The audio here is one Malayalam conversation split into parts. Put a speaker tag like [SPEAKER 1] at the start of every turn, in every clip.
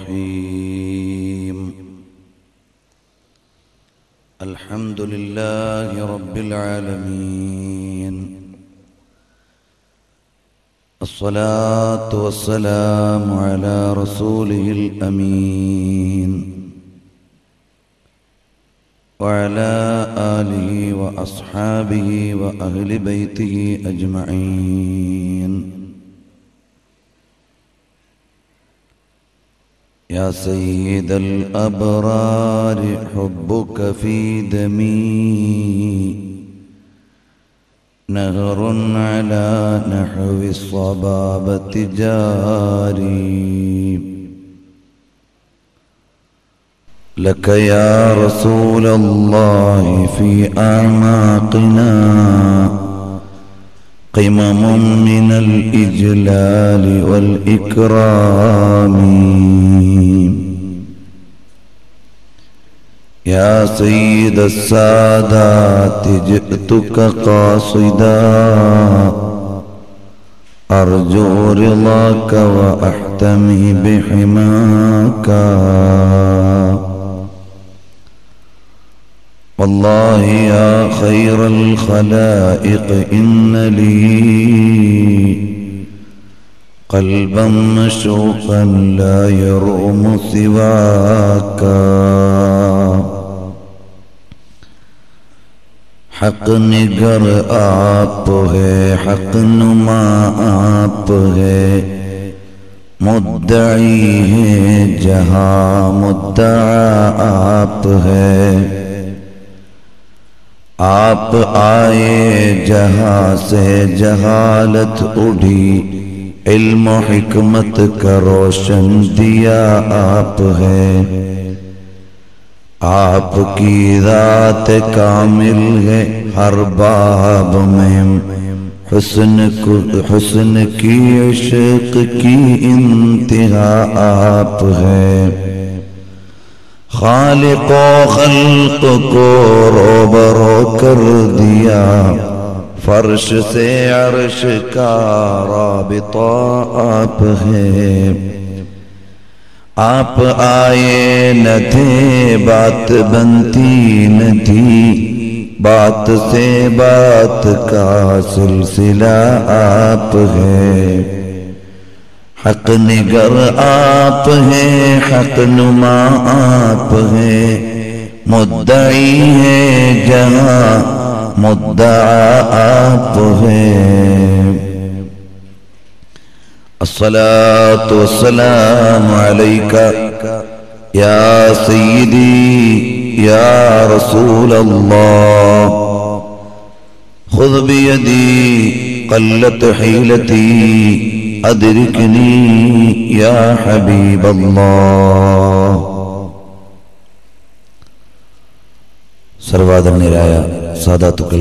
[SPEAKER 1] الرحيم الحمد لله رب العالمين الصلاة والسلام على رسوله الأمين وعلى آله وأصحابه وأهل بيته أجمعين يا سيد الأبرار حبك في دمي نهر على نحو الصبابة جاري لك يا رسول الله في أعماقنا قمم من الإجلال والإكرام يا سيد السادات جئتك قاصدا أرجو رضاك وأحتمي بحماك والله يا خير الخلائق إن لي قلبا مشوقا لا يروم سواك حق نگر آپ ہے حق نما آپ ہے مدعی ہے جہاں مدعا آپ ہے آپ آئے جہاں سے جہالت اڑھی علم و حکمت کا روشن دیا آپ ہے آپ کی ذات کامل ہے ہر باب میں حسن حسن کی عشق کی انتہا آپ ہے خالق و خلق کو روبرو کر دیا فرش سے عرش کا رابطہ آپ ہے آپ آئے نہ تھے بات بنتی نہ تھی بات سے بات کا سلسلہ آپ ہے حق نگر آپ ہیں حق نما آپ ہیں مدعی ہے جہاں مدعا آپ ہیں الصلاة والسلام عليك يا سيدي يا رسول الله خذ بيدي قلت حيلتي أدركني يا حبيب الله സർവാദരണീയരായ സാധാത്തുക്കളെ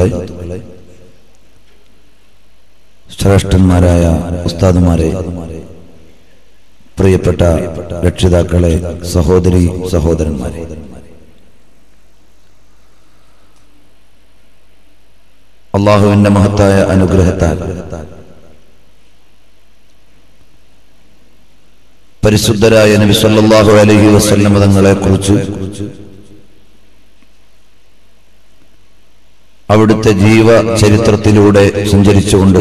[SPEAKER 1] ശ്രേഷ്ഠന്മാരായ ഉസ്താദുമാരെ പ്രിയപ്പെട്ട രക്ഷിതാക്കളെ സഹോദരി സഹോദരന്മാരെ അള്ളാഹുവിന്റെ മഹത്തായ അനുഗ്രഹത്താൽ പരിശുദ്ധരായ നബി സല്ലല്ലാഹു അലൈഹി വസല്ലം തങ്ങളെ കുറിച്ച് അവിടുത്തെ ജീവ ചരിത്രത്തിലൂടെ സഞ്ചരിച്ചുകൊണ്ട്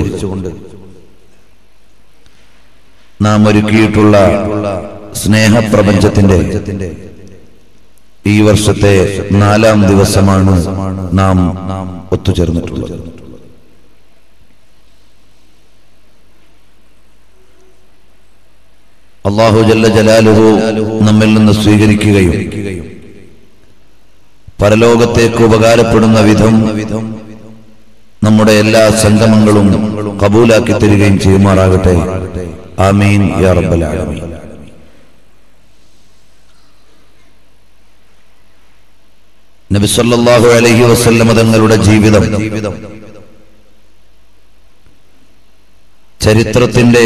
[SPEAKER 1] നാം ഒരുക്കിയിട്ടുള്ള സ്നേഹപ്രപഞ്ചത്തിന്റെ ഈ വർഷത്തെ നാലാം ദിവസമാണ് നാം ഒത്തുചേർന്നിട്ടുള്ളത് അള്ളാഹു ജല്ല ജലാലുഹു നമ്മിൽ നിന്ന് സ്വീകരിക്കുകയും പരലോകത്തേക്ക് ഉപകാരപ്പെടുന്ന വിധം നമ്മുടെ എല്ലാ സംഗമങ്ങളും കബൂലാക്കി തരികയും ചെയ്യുമാറാകട്ടെ ആമീൻ യാ റബ്ബൽ ആലമീൻ നബി സല്ലല്ലാഹു അലൈഹി വസല്ലമ തങ്ങളുടെ ജീവിതം ചരിത്രത്തിന്റെ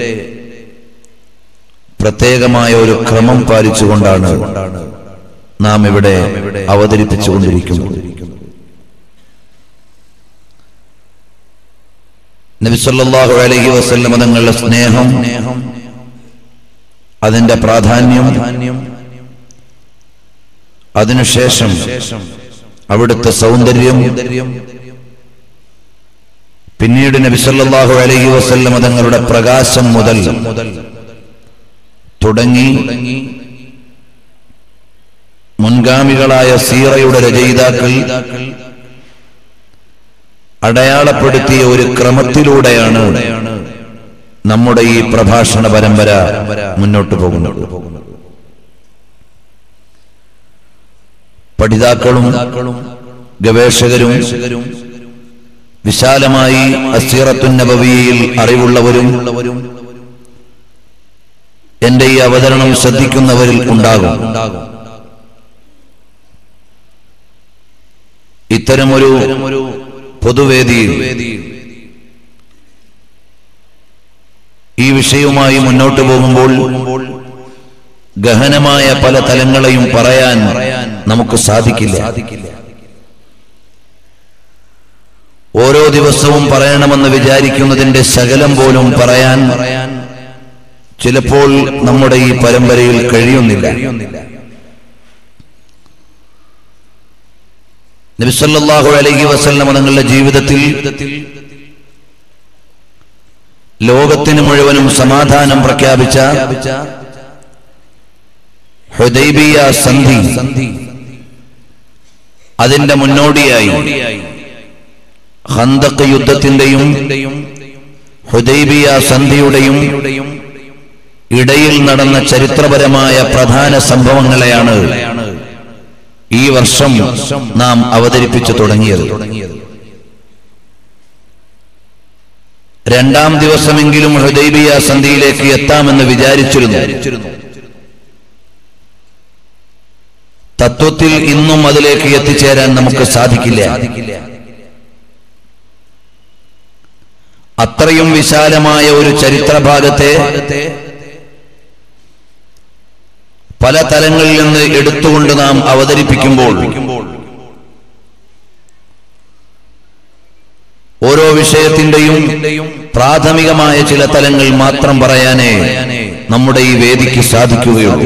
[SPEAKER 1] പ്രത്യേകമായ ഒരു ക്രമം പാലിച്ചുകൊണ്ടാണ് നാം ഇവിടെ അവതരിപ്പിച്ചുകൊണ്ടിരിക്കുന്നത് നബി സല്ലല്ലാഹു അലൈഹി വസല്ലമ തങ്ങളുടെ സ്നേഹം അതിന്റെ പ്രാധാന്യം അതിനുശേഷം അവിടുത്തെ സൗന്ദര്യം പിന്നീട് നബി സല്ലല്ലാഹു അലൈഹി വസല്ലം തങ്ങളുടെ പ്രകാശം മുതൽ തുടങ്ങി മുൻഗാമികളായ സീറയുടെ രചയിതാക്കൾ അടയാളപ്പെടുത്തിയ ഒരു ക്രമത്തിലൂടെയാണ് നമ്മുടെ ഈ പ്രഭാഷണ പരമ്പര മുന്നോട്ട് പോകുന്നത് പഠിതാക്കളും ഗവേഷകരും വിശാലമായി അസീറത്തുൻ നബവിയിൽ അറിവുള്ളവരും എന്റെ ഈ അവതരണം ശ്രദ്ധിക്കുന്നവരിൽ ഉണ്ടാകും ഇത്തരമൊരു പൊതുവേദിയിൽ ഈ വിഷയവുമായി മുന്നോട്ട് പോകുമ്പോൾ ഗഹനമായ പല തലങ്ങളെയും പറയാൻ നമുക്ക് സാധിക്കില്ല ഓരോ ദിവസവും പറയണമെന്ന് വിചാരിക്കുന്നതിന്റെ ശകലം പോലും പറയാൻ ചിലപ്പോൾ നമ്മുടെ ഈ പരമ്പരയിൽ കഴിയുന്നില്ല നബിസല്ലാഹു അലൈഹി വസല്ലം തങ്ങളുടെ ജീവിതത്തിൽ ലോകത്തിന് മുഴുവനും സമാധാനം പ്രഖ്യാപിച്ച ഹുദൈബിയ സന്ധി അതിന്റെ മുന്നോടിയായി ഹന്തക് യുദ്ധത്തിന്റെയും ഹുദൈബിയ സന്ധിയുടെയും ഇടയിൽ നടന്ന ചരിത്രപരമായ പ്രധാന സംഭവങ്ങളെയാണ് ഈ വർഷം നാം അവതരിപ്പിച്ചു തുടങ്ങിയത് രണ്ടാം ദിവസമെങ്കിലും ഹൃദൈബിയ സന്ധിയിലേക്ക് എത്താമെന്ന് വിചാരിച്ചിരുന്നു തത്വത്തിൽ ഇന്നും അതിലേക്ക് എത്തിച്ചേരാൻ നമുക്ക് സാധിക്കില്ല അത്രയും വിശാലമായ ഒരു ചരിത്രഭാഗത്തെ പല തലങ്ങളിൽ നിന്ന് എടുത്തുകൊണ്ട് നാം അവതരിപ്പിക്കുമ്പോൾ ഓരോ വിഷയത്തിന്റെയും പ്രാഥമികമായ ചില തലങ്ങൾ മാത്രം പറയാനേ നമ്മുടെ ഈ വേദിക്ക് സാധിക്കുകയുള്ളൂ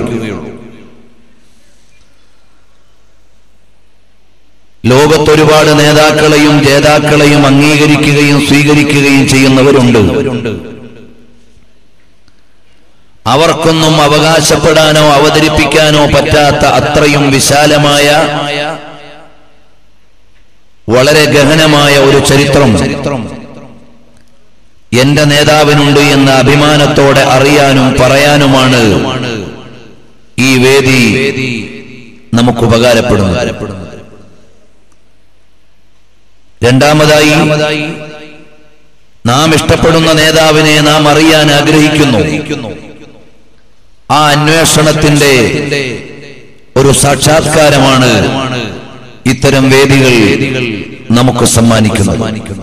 [SPEAKER 1] ലോകത്തൊരുപാട് നേതാക്കളെയും ജേതാക്കളെയും അംഗീകരിക്കുകയും സ്വീകരിക്കുകയും ചെയ്യുന്നവരുണ്ട് അവർക്കൊന്നും അവകാശപ്പെടാനോ അവതരിപ്പിക്കാനോ പറ്റാത്ത അത്രയും വിശാലമായ വളരെ ഗഹനമായ ഒരു ചരിത്രം എന്റെ നേതാവിനുണ്ട് എന്ന അഭിമാനത്തോടെ അറിയാനും പറയാനുമാണ് ഈ വേദി നമുക്ക് ഉപകാരപ്പെടുന്നത് രണ്ടാമതായി നാം ഇഷ്ടപ്പെടുന്ന നേതാവിനെ നാം അറിയാൻ ആഗ്രഹിക്കുന്നു ആ അന്വേഷണത്തിന്റെ ഒരു സാക്ഷാത്കാരമാണ് ഇത്തരം വേദികൾ നമുക്ക് സമ്മാനിക്കുന്നത്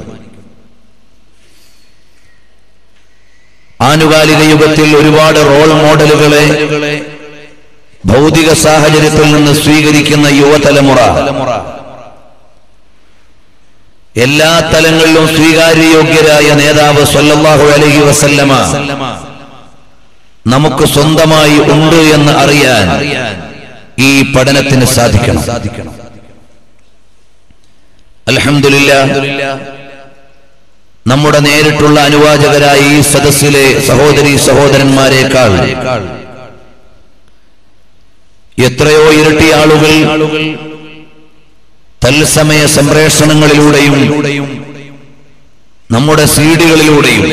[SPEAKER 1] ആനുകാലിക യുഗത്തിൽ ഒരുപാട് റോൾ മോഡലുകളെ ഭൗതിക സാഹചര്യത്തിൽ നിന്ന് സ്വീകരിക്കുന്ന യുവതലമുറ എല്ലാ തലങ്ങളിലും സ്വീകാര്യയോഗ്യരായ നേതാവ് സല്ലല്ലാഹു അലൈഹി വസല്ലമ നമുക്ക് സ്വന്തമായി ഉണ്ട് എന്ന് അറിയാൻ ഈ പഠനത്തിന് സാധിക്കണം അൽഹംദുലില്ലാ നമ്മുടെ നേരിട്ടുള്ള അനുവാചകരായ ഈ സദസ്സിലെ സഹോദരി സഹോദരന്മാരെക്കാൾ എത്രയോ ഇരട്ടി ആളുകൾ തത്സമയ സംപ്രേഷണങ്ങളിലൂടെയും നമ്മുടെ സീഡികളിലൂടെയും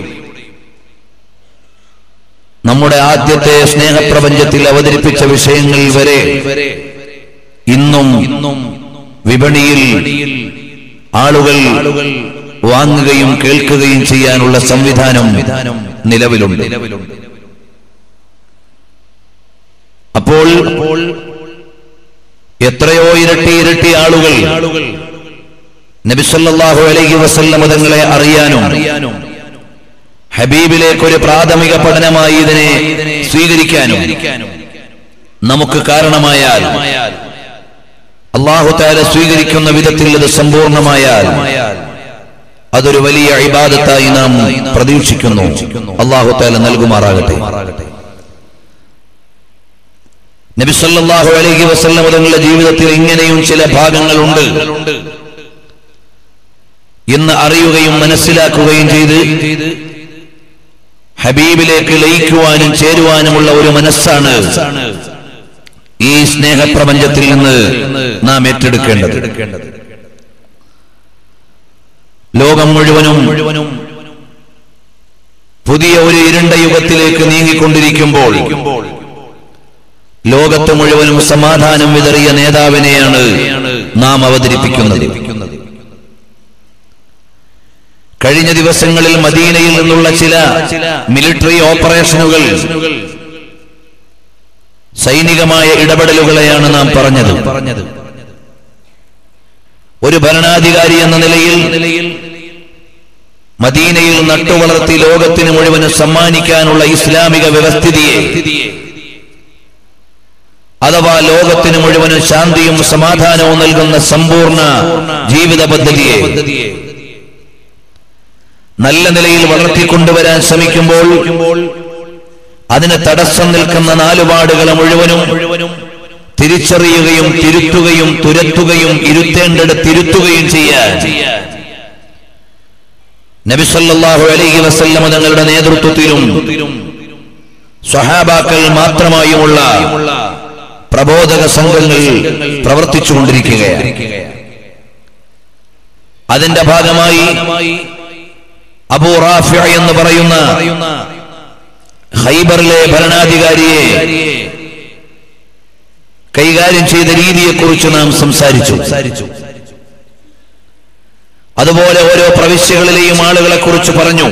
[SPEAKER 1] നമ്മുടെ ആദ്യത്തെ സ്നേഹപ്രപഞ്ചത്തിൽ അവതരിപ്പിച്ച വിഷയങ്ങൾ വരെ ഇന്നും വിപണിയിൽ ആളുകൾ വാങ്ങുകയും കേൾക്കുകയും ചെയ്യാനുള്ള സംവിധാനം നിലവിലുണ്ട് അപ്പോൾ എത്രയോ ഇരട്ടി ഇരട്ടി ആളുകൾ നബിസല്ലാഹു അലൈഹി വസല്ലം തങ്ങളെ അറിയാനും ഹബീബിലേക്ക് ഒരു പ്രാഥമിക പഠനമായി ഇതിനെ സ്വീകരിക്കാനും നമുക്ക് കാരണമായാൽ അള്ളാഹു താല സ്വീകരിക്കുന്ന വിധത്തിൽ ഇത് സമ്പൂർണമായാൽ അതൊരു വലിയ ഇബാദത്തായി നാം പ്രതീക്ഷിക്കുന്നു അള്ളാഹു താല നൽകുമാറാകട്ടെ നബി സല്ലല്ലാഹു അലൈഹി വസല്ലം തങ്ങളുടെ ജീവിതത്തിൽ ഇങ്ങനെയും ചില ഭാഗങ്ങളുണ്ട് എന്ന് അറിയുകയും മനസ്സിലാക്കുകയും ചെയ്ത് ഹബീബിലേക്ക് ലയിക്കുവാനും ചേരുവാനുമുള്ള ഒരു മനസ്സാണ് ഈ സ്നേഹപ്രപഞ്ചത്തിൽ നിന്ന് നാം ഏറ്റെടുക്കേണ്ടത് ലോകം മുഴുവനും മുഴുവനും പുതിയ ഒരു ഇരുണ്ട യുഗത്തിലേക്ക് നീങ്ങിക്കൊണ്ടിരിക്കുമ്പോൾ ലോകത്ത് മുഴുവനും സമാധാനം വിതറിയ നേതാവിനെയാണ് നാം അവതരിപ്പിക്കുന്നത് കഴിഞ്ഞ ദിവസങ്ങളിൽ മദീനയിൽ നിന്നുള്ള ചില മിലിറ്ററി ഓപ്പറേഷനുകൾ സൈനികമായ ഇടപെടലുകളെയാണ് നാം പറഞ്ഞത് ഒരു ഭരണാധികാരി എന്ന നിലയിൽ മദീനയിൽ നട്ടുവളർത്തി ലോകത്തിന് മുഴുവനും സമ്മാനിക്കാനുള്ള ഇസ്ലാമിക വ്യവസ്ഥിതിയെ അഥവാ ലോകത്തിന് മുഴുവനും ശാന്തിയും സമാധാനവും നൽകുന്ന സമ്പൂർണ്ണ ജീവിത പദ്ധതിയെ നല്ല നിലയിൽ വളർത്തിക്കൊണ്ടുവരാൻ ശ്രമിക്കുമ്പോൾ അതിന് തടസ്സം നിൽക്കുന്ന നാലുപാടുകളെ മുഴുവനും തിരിച്ചറിയുകയും തിരുത്തുകയും തുരത്തുകയും ഇരുത്തേണ്ടിടത്ത് തിരുത്തുകയും ചെയ്യാൻ നബിസല്ലാഹു അലൈഹി വസല്ലമ തങ്ങളുടെ നേതൃത്വത്തിലും സ്വഹാബാക്കൾ മാത്രമായുമുള്ള പ്രബോധക സംഘങ്ങൾ പ്രവർത്തിച്ചുകൊണ്ടിരിക്കുകയാണ് അതിന്റെ ഭാഗമായി അബൂ റാഫിഅ എന്ന് പറയുന്ന ഹൈബറിലെ ഭരണാധികാരിയെ കൈകാര്യം ചെയ്ത രീതിയെക്കുറിച്ച് നാം സംസാരിച്ചു അതുപോലെ ഓരോ പ്രവിശ്യകളിലെയും ആളുകളെ കുറിച്ച് പറഞ്ഞു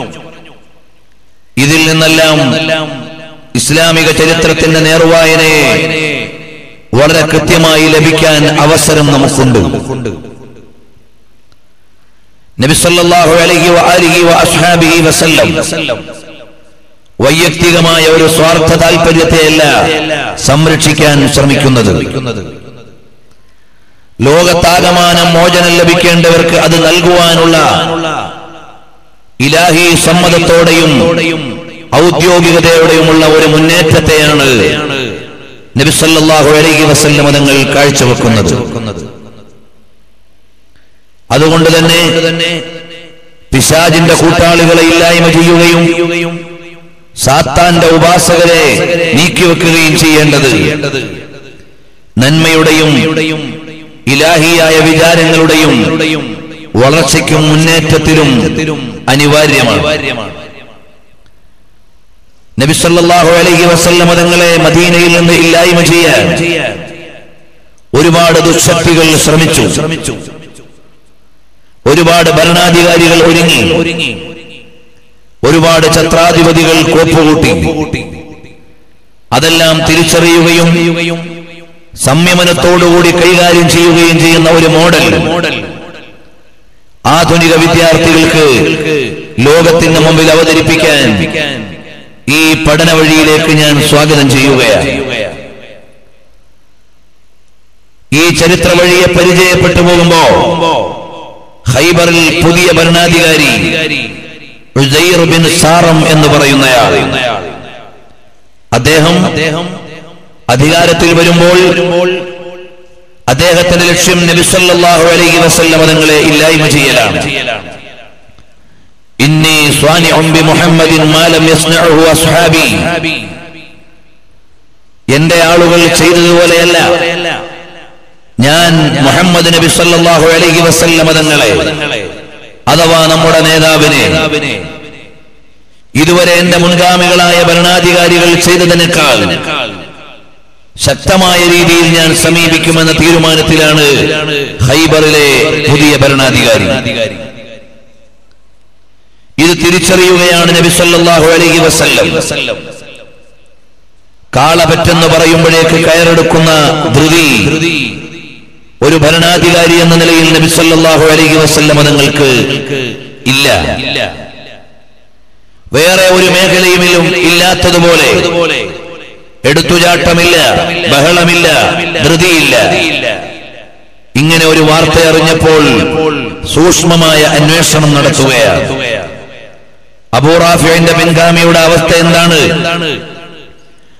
[SPEAKER 1] ഇതിൽ നിന്നെല്ലാം ഇസ്ലാമിക ചരിത്രത്തിന്റെ നേർവായനയെ വളരെ കൃത്യമായി ലഭിക്കാൻ അവസരം നമുക്കുണ്ട് നബിസല്ലാഹു അലഹി അലിഹി അസ്ഹാബിഹി വസല്ലം വൈയക്തികമായ ഒരു സ്വാർത്ഥ താല്പര്യത്തെയല്ല സംരക്ഷിക്കാൻ ശ്രമിക്കുന്നത് ലോകത്താകമാനം മോചനം ലഭിക്കേണ്ടവർക്ക് അത് നൽകുവാനുള്ള ഇലാഹി സമ്മതത്തോടെയും ഔദ്യോഗികതയോടെയുമുള്ള ഒരു മുന്നേറ്റത്തെയാണ് നബിസല്ലാഹു അലൈഹി വസല്ലം തങ്ങൾ കാഴ്ചവെക്കുന്നത് അതുകൊണ്ട് തന്നെ പിശാജിന്റെ കൂട്ടാളികളെ ഇല്ലായ്മ ചെയ്യുകയും സാത്താന്റെ ഉപാസകരെ നീക്കിവെക്കുകയും ചെയ്യേണ്ടത് നന്മയുടെയും ഇലാഹിയായ വിചാരങ്ങളുടെയും വളർച്ചയ്ക്കും മുന്നേറ്റത്തിലും അനിവാര്യമാണ് നബിസല്ലാഹു അലൈഹി വസല്ലമ തങ്ങളെ മദീനയിൽ നിന്ന് ഇല്ലായ്മ ചെയ്യാൻ ഒരുപാട് ദുശക്തികൾ ശ്രമിച്ചു ശ്രമിച്ചു ഒരുപാട് ഭരണാധികാരികൾ ഒരുങ്ങി ഒരുങ്ങി ഒരുപാട് ഛത്രാധിപതികൾ കോപ്പുകൂട്ടി അതെല്ലാം തിരിച്ചറിയുകയും സംയമനത്തോടുകൂടി കൈകാര്യം ചെയ്യുകയും ചെയ്യുന്ന ഒരു മോഡൽ മോഡൽ ആധുനിക വിദ്യാർത്ഥികൾക്ക് ലോകത്തിന്റെ മുമ്പിൽ അവതരിപ്പിക്കാൻ ഈ പഠന വഴിയിലേക്ക് ഞാൻ സ്വാഗതം ചെയ്യുകയാണ് ഈ ചരിത്ര വഴിയെ പരിചയപ്പെട്ടു പോകുമ്പോ ഹൈബറിൽ പുതിയ ഭരണാധികാരി ഉസൈർ ബിൻ സാറം എന്ന് പറയുന്നയാൾ അദ്ദേഹം അധികാരത്തിൽ വരുമ്പോൾ അദ്ദേഹത്തിന്റെ ലക്ഷ്യം നബിസല്ലാഹു അലൈഹി വസല്ലമ തങ്ങളെ ഇല്ലായ്മ ചെയ്യലാണ് ഇന്നി സ്വാനിഉം ബി മുഹമ്മദിൻ മാലം യസ്നഉഹു അസ്ഹാബി എന്റെ ആളുകൾ ചെയ്തതുപോലെയല്ല ഞാൻ മുഹമ്മദ് നബി സല്ലല്ലാഹു അലൈഹി വസല്ലമ തങ്ങളെ അഥവാ നമ്മുടെ നേതാവിനെ ഇതുവരെ എന്റെ മുൻഗാമികളായ ഭരണാധികാരികൾ ചെയ്തതിനേക്കാൾ ശക്തമായ രീതിയിൽ ഞാൻ സമീപിക്കുമെന്ന തീരുമാനത്തിലാണ് ഹൈബറിലെ പുതിയ ഭരണാധികാരി ഇത് തിരിച്ചറിയുകയാണ് നബി സല്ലല്ലാഹു അലൈഹി വസല്ലം കാളപറ്റെന്ന് പറയുമ്പോഴേക്ക് കയറെടുക്കുന്ന ധൃതി ഒരു ഭരണാധികാരി എന്ന നിലയിൽ നബി സല്ലല്ലാഹു അലൈഹി വസല്ലം നിങ്ങൾക്ക് ഇല്ല വേറെ ഒരു മേഖലയുമിലും ഇല്ലാത്തതുപോലെ എടുത്തുചാട്ടമില്ല ബഹളമില്ല ധൃതിയില്ല ഇങ്ങനെ ഒരു വാർത്ത അറിഞ്ഞപ്പോൾ സൂക്ഷ്മമായ അന്വേഷണം നടത്തുകയാണ് അബൂറാഫിന്റെ പിൻഗാമിയുടെ അവസ്ഥ എന്താണ്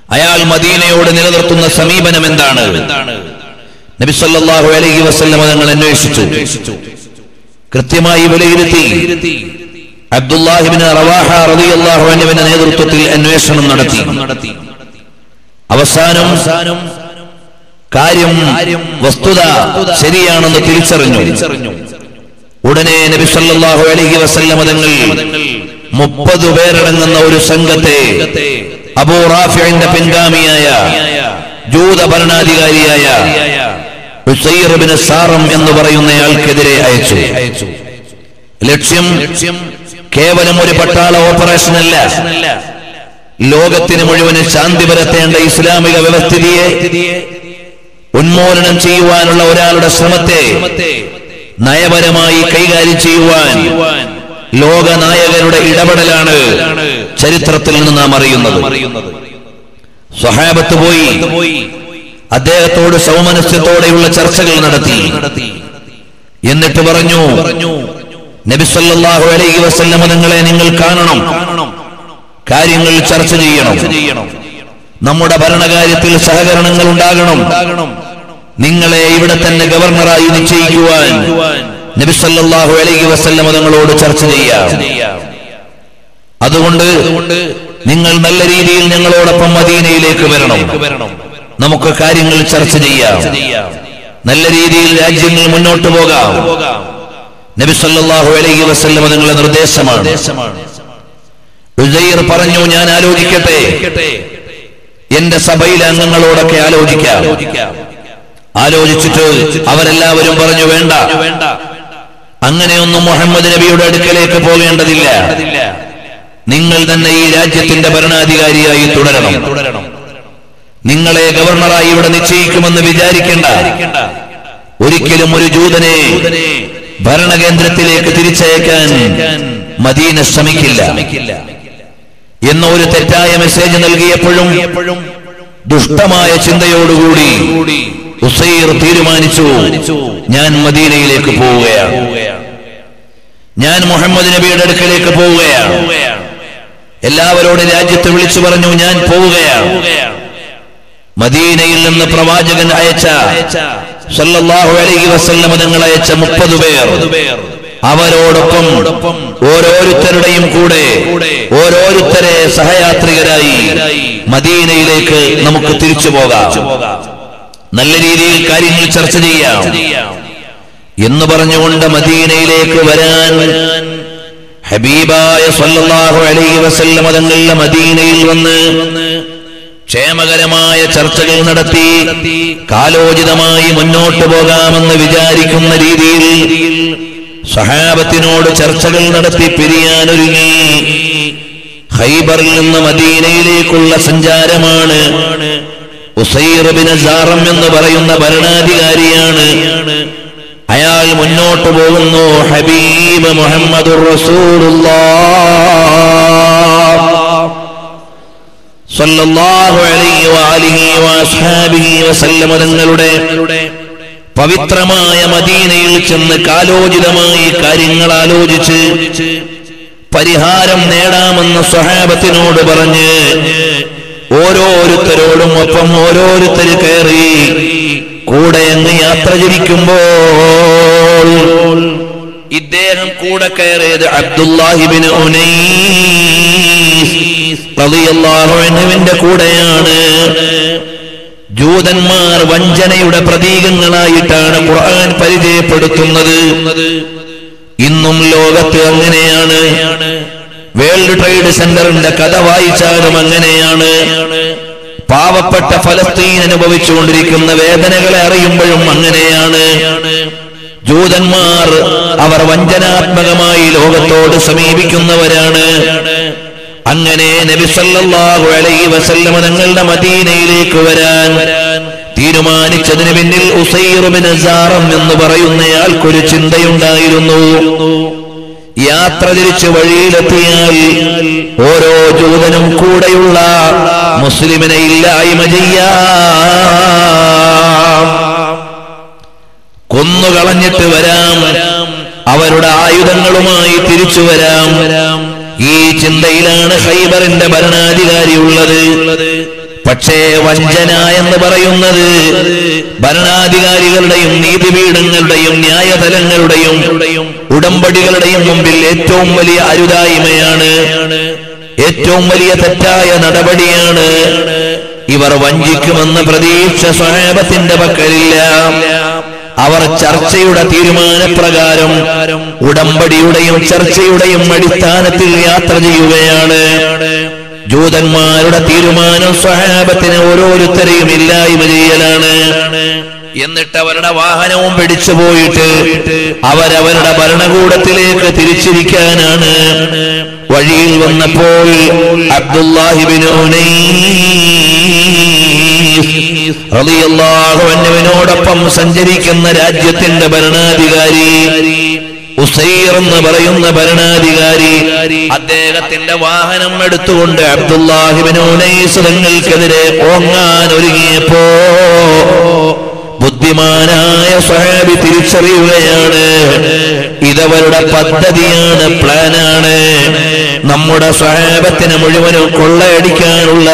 [SPEAKER 1] അയാൾ മദീനയോട് നിലനിർത്തുന്ന സമീപനം എന്താണ് നബി സല്ലല്ലാഹു അലൈഹി വസല്ലം തങ്ങൾ അന്വേഷിച്ചു കൃത്യമായി വിലയിരുത്തി അബ്ദുല്ലാഹിബിന് റവാഹ റളിയല്ലാഹു അൻഹുവിന്റെ നേതൃത്വത്തിൽ അന്വേഷണം നടത്തി അവസാനം കാര്യം വസ്തുത ശരിയാണെന്ന് തിരിച്ചറിഞ്ഞു ഉടനെ നബി സല്ലല്ലാഹു അലൈഹി വസല്ലം തങ്ങൾ മുപ്പത് പേരടങ്ങുന്ന ഒരു സംഘത്തെ അബൂ റാഫിന്റെ പിൻഗാമിയായ ജൂത ഭരണാധികാരിയായ ഉസൈർ ബിൻ സാറം എന്ന് പറയുന്നയാൾക്കെതിരെ അയച്ചു ലക്ഷ്യം കേവലം ഒരു പട്ടാള ഓപ്പറേഷൻ അല്ല ലോകത്തിന് മുഴുവന് ശാന്തി പരത്തേണ്ട ഇസ്ലാമിക വ്യവസ്ഥിതിയെ ഉന്മൂലനം ചെയ്യുവാനുള്ള ഒരാളുടെ ശ്രമത്തെ നയപരമായി കൈകാര്യം ചെയ്യുവാൻ ലോക നായകരുടെ ഇടപെടലാണ് ചരിത്രത്തിൽ നിന്ന് നാം അറിയുന്നത് സ്വഹാബത്ത് പോയി അദ്ദേഹത്തോട് സൗമനസ്യത്തോടെയുള്ള ചർച്ചകൾ നടത്തി എന്നിട്ട് പറഞ്ഞു നബിസല്ലാഹു അലൈഹി വസല്ലമ നിങ്ങളെ നിങ്ങൾ കാണണം കാര്യങ്ങൾ ചർച്ച ചെയ്യണം നമ്മുടെ ഭരണകാര്യത്തിൽ സഹകരണങ്ങൾ ഉണ്ടാകണം നിങ്ങളെ ഇവിടെ തന്നെ ഗവർണറായി നിശ്ചയിക്കുവാൻ നബിസല്ലാഹു അലൈഹി വസല്ലമ തങ്ങളോട് ചർച്ച ചെയ്യാം അതുകൊണ്ട് നിങ്ങൾ നല്ല രീതിയിൽ ഞങ്ങളോടൊപ്പം മദീനയിലേക്ക് വരണം നമുക്ക് കാര്യങ്ങൾ ചർച്ച ചെയ്യാം നല്ല രീതിയിൽ രാജ്യങ്ങൾ മുന്നോട്ട് പോകാം നബി സല്ലല്ലാഹു അലൈഹി വസല്ലം നിങ്ങളുടെ നിർദ്ദേശമാണ് ഉസൈർ പറഞ്ഞു ഞാൻ ആലോചിക്കട്ടെ എന്റെ സഭയിലെ അംഗങ്ങളോടൊക്കെ ആലോചിക്കാം ആലോചിച്ചിട്ട് അവരെല്ലാവരും പറഞ്ഞു വേണ്ട അങ്ങനെയൊന്നും മുഹമ്മദ് നബിയുടെ അടുക്കലേക്ക് പോകേണ്ടതില്ല നിങ്ങൾ തന്നെ ഈ രാജ്യത്തിന്റെ ഭരണാധികാരിയായി തുടരണം നിങ്ങളെ ഗവർണറായി ഇവിടെ നിശ്ചയിക്കുമെന്ന് വിചാരിക്കേണ്ട ഒരിക്കലും ഒരു ജൂതനെ ഭരണകേന്ദ്രത്തിലേക്ക് തിരിച്ചയക്കാൻ മദീന ശ്രമിക്കില്ല എന്ന ഒരു തെറ്റായ മെസ്സേജ് നൽകിയപ്പോഴും ദുഷ്ടമായ ചിന്തയോടുകൂടി ഉസൈർ തീരുമാനിച്ചു ഞാൻ മദീനയിലേക്ക് പോവുകയാണ് ഞാൻ മുഹമ്മദ് നബിയുടെ അടുക്കലേക്ക് പോവുകയാണ് എല്ലാവരോടും രാജ്യത്ത് വിളിച്ചു പറഞ്ഞു ഞാൻ പോവുകയാണ് മദീനയിൽ നിന്ന് പ്രവാചകൻ അയച്ച സല്ലല്ലാഹു അലൈഹി വസല്ലമ തങ്ങൾ അയച്ച മുപ്പത് പേർ അവരോടൊപ്പം ഓരോരുത്തരുടെയും കൂടെ ഓരോരുത്തരെ സഹയാത്രികരായി മദീനയിലേക്ക് നമുക്ക് തിരിച്ചു പോകാം നല്ല രീതിയിൽ കാര്യങ്ങൾ ചർച്ച ചെയ്യാം എന്ന് പറഞ്ഞുകൊണ്ട് മദീനയിലേക്ക് വരാൻ ഹബീബായ സല്ലല്ലാഹു അലൈഹി വസല്ലമ തങ്ങളുടെ മദീനയിൽ വന്ന് ക്ഷേമകരമായ ചർച്ചകൾ നടത്തി കാലോചിതമായി മുന്നോട്ട് പോകാമെന്ന് വിചാരിക്കുന്ന രീതിയിൽ സഹാബത്തിനോട് ചർച്ചകൾ നടത്തി പിരിയാനൊരുങ്ങി ഹൈബറിൽ നിന്ന് മദീനയിലേക്കുള്ള സഞ്ചാരമാണ് ഉസൈറുബിന് സാറം എന്ന് പറയുന്ന ഭരണാധികാരിയാണ് അയാൾ മുന്നോട്ട് പോകുന്നു ഹബീബ് മുഹമ്മദ് തങ്ങളുടെ പവിത്രമായ മദീനയിൽ ചെന്ന് കാലോചിതമായി കാര്യങ്ങൾ ആലോചിച്ച് പരിഹാരം നേടാമെന്ന് സ്വഹാബത്തിനോട് പറഞ്ഞ് ഓരോരുത്തരോടും ഒപ്പം ഓരോരുത്തർ കയറി കൂടെ അങ്ങ് യാത്ര തിരിക്കുമ്പോൾ ഇദ്ദേഹം കൂടെ കയറിയത് അബ്ദുല്ലാഹിബിന് റളിയല്ലാഹുവിന്റെ കൂടെയാണ് ജൂതന്മാർ വഞ്ചനയുടെ പ്രതീകങ്ങളായിട്ടാണ് ഖുർആൻ പരിചയപ്പെടുത്തുന്നത് ഇന്നും ലോകത്ത് അങ്ങനെയാണ് വേൾഡ് ട്രേഡ് സെന്ററിന്റെ കഥ വായിച്ചാലും അങ്ങനെയാണ് പാവപ്പെട്ട ഫലസ്തീൻ അനുഭവിച്ചുകൊണ്ടിരിക്കുന്ന വേദനകളെ അറിയുമ്പോഴും അങ്ങനെയാണ് ജൂതന്മാർ അവർ വഞ്ചനാത്മകമായി ലോകത്തോട് സമീപിക്കുന്നവരാണ് അങ്ങനെ നബിസല്ലാഹു അലൈഹി വസല്ലമ തങ്ങളുടെ മദീനയിലേക്ക് വരാൻ തീരുമാനിച്ചതിന് പിന്നിൽ ഉസൈറുബിന് സാറം എന്ന് പറയുന്നയാൾക്കൊരു ചിന്തയുണ്ടായിരുന്നു യാത്ര തിരിച്ച് വഴിയിലെത്തിയാൽ ഓരോ ജൂതനും കൂടെയുള്ള മുസ്ലിമിനെ ഇല്ലായ്മ ചെയ്യാം കൊന്നുകളഞ്ഞിട്ട് വരാം അവരുടെ ആയുധങ്ങളുമായി തിരിച്ചു വരാം ഈ ചിന്തയിലാണ് ഹൈബറിന്റെ ഭരണാധികാരി ഉള്ളത് പക്ഷേ വഞ്ചന എന്ന് പറയുന്നത് ഭരണാധികാരികളുടെയും നീതിപീഠങ്ങളുടെയും ന്യായതലങ്ങളുടെയും ഉടമ്പടികളുടെയും മുമ്പിൽ ഏറ്റവും വലിയ അരുതായ്മയാണ് ഏറ്റവും വലിയ തെറ്റായ നടപടിയാണ് ഇവർ വഞ്ചിക്കുമെന്ന പ്രതീക്ഷ സ്വഹേബത്തിന്റെ പക്കലില്ല അവർ ചർച്ചയുടെ തീരുമാനപ്രകാരം ഉടമ്പടിയുടെയും ചർച്ചയുടെയും അടിസ്ഥാനത്തിൽ യാത്ര ചെയ്യുകയാണ് ജൂതന്മാരുടെ തീരുമാനം സ്വഹാബത്തിന് ഓരോരുത്തരെയും ഇല്ലായ്മ ചെയ്യലാണ് എന്നിട്ട് അവരുടെ വാഹനവും പിടിച്ചു പോയിട്ട് അവരവരുടെ ഭരണകൂടത്തിലേക്ക് തിരിച്ചിരിക്കാനാണ് വഴിയിൽ വന്നപ്പോൾ അബ്ദുല്ലാഹിബിന് റളിയല്ലാഹുവിനോടൊപ്പം സഞ്ചരിക്കുന്ന രാജ്യത്തിന്റെ ഭരണാധികാരി ഉസൈർ എന്ന് പറയുന്ന ഭരണാധികാരി അദ്ദേഹത്തിന്റെ വാഹനം എടുത്തുകൊണ്ട് അബ്ദുല്ലാഹിബിനോനൈസ് തങ്ങൾക്കെതിരെ ഓങ്ങാൻ ഒരുങ്ങിയപ്പോ ബുദ്ധിമാനായ സ്വഹാബി തിരിച്ചറിയുകയാണ് ഇതവരുടെ പദ്ധതിയാണ് പ്ലാനാണ് നമ്മുടെ സ്വഹാബത്തിന് മുഴുവനും കൊള്ളയടിക്കാനുള്ള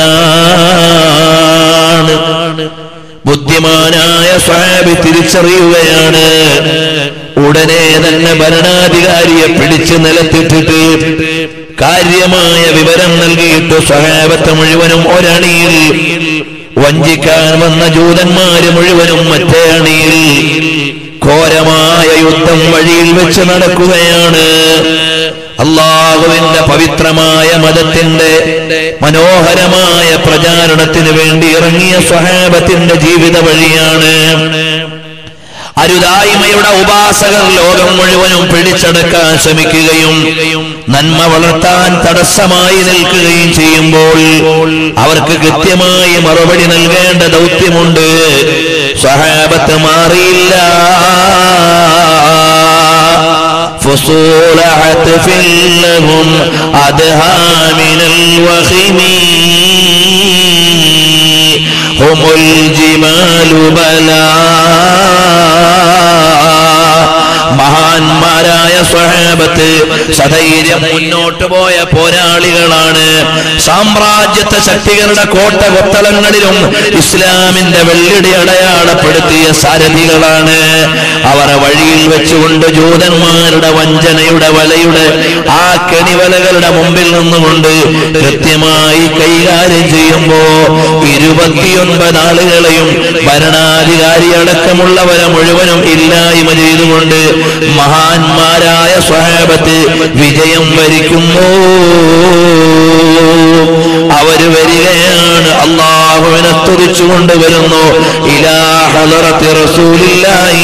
[SPEAKER 1] പണിയാണ് ബുദ്ധിമാനായ സ്വഹാബി തിരിച്ചറിയുകയാണ് ഉടനെ തന്നെ ഭരണാധികാരിയെ പിടിച്ചു നിലത്തിട്ടിട്ട് കാര്യമായ വിവരം നൽകിയിട്ട് സ്വഹാബത്ത് മുഴുവനും ഒരണിയിൽ വഞ്ചിക്കാൻ വന്ന ജൂതന്മാര് മുഴുവനും മറ്റേ അണിയിൽ ഘോരമായ യുദ്ധം വഴിയിൽ വെച്ച് നടക്കുകയാണ് അള്ളാഹുവിന്റെ പവിത്രമായ മതത്തിന്റെ മനോഹരമായ പ്രചാരണത്തിന് വേണ്ടി ഇറങ്ങിയ സ്വഹാബത്തിന്റെ ജീവിത വഴിയാണ് അരുതായ്മയുടെ ഉപാസകർ ലോകം മുഴുവനും പിടിച്ചെടുക്കാൻ ശ്രമിക്കുകയും നന്മ വളർത്താൻ തടസ്സമായി നിൽക്കുകയും ചെയ്യുമ്പോൾ അവർക്ക് കൃത്യമായി മറുപടി നൽകേണ്ട ദൗത്യമുണ്ട് സഹാബത്ത് മാറിയില്ല فصول عطف لهم أدهى من الوخم هم الجمال بلا മഹാന്മാരായ സ്വഹാബത്ത് സധൈര്യം മുന്നോട്ട് പോയ പോരാളികളാണ് സാമ്രാജ്യത്തെ ശക്തികളുടെ കോട്ട കൊത്തളങ്ങളിലും ഇസ്ലാമിന്റെ വെള്ളിടി അടയാളപ്പെടുത്തിയ സാരഥികളാണ് അവർ വഴിയിൽ വെച്ചുകൊണ്ട് ജൂതന്മാരുടെ വഞ്ചനയുടെ വലയുടെ ആ കെണിവലകളുടെ മുമ്പിൽ നിന്നുകൊണ്ട് കൃത്യമായി കൈകാര്യം ചെയ്യുമ്പോ ഇരുപത്തിയൊൻപത് ആളുകളെയും ഭരണാധികാരി അടക്കമുള്ളവരെ മുഴുവനും ഇല്ലായ്മ ചെയ്തുകൊണ്ട് മഹാന്മാരായ സ്വഹാബത്ത് വിജയം വരിക്കുന്നു അവര് വരികയാണ് അള്ളാഹുവിനെ സ്തുതിച്ചുകൊണ്ട് വരുന്നു ഇലാ ഹളറത്തി റസൂലില്ലാഹി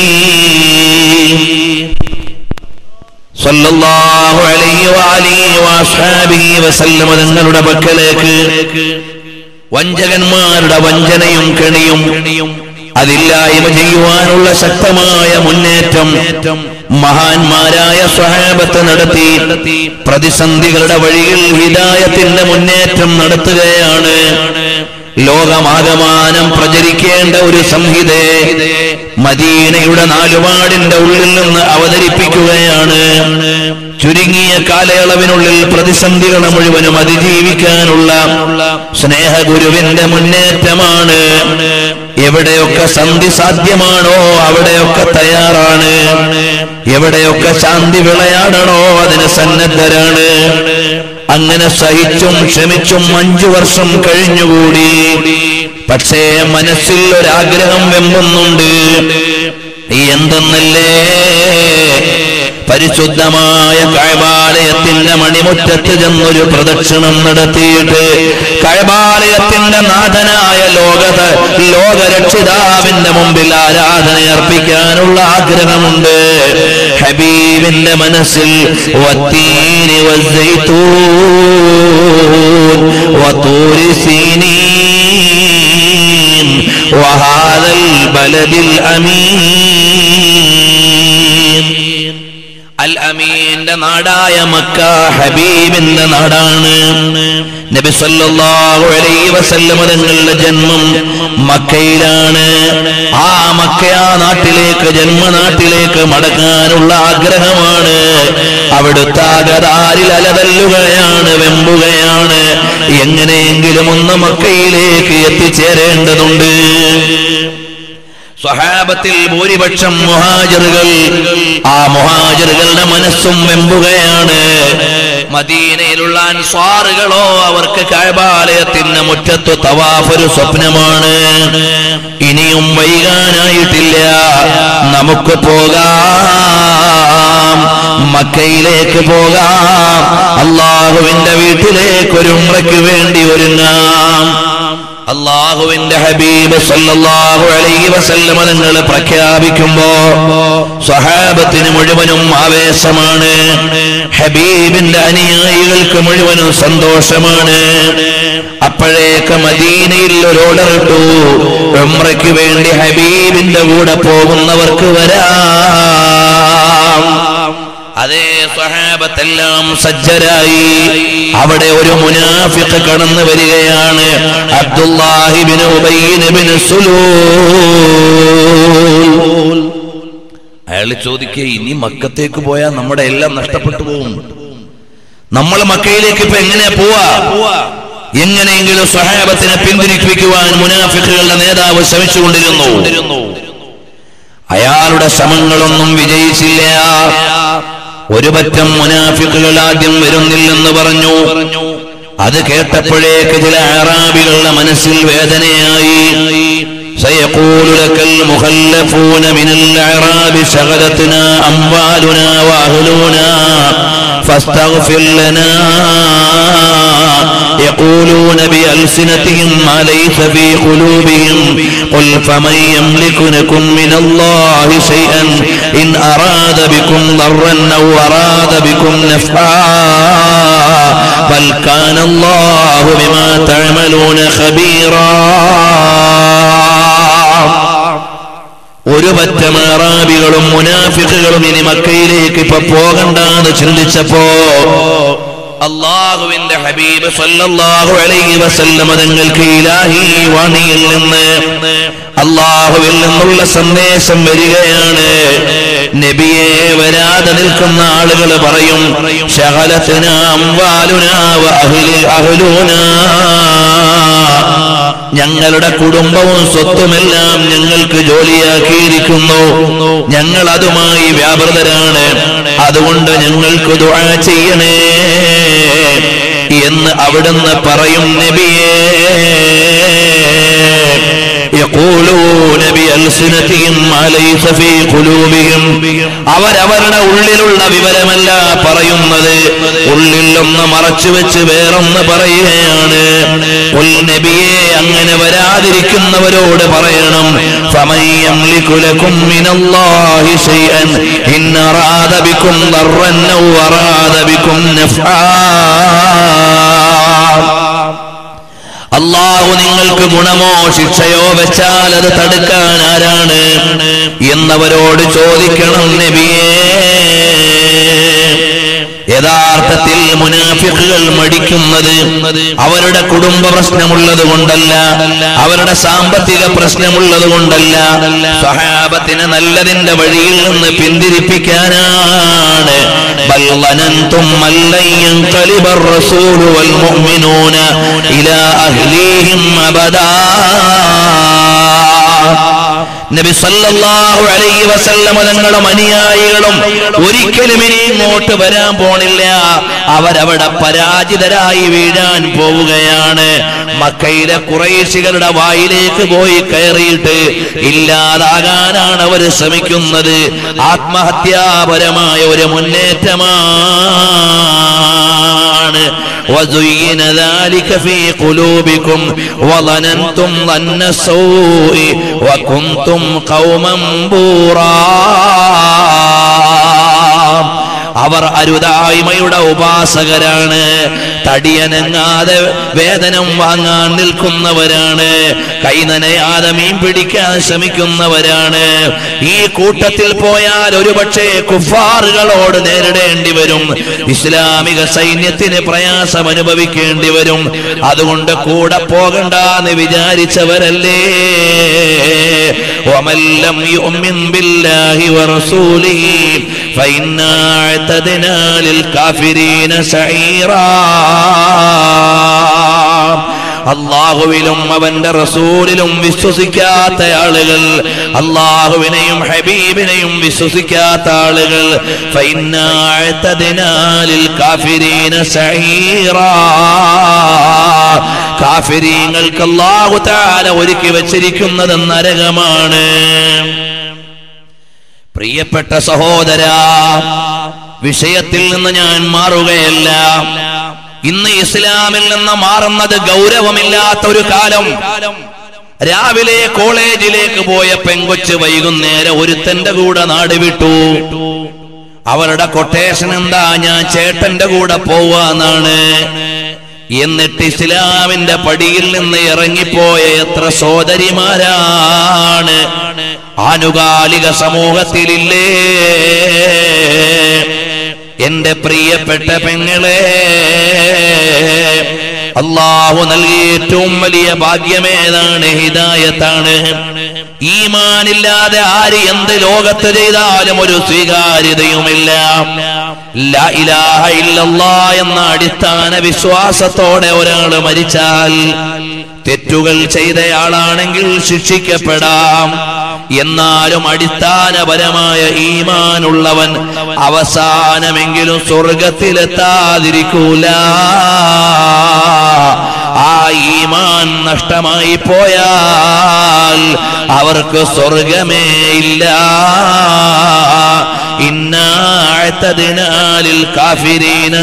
[SPEAKER 1] സല്ലല്ലാഹു അലൈഹി വഅലിഹി വഅസ്ഹാബിഹി വസല്ലമ തങ്ങളുടെ പക്കലേക്ക് വഞ്ചകന്മാരുടെ വഞ്ചനയും കെണിയും അതില്ലായ്മ ചെയ്യുവാനുള്ള ശക്തമായ മുന്നേറ്റം മഹാന്മാരായ സ്വഹാബത്ത് നടത്തി പ്രതിസന്ധികളുടെ വഴിയിൽ ഹിദായത്തിന്റെ മുന്നേറ്റം നടത്തുകയാണ് ലോകമാകമാനം പ്രചരിക്കേണ്ട ഒരു സംഹിതയെ മദീനയുടെ നാലുപാടിന്റെ ഉള്ളിൽ നിന്ന് അവതരിപ്പിക്കുകയാണ് ചുരുങ്ങിയ കാലയളവിനുള്ളിൽ പ്രതിസന്ധികളെ മുഴുവനും അതിജീവിക്കാനുള്ള സ്നേഹഗുരുവിന്റെ മുന്നേറ്റമാണ് എവിടെയൊക്കെ സന്ധി സാധ്യമാണോ അവിടെയൊക്കെ തയ്യാറാണ് എവിടെയൊക്കെ ശാന്തി വിളയാടണോ അതിന് സന്നദ്ധരാണ് അങ്ങനെ സഹിച്ചും ക്ഷമിച്ചും അഞ്ചു വർഷം കഴിഞ്ഞുകൂടി പക്ഷേ മനസ്സിൽ ഒരാഗ്രഹം വെമ്പുന്നുണ്ട് എന്തെന്നല്ലേ പരിശുദ്ധമായ കഴബാലയത്തിന്റെ മണിമുറ്റത്ത് ചെന്നൊരു പ്രദക്ഷിണം നടത്തിയിട്ട് കഴബാലയത്തിന്റെ നാഥനായ ലോകത ലോകരക്ഷിതാവിന്റെ മുമ്പിൽ ആരാധന അർപ്പിക്കാനുള്ള ആഗ്രഹമുണ്ട് ഹബീബിന്റെ മനസ്സിൽ വത്തീനി വസ്സൈത്തൂൻ വത്തൂരി സീനീൻ وهذا البلد الأمين അൽ അമീന്റെ നാടായ മക്ക ഹബീബിന്റെ നാടാണ് നബി സല്ലല്ലാഹു അലൈഹി വസല്ലമ തങ്ങളുടെ ജന്മം മക്കയിലാണ് ആ മക്ക ആ നാട്ടിലേക്ക് ജന്മനാട്ടിലേക്ക് മടങ്ങാനുള്ള ആഗ്രഹമാണ് അവിടുത്തെ അകതാരിൽ അലതല്ലുകയാണ് വെമ്പുകയാണ് എങ്ങനെയെങ്കിലും ഒന്ന് മക്കയിലേക്ക് എത്തിച്ചേരേണ്ടതുണ്ട് സ്വഹാബത്തിൽ ഭൂരിപക്ഷം മുഹാജറുകൾ ആ മുഹാജറുകളുടെ മനസ്സും വെമ്പുകയാണ് മദീനയിലുള്ള അൻസ്വാറുകളോ അവർക്ക് കഴബാലയത്തിന്റെ മുറ്റത്ത് തവാഫ് ഒരു സ്വപ്നമാണ് ഇനിയും വൈകാനായിട്ടില്ല നമുക്ക് പോകാം മക്കയിലേക്ക് പോകാം അള്ളാഹുവിന്റെ വീട്ടിലേക്ക് ഒരു ഉമ്രയ്ക്ക് വേണ്ടി ഒരുങ്ങാം അള്ളാഹുവിന്റെ ഹബീബ് സല്ലല്ലാഹു അലൈഹി വസല്ലമ നിങ്ങൾ പ്രഖ്യാപിക്കുമ്പോ സ്വഹാബത്തിന് മുഴുവനും ആവേശമാണ് ഹബീബിന്റെ അനുയായികൾക്ക് മുഴുവനും സന്തോഷമാണ് അപ്പോഴേക്ക് മദീനയിൽ ഒരു ഓർഡർ ഇട്ടു ഉംറയ്ക്ക് വേണ്ടി ഹബീബിന്റെ കൂടെ പോകുന്നവർക്ക് വരാം അതേ സ്വഹാബത്തെല്ലാം സജ്ജരായി അവിടെ ഒരു മുനാഫിഖ് കടന്നു വരികയാണ് അബ്ദുല്ലാഹിബിന് ഉബൈനബിന് സുലൂൽ അയാൾ ചോദിക്കേ ഇനി മക്കത്തേക്ക് പോയാൽ നമ്മുടെ എല്ലാം നഷ്ടപ്പെട്ടു പോകും നമ്മൾ മക്കയിലേക്ക് ഇപ്പൊ എങ്ങനെ പോവാ എങ്ങനെയെങ്കിലും സഹാബത്തിനെ പിന്തിരിപ്പിക്കുവാൻ മുനാഫിഖുകളുടെ നേതാവ് ശ്രമിച്ചുകൊണ്ടിരുന്നു അയാളുടെ ശ്രമങ്ങളൊന്നും വിജയിച്ചില്ല ഒരു പറ്റം മുനാഫിക്കുകൾ ആദ്യം വരുന്നില്ലെന്ന് പറഞ്ഞു അത് കേട്ടപ്പോഴേക്ക് ചില അറാബികളുടെ മനസ്സിൽ വേദനയായി سيقول لك المخلفون من الأعراب شغلتنا أموالنا وأهلنا فاستغفر لنا يقولون بألسنتهم ما ليس في قلوبهم قل فمن يملك لكم من الله شيئا إن أراد بكم ضرا أو أراد بكم نفعا بل كان الله بما تعملون خبيرا ഒരു പറ്റം അറാബികളും മുനാഫിക്കുകളും ഇനി മക്കയിലേക്ക് ഇപ്പൊ പോകണ്ടെന്ന് ചിന്തിച്ചപ്പോ അള്ളാഹുവിന്റെ ഹബീബ് സല്ലല്ലാഹു അലൈഹി വസല്ലമ തങ്ങൾക്ക് ഇലാഹി വാണിയിൽ നിന്ന് അള്ളാഹുവിൽ നിന്നുള്ള സന്ദേശം വരികയാണ് നബിയെ വരാതെ നിൽക്കുന്ന ആളുകൾ പറയും ശകലത്തിന അംവാലുന അഹ്ലി അഹ്ലൂന ഞങ്ങളുടെ കുടുംബവും സ്വത്തുമെല്ലാം ഞങ്ങൾക്ക് ജോലിയാക്കിയിരിക്കുന്നു ഞങ്ങൾ അതുമായി വ്യാപൃതരാണ് അതുകൊണ്ട് ഞങ്ങൾക്ക് ദുആ ചെയ്യണേ എന്ന് അവിടുന്ന് പറയും നബിയേ يقولون بألسنتهم ما ليس في قلوبهم അവരവരുടെ ഉള്ളിലുള്ള വിവരമല്ല പറയുന്നത് ഉള്ളിൽ ഒന്ന് മറച്ചു വെച്ച് വേറൊന്ന് പറയുകയാണ് ഉൽ നബിയെ അങ്ങനെ വരാതിരിക്കുന്നവരോട് പറയണം فمن يملك لكم من الله شيئا إن أراد بكم ضرا أو أراد بكم نفعا അള്ളാഹു നിങ്ങൾക്ക് ഗുണമോ ശിക്ഷയോ വെച്ചാൽ അത് തടുക്കാൻ ആരാണ് എന്നവരോട് ചോദിക്കണം നബിയേ യഥാർത്ഥത്തിൽ മുനാഫിക്കുകൾ മടിക്കുന്നത് അവരുടെ കുടുംബ പ്രശ്നമുള്ളത് കൊണ്ടല്ല അവരുടെ സാമ്പത്തിക പ്രശ്നമുള്ളത് കൊണ്ടല്ല സഹാബത്തിന് നല്ലതിന്റെ വഴിയിൽ നിന്ന് പിന്തിരിപ്പിക്കാനാണ് بل ظننتم أن لن ينقلب الرسول والمؤمنون إلى أهليهم أبدا നബി സല്ലല്ലാഹു അലൈഹി വസല്ലമ തങ്ങളുടെ അനുയായികളും ഒരിക്കലും ഇനി ഇങ്ങോട്ട് വരാൻ പോണില്ല അവരവിടെ പരാജിതരായി വീഴാൻ പോവുകയാണ് മക്കയിലെ കുറേശികളുടെ വായിലേക്ക് പോയി കയറിയിട്ട് ഇല്ലാതാകാനാണ് അവർ ശ്രമിക്കുന്നത് ആത്മഹത്യാപരമായ ഒരു മുന്നേറ്റമാണ് وزين ذلك في قلوبكم وظننتم ظن السوء وكنتم قوما بورا അവർ അരുതായ്മയുടെ ഉപാസകരാണ് തടിയനങ്ങാതെ വേതനം വാങ്ങാൻ നിൽക്കുന്നവരാണ് കൈനനയാതെ മീൻ പിടിക്കാൻ ശ്രമിക്കുന്നവരാണ് ഈ കൂട്ടത്തിൽ പോയാൽ ഒരുപക്ഷെ കുഫാറുകളോട് നേരിടേണ്ടി വരും ഇസ്ലാമിക സൈന്യത്തിന് പ്രയാസം അനുഭവിക്കേണ്ടി വരും അതുകൊണ്ട് കൂടെ പോകണ്ടെന്ന് വിചാരിച്ചവരല്ലേ ومن لم يؤمن بالله ورسوله فإنا اعتدنا للكافرين سعيرا അള്ളാഹുവിലും അവന്റെ റസൂലിലും വിശ്വസിക്കാത്ത ആളുകൾ അള്ളാഹുവിനെയും ഹബീബിനെയും വിശ്വസിക്കാത്ത ആളുകൾ فإنا اعتدنا للكافرين سعيرا കാഫിരീങ്ങൾക്ക് അല്ലാഹു തആല ഒരുക്കി വച്ചിരിക്കുന്നത് നരകമാണ് പ്രിയപ്പെട്ട സഹോദര വിഷയത്തിൽ നിന്ന് ഞാൻ മാറുകയല്ല ഇന്ന് ഇസ്ലാമിൽ നിന്ന് മാറുന്നത് ഗൗരവമില്ലാത്ത ഒരു കാലം രാവിലെ കോളേജിലേക്ക് പോയ പെങ്കൊച്ച് വൈകുന്നേരം ഒരുത്തന്റെ കൂടെ നാട് വിട്ടു അവരുടെ കൊട്ടേഷൻ എന്താ ഞാൻ ചേട്ടന്റെ കൂടെ പോവാന്നാണ് എന്നിട്ട് ഇസ്ലാമിന്റെ പടിയിൽ നിന്ന് ഇറങ്ങിപ്പോയ എത്ര സോദരിമാരാണ് ആനുകാലിക സമൂഹത്തിലില്ലേ എന്റെ പ്രിയപ്പെട്ട പെങ്ങളെ അള്ളാഹു നൽകിയ ഏറ്റവും വലിയ ഭാഗ്യമേതാണ് ഹിദായത്താണ് ഈമാനില്ലാതെ ആര് എന്ത് ലോകത്ത് ചെയ്താലും ഒരു സ്വീകാര്യതയുമില്ല ലാ ഇലാഹ ഇല്ലല്ലാ എന്ന അടിസ്ഥാന വിശ്വാസത്തോടെ ഒരാൾ മരിച്ചാൽ തെറ്റുകൾ ചെയ്തയാളാണെങ്കിൽ ശിക്ഷിക്കപ്പെടാം എന്നാലും അടിസ്ഥാനപരമായ ഈമാനുള്ളവൻ അവസാനമെങ്കിലും സ്വർഗത്തിലെത്താതിരിക്കൂല ആ ഈമാൻ നഷ്ടമായി പോയാൽ അവർക്ക് സ്വർഗമേ ഇല്ല ഇന്നാഴ്ത്തതിനാലിൽ കാഫിരീന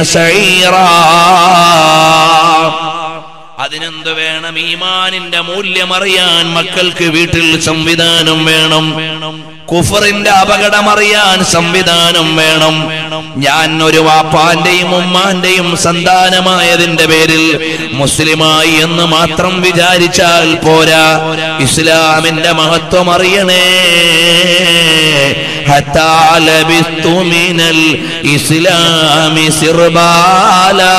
[SPEAKER 1] സൈറാ അതിനെന്ത് വേണം ഈമാനിന്റെ മൂല്യം അറിയാൻ മക്കൾക്ക് വീട്ടിൽ സംവിധാനം വേണം കുഫറിന്റെ അപകടം അറിയാൻ സംവിധാനം വേണം ഞാൻ ഒരു വാപ്പാന്റെയും ഉമ്മാന്റെയും സന്താനമായതിന്റെ പേരിൽ മുസ്ലിമായി എന്ന് മാത്രം വിചാരിച്ചാൽ പോരാ ഇസ്ലാമിന്റെ മഹത്വം അറിയണേ حتى لبثت من الإسلام سربالا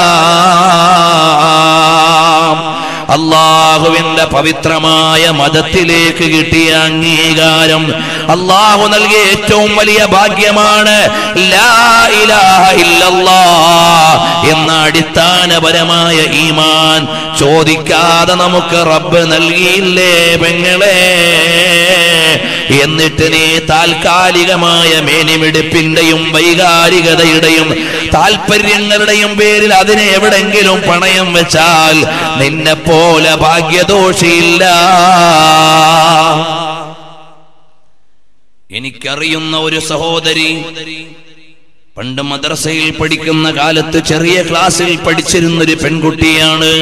[SPEAKER 1] അള്ളാഹുവിന്റെ പവിത്രമായ മതത്തിലേക്ക് കിട്ടിയ അംഗീകാരം അള്ളാഹു നൽകിയ ഏറ്റവും വലിയ ഭാഗ്യമാണ് ലാ ഇലാഹ ഇല്ലല്ലാ എന്ന അടിസ്ഥാനപരമായ ഈമാൻ ചോദിക്കാതെ നമുക്ക് റബ്ബ് നൽകിയില്ലേ പെങ്ങളെ എന്നിട്ട് നീ താൽക്കാലികമായ മേനിമിടിപ്പിന്റെയും വൈകാരികതയുടെയും താല്പര്യങ്ങളുടെയും പേരിൽ അതിനെ എവിടെങ്കിലും പണയം വെച്ചാൽ നിന്നെ പോലെ ഭാഗ്യദോഷിയില്ല എനിക്കറിയുന്ന ഒരു സഹോദരി പണ്ട് മദ്രസയിൽ പഠിക്കുന്ന കാലത്ത് ചെറിയ ക്ലാസ്സിൽ പഠിച്ചിരുന്നൊരു പെൺകുട്ടിയാണ്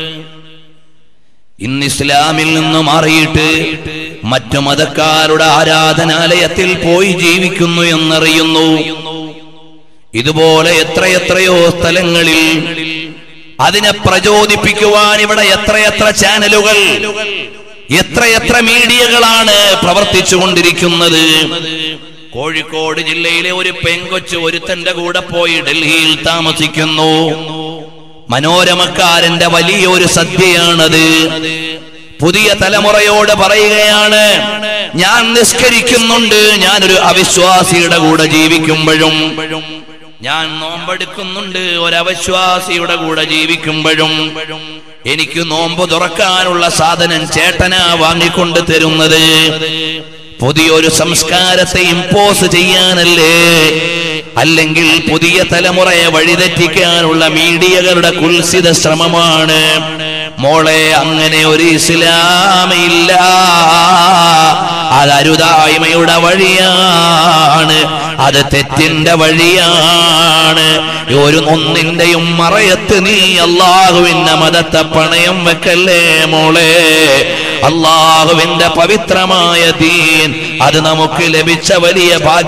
[SPEAKER 1] ഇന്ന് ഇസ്ലാമിൽ നിന്ന് മാറിയിട്ട് മറ്റു മതക്കാരുടെ ആരാധനാലയത്തിൽ പോയി ജീവിക്കുന്നു എന്നറിയുന്നു ഇതുപോലെ എത്രയെത്രയോ സ്ഥലങ്ങളിൽ അതിനെ പ്രചോദിപ്പിക്കുവാൻ ഇവിടെ എത്രയെത്ര ചാനലുകൾ എത്രയെത്ര മീഡിയകളാണ് പ്രവർത്തിച്ചു കൊണ്ടിരിക്കുന്നത് കോഴിക്കോട് ജില്ലയിലെ ഒരു പെങ്കൊച്ച് ഒരുത്തന്റെ കൂടെ പോയി ഡൽഹിയിൽ താമസിക്കുന്നു മനോരമക്കാരന്റെ വലിയൊരു സദ്യയാണത് പുതിയ തലമുറയോട് പറയുകയാണ് ഞാൻ നിസ്കരിക്കുന്നുണ്ട് ഞാനൊരു അവിശ്വാസിയുടെ കൂടെ ജീവിക്കുമ്പോഴും ഞാൻ നോമ്പെടുക്കുന്നുണ്ട് ഒരവിശ്വാസിയുടെ കൂടെ ജീവിക്കുമ്പോഴും എനിക്ക് നോമ്പ് തുറക്കാനുള്ള സാധനം ചേട്ടനാ വാങ്ങിക്കൊണ്ട് തരുന്നത് പുതിയൊരു സംസ്കാരത്തെ ഇമ്പോസ് ചെയ്യാനല്ലേ അല്ലെങ്കിൽ പുതിയ തലമുറയെ വഴിതെറ്റിക്കാനുള്ള മീഡിയകളുടെ കുൽസിത ശ്രമമാണ് മോളെ അങ്ങനെ ഒരു ഇസ്ലാമില്ല അത് അരുതായ്മയുടെ വഴിയാണ് അത് തെറ്റിന്റെ വഴിയാണ് ഒരു ഒന്നിന്റെയും മറയത്ത് നീ അള്ളാഹുവിന്റെ മതത്തെ പണയം വെക്കല്ലേ മോളെ അള്ളാഹുവിന്റെ പവിത്രമായ ദീൻ അത് നമുക്ക് ലഭിച്ച വലിയ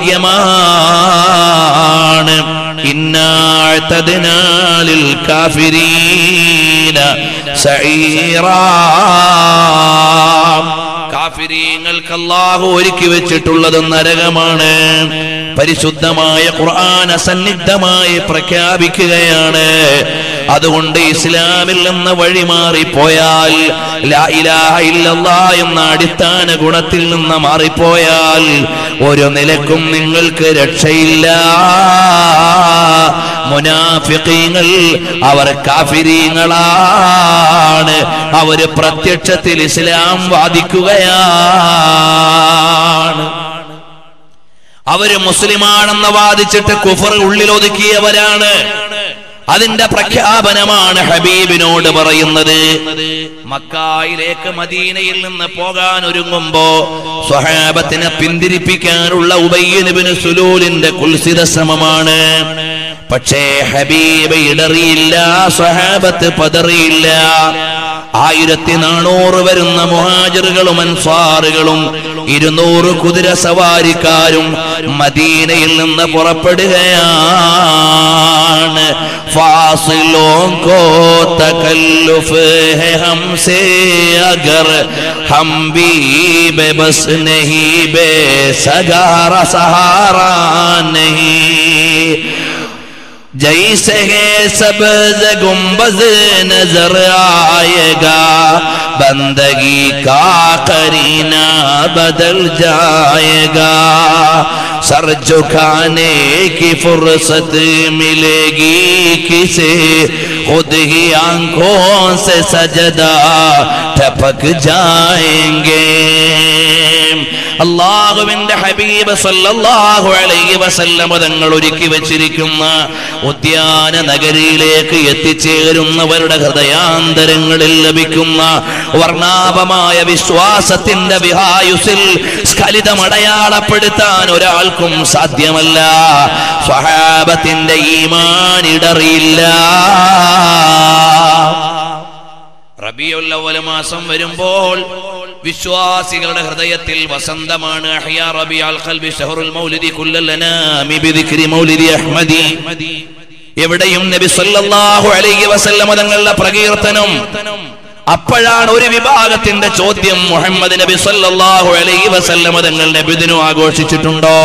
[SPEAKER 1] ഭാഗ്യമാണ് ഇന്നാഴ്ത്തതിനാലിൽ കാഫിരീന സഈറാ കാഫിരീങ്ങൾക്ക് അല്ലാഹു ഒരുക്കി വെച്ചിട്ടുള്ളത് നരകമാണ് പരിശുദ്ധമായ ഖുർആൻ അസന്നിഗ്ധമായി പ്രഖ്യാപിക്കുകയാണ് അതുകൊണ്ട് ഇസ്ലാമിൽ നിന്ന് വഴിമാറിപ്പോയാൽ ലാ ഇലാഹ ഇല്ലല്ലാ എന്ന അടിസ്ഥാന ഗുണത്തിൽ നിന്ന് മാറിപ്പോയാൽ ഒരു നിലക്കും നിങ്ങൾക്ക് രക്ഷയില്ല മുനാഫിഖീങ്ങൾ അവർ കാഫിരീങ്ങളാണ് അവര് പ്രത്യക്ഷത്തിൽ ഇസ്ലാം വാദിക്കുകയാണ് അവര് മുസ്ലിമാണെന്ന് വാദിച്ചിട്ട് കുഫർ ഉള്ളിലൊതുക്കിയവരാണ് അതിന്റെ പ്രഖ്യാപനമാണ് ഹബീബിനോട് പറയുന്നത് മക്കായിലേക്ക് മദീനയിൽ നിന്ന് പോകാൻ ഒരുങ്ങുമ്പോ സ്വഹാബത്തിനെ പിന്തിരിപ്പിക്കാനുള്ള ഉബയ്യനുബിന് സുലൂലിന്റെ കുൽസിത ശ്രമമാണ് പക്ഷേ ഹബീബ് ഇടറിയില്ല സ്വഹാബത്ത് പതറിയില്ല ആയിരത്തി നാനൂറ് വരുന്ന മുഹാജിറുകളും അൻസാറുകളും ഇരുന്നൂറ് കുതിര സവാരിക്കാരും മദീനയിൽ നിന്ന് പുറപ്പെടുകയാണ് ഫാസിലോं को तकल्लुफ है हमसे अगर हम भी बेबस नहीं बेसगारा सहारा नहीं जैसे है सब्ज गुंबज नजर आएगा बंदगी का करीना बदल जाएगा सर झुकाने की फुर्सत मिलेगी किसे खुद ही आंखों से सजदा टपक जाएंगे അള്ളാഹുവിന്റെ ഹബീബ് സല്ലല്ലാഹു അലൈഹി വസല്ലമ തങ്ങൾ ഒരുക്കി വെച്ചിരിക്കുന്ന ഉദ്യാന നഗരിയിലേക്ക് എത്തിച്ചേരുന്നവരുടെ ഹൃദയാന്തരങ്ങളിൽ ലഭിക്കുന്ന വർണ്ണാഭമായ വിശ്വാസത്തിന്റെ വിഹായുസിൽ സ്ഖലിതമടയാളപ്പെടുത്താൻ ഒരാൾക്കും സാധ്യമല്ല സ്വഹാബത്തിന്റെ ഈമാൻ ഇടറിയില്ല റബിയുൽ അവ്വൽ മാസം വരുമ്പോൾ വിശ്വാസികളുടെ ഹൃദയത്തിൽ വസന്തമാണ് അഹ്യാ റബിയുൽ ഖൽബി ഷഹറുൽ മൗലിദി കുല്ലൽ അനാമി ബിദിക്രി മൗലിദി അഹ്മദി എവിടെയും നബി സല്ലല്ലാഹു അലൈഹി വസല്ലമ തങ്ങളുടെ പ്രകീർത്തനം അപ്പോഴാണ് ഒരു വിഭാഗത്തിന്റെ ചോദ്യം മുഹമ്മദ് നബി സല്ലല്ലാഹു അലൈഹി വസല്ലമ തങ്ങൾ നബിദിനു ആഘോഷിച്ചിട്ടുണ്ടോ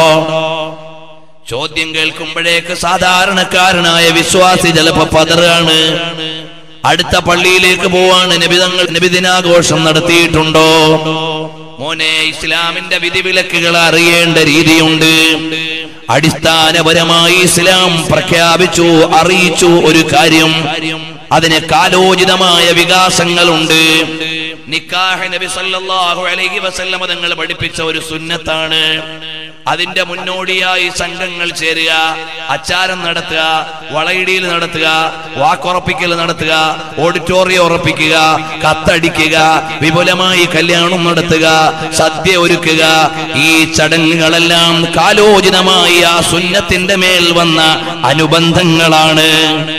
[SPEAKER 1] ചോദ്യം കേൾക്കുമ്പോഴേക്ക് സാധാരണക്കാരനായ വിശ്വാസി ചിലപ്പോ പതറാണ് അടുത്ത പള്ളിയിലേക്ക് പോവാണ് നബിതങ്ങൾ നബിദിനാഘോഷം നടത്തിയിട്ടുണ്ടോ മോനെ ഇസ്ലാമിന്റെ വിധിവിലക്കുകൾ അറിയേണ്ട രീതിയുണ്ട് അടിസ്ഥാനപരമായി ഇസ്ലാം പ്രഖ്യാപിച്ചു അറിയിച്ചു ഒരു കാര്യം അതിന് കാലോചിതമായ വികാസങ്ങളുണ്ട് നിക്കാഹ് നബി സല്ലല്ലാഹു അലൈഹി വസല്ലമ തങ്ങൾ പഠിപ്പിച്ച ഒരു സുന്നത്താണ് അതിന്റെ മുന്നോടിയായി സംഘങ്ങൾ ചേരുക അച്ചാരം നടത്തുക വളയിടിയിൽ നടത്തുക വാക്കുറപ്പിക്കൽ നടത്തുക ഓഡിറ്റോറിയം ഉറപ്പിക്കുക കത്തടിക്കുക വിപുലമായി കല്യാണം നടത്തുക സദ്യ ഒരുക്കുക ഈ ചടങ്ങുകളെല്ലാം കാലോചിതമായി ആ സുന്നത്തിന്റെ മേൽ വന്ന അനുബന്ധങ്ങളാണ്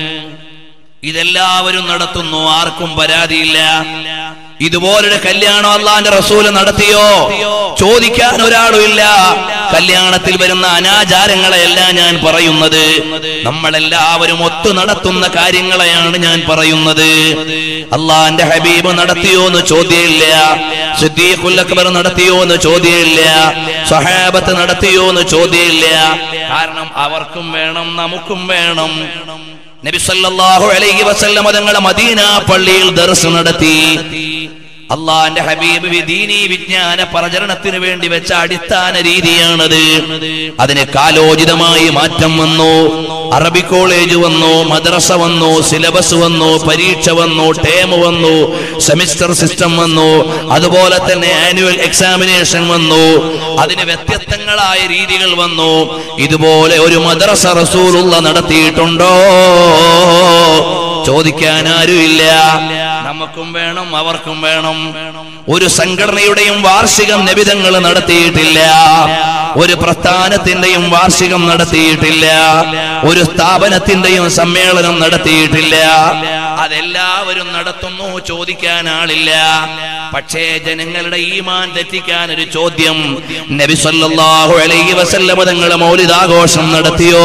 [SPEAKER 1] ഇതെല്ലാവരും നടത്തുന്നു ആർക്കും പരാതിയില്ല ഇതുപോലൊരു കല്യാണം അള്ളാന്റെ റസൂല് നടത്തിയോ ചോദിക്കാൻ ഒരാളുമില്ല കല്യാണത്തിൽ വരുന്ന അനാചാരങ്ങളെയല്ല ഞാൻ പറയുന്നത് നമ്മളെല്ലാവരും ഒത്തു നടത്തുന്ന കാര്യങ്ങളെയാണ് ഞാൻ പറയുന്നത് അള്ളാന്റെ ഹബീബ് നടത്തിയോ എന്ന് ചോദ്യമില്ല സിദ്ദീഖുൽ അക്ബർ നടത്തിയോ എന്ന് ചോദ്യമില്ല സഹാബത്ത് നടത്തിയോ എന്ന് ചോദ്യമില്ല കാരണം അവർക്കും വേണം നമുക്കും വേണം നബി സല്ലല്ലാഹു അലൈഹി വസല്ലം തങ്ങളുടെ മദീന പള്ളിയിൽ ദർസ് നടത്തി അള്ളാന്റെ ഹബീബ് വി- ദീനീ വിജ്ഞാന പ്രചരണത്തിന് വേണ്ടി വെച്ച അടിസ്ഥാന രീതിയാണത് അതിന് കാലോചിതമായി മാറ്റം വന്നു അറബി കോളേജ് വന്നു മദ്രസ വന്നു സിലബസ് വന്നു പരീക്ഷ വന്നു ടേം വന്നു സെമിസ്റ്റർ സിസ്റ്റം വന്നു അതുപോലെ തന്നെ ആനുവൽ എക്സാമിനേഷൻ വന്നു അതിന് വ്യത്യസ്തങ്ങളായ രീതികൾ വന്നു ഇതുപോലെ ഒരു മദ്രസ റസൂലുള്ള നടത്തിയിട്ടുണ്ടോ ചോദിക്കാൻ ആരുമില്ല നമുക്കും വേണം അവർക്കും വേണം ഒരു സംഘടനയുടെയും വാർഷികം നബിതങ്ങൾ നടത്തിയിട്ടില്ല ഒരു പ്രസ്ഥാനത്തിന്റെയും വാർഷികം നടത്തിയിട്ടില്ല ഒരു സ്ഥാപനത്തിന്റെയും സമ്മേളനം നടത്തിയിട്ടില്ല അതെല്ലാവരും നടത്തുന്നു ചോദിക്കാൻ ആളില്ല പക്ഷേ ജനങ്ങളുടെ ഈമാൻ തെറ്റിക്കാൻ ഒരു ചോദ്യം നബി സല്ലല്ലാഹു അലൈഹി വസല്ലമ തങ്ങളെ മൗലിദാഘോഷം നടത്തിയോ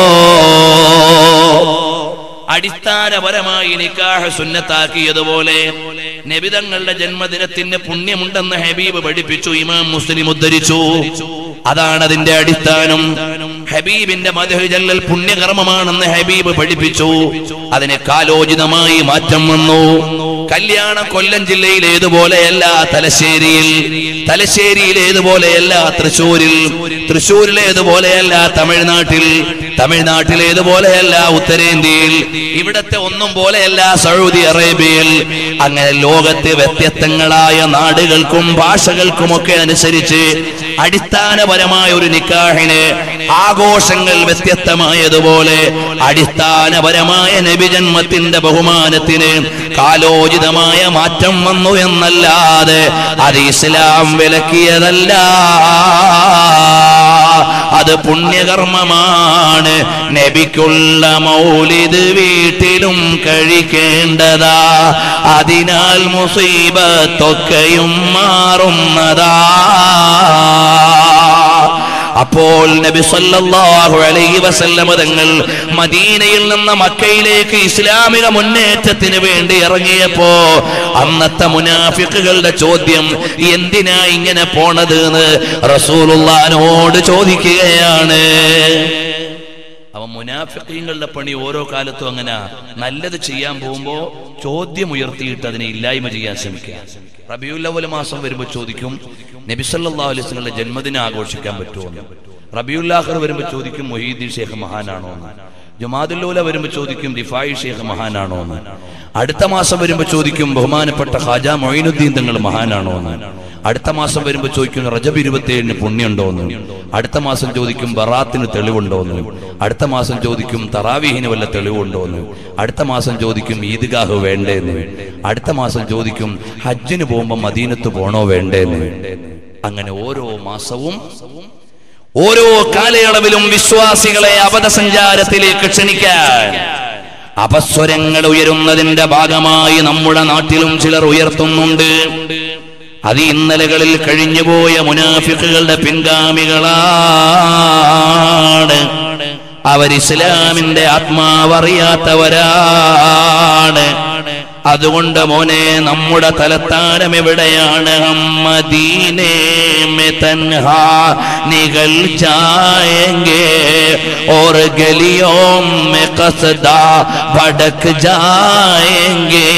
[SPEAKER 1] അടിസ്ഥാനപരമായി നിക്കാഹ് സുന്നത്താക്കിയതുപോലെ നബിതങ്ങളുടെ ജന്മദിനത്തിന് പുണ്യമുണ്ടെന്ന് ഹബീബ് പഠിപ്പിച്ചു ഇമാം മുസ്ലിം ഉദ്ധരിച്ചു അതാണ് അതിന്റെ അടിസ്ഥാനം ഹബീബിന്റെ മധുജല്ലൽ പുണ്യകർമ്മമാണെന്ന് ഹബീബ് പഠിപ്പിച്ചു അതിന് കാലോചിതമായി മാറ്റം വന്നു കല്യാണം കൊല്ലം ജില്ലയിൽ ഏതുപോലെയല്ല തലശ്ശേരിയിൽ തലശ്ശേരിയിൽ ഏതുപോലെയല്ല തൃശൂരിൽ തൃശൂരിൽ ഏതുപോലെയല്ല തമിഴ്നാട്ടിൽ തമിഴ്നാട്ടിൽ ഏതുപോലെയല്ല ഉത്തരേന്ത്യയിൽ ഇവിടത്തെ ഒന്നും പോലെയല്ല സൗദി അറേബ്യയിൽ അങ്ങനെ ലോകത്തെ വ്യത്യസ്തങ്ങളായ നാടുകൾക്കും ഭാഷകൾക്കുമൊക്കെ അനുസരിച്ച് അടിസ്ഥാനപരമായ ഒരു നിക്കാഹിന് ആഘോഷങ്ങൾ വ്യത്യസ്തമായതുപോലെ അടിസ്ഥാനപരമായ നബിജന്മത്തിന്റെ ബഹുമാനത്തിന് കാലോചിതമായ മാറ്റം വന്നു എന്നല്ലാതെ അത് ഇസ്ലാം വിലക്കിയതല്ല അത് പുണ്യകർമ്മമാണ് നബിക്കുള്ള മൗലിദ് വീട്ടിലും കഴിക്കേണ്ടതാ അതിനാൽ മുസീബത്തൊക്കെയും മാറുന്നതാ അപ്പോൾ നബി സല്ലല്ലാഹു അലൈഹി വസല്ലമ തങ്ങൾ മദീനയിൽ നിന്ന് മക്കയിലേക്ക് ഇസ്ലാമിക മുന്നേറ്റത്തിന് വേണ്ടി ഇറങ്ങിയപ്പോ അന്നത്തെ മുനാഫിക്കുകളുടെ ചോദ്യം എന്തിനാ ഇങ്ങനെ പോണത് എന്ന് റസൂലുള്ളാനോട് ചോദിക്കുകയാണ് അവൻ മുനാഫിക്കങ്ങളുടെ പണി ഓരോ കാലത്തും അങ്ങനെ നല്ലത് ചെയ്യാൻ പോകുമ്പോ ചോദ്യം ഉയർത്തിയിട്ട് അതിനെ ഇല്ലായ്മ ചെയ്യാൻ ശ്രമിക്കുക റബിയുല്ലവൽ മാസം വരുമ്പോൾ ചോദിക്കും നബിസല്ലാ അലൈസ്ങ്ങളുടെ ജന്മദിനം ആഘോഷിക്കാൻ പറ്റുമോ എന്ന് റബിയുല്ലാഹർ വരുമ്പോൾ ചോദിക്കും മൊഹീദ്ദീൻ ഷേഖ് മഹാനാണോ എന്ന് ജുമാദുല്ലൂല വരുമ്പോൾ ചോദിക്കും റിഫായി ഷേഖ് മഹാനാണോ എന്ന് അടുത്ത മാസം വരുമ്പോൾ ചോദിക്കും ബഹുമാനപ്പെട്ട ഖാജ മൊയിനുദ്ദീൻ തങ്ങൾ മഹാനാണോ എന്ന് അടുത്ത മാസം വരുമ്പോൾ ചോദിക്കും റജബ് ഇരുപത്തിയേഴിന് പുണ്യമുണ്ടോ എന്ന് അടുത്ത മാസം ചോദിക്കും ബറാത്തിന് തെളിവുണ്ടോ എന്ന് അടുത്ത മാസം ചോദിക്കും തറാവീഹിന് വല്ല തെളിവുണ്ടോ എന്ന് അടുത്ത മാസം ചോദിക്കും ഈദ്ഗാഹ് വേണ്ടേന്ന് അടുത്ത മാസം ചോദിക്കും ഹജ്ജിന് പോകുമ്പോൾ മദീനത്ത് പോണോ വേണ്ടേന്ന് അങ്ങനെ ഓരോ മാസവും ഓരോ കാലയളവിലും വിശ്വാസികളെ അബദ്ധസഞ്ചാരത്തിലേക്ക് ക്ഷണിക്കാൻ അപസ്വരങ്ങൾ ഉയരുന്നതിന്റെ ഭാഗമായി നമ്മുടെ നാട്ടിലും ചിലർ ഉയർത്തുന്നുണ്ട് അത് ഇന്നലകളിൽ കഴിഞ്ഞുപോയ മുനാഫിക്കുകളുടെ പിൻഗാമികളാണ് അവർ ഇസ്ലാമിന്റെ ആത്മാവറിയാത്തവരാണ് അതുകൊണ്ട് മോനെ നമ്മുടെ തലത്താനം എവിടെയാണ് ഹമ്മദീനേ മെ തൻഹാ നികൽ ജായെങ്കെ और गलियों में कसदा भड़क जाएंगे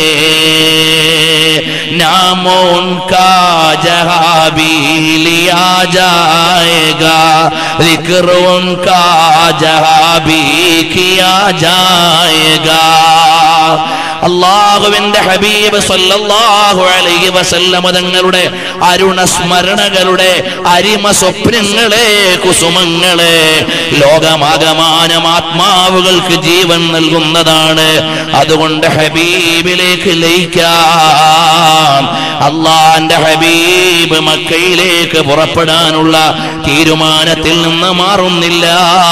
[SPEAKER 1] नाम उनका जहाँ भी लिया जाएगा जिक्र उनका जहाँ भी किया जाएगा അള്ളാഹുവിന്റെ ഹബീബ് സല്ലല്ലാഹു അലൈഹി വസല്ലമ തങ്ങളുടെ അരുണ സ്മരണകളുടെ അരിമ സ്വപ്നങ്ങളെ കുസുമങ്ങളെ ലോകമാകമാനം ആത്മാവുകൾക്ക് ജീവൻ നൽകുന്നതാണ് അതുകൊണ്ട് ഹബീബിലേക്ക് ലയിക്കാം അള്ളാന്റെ ഹബീബ് മക്കയിലേക്ക് പുറപ്പെടാനുള്ള തീരുമാനത്തിൽ നിന്ന് മാറുന്നില്ല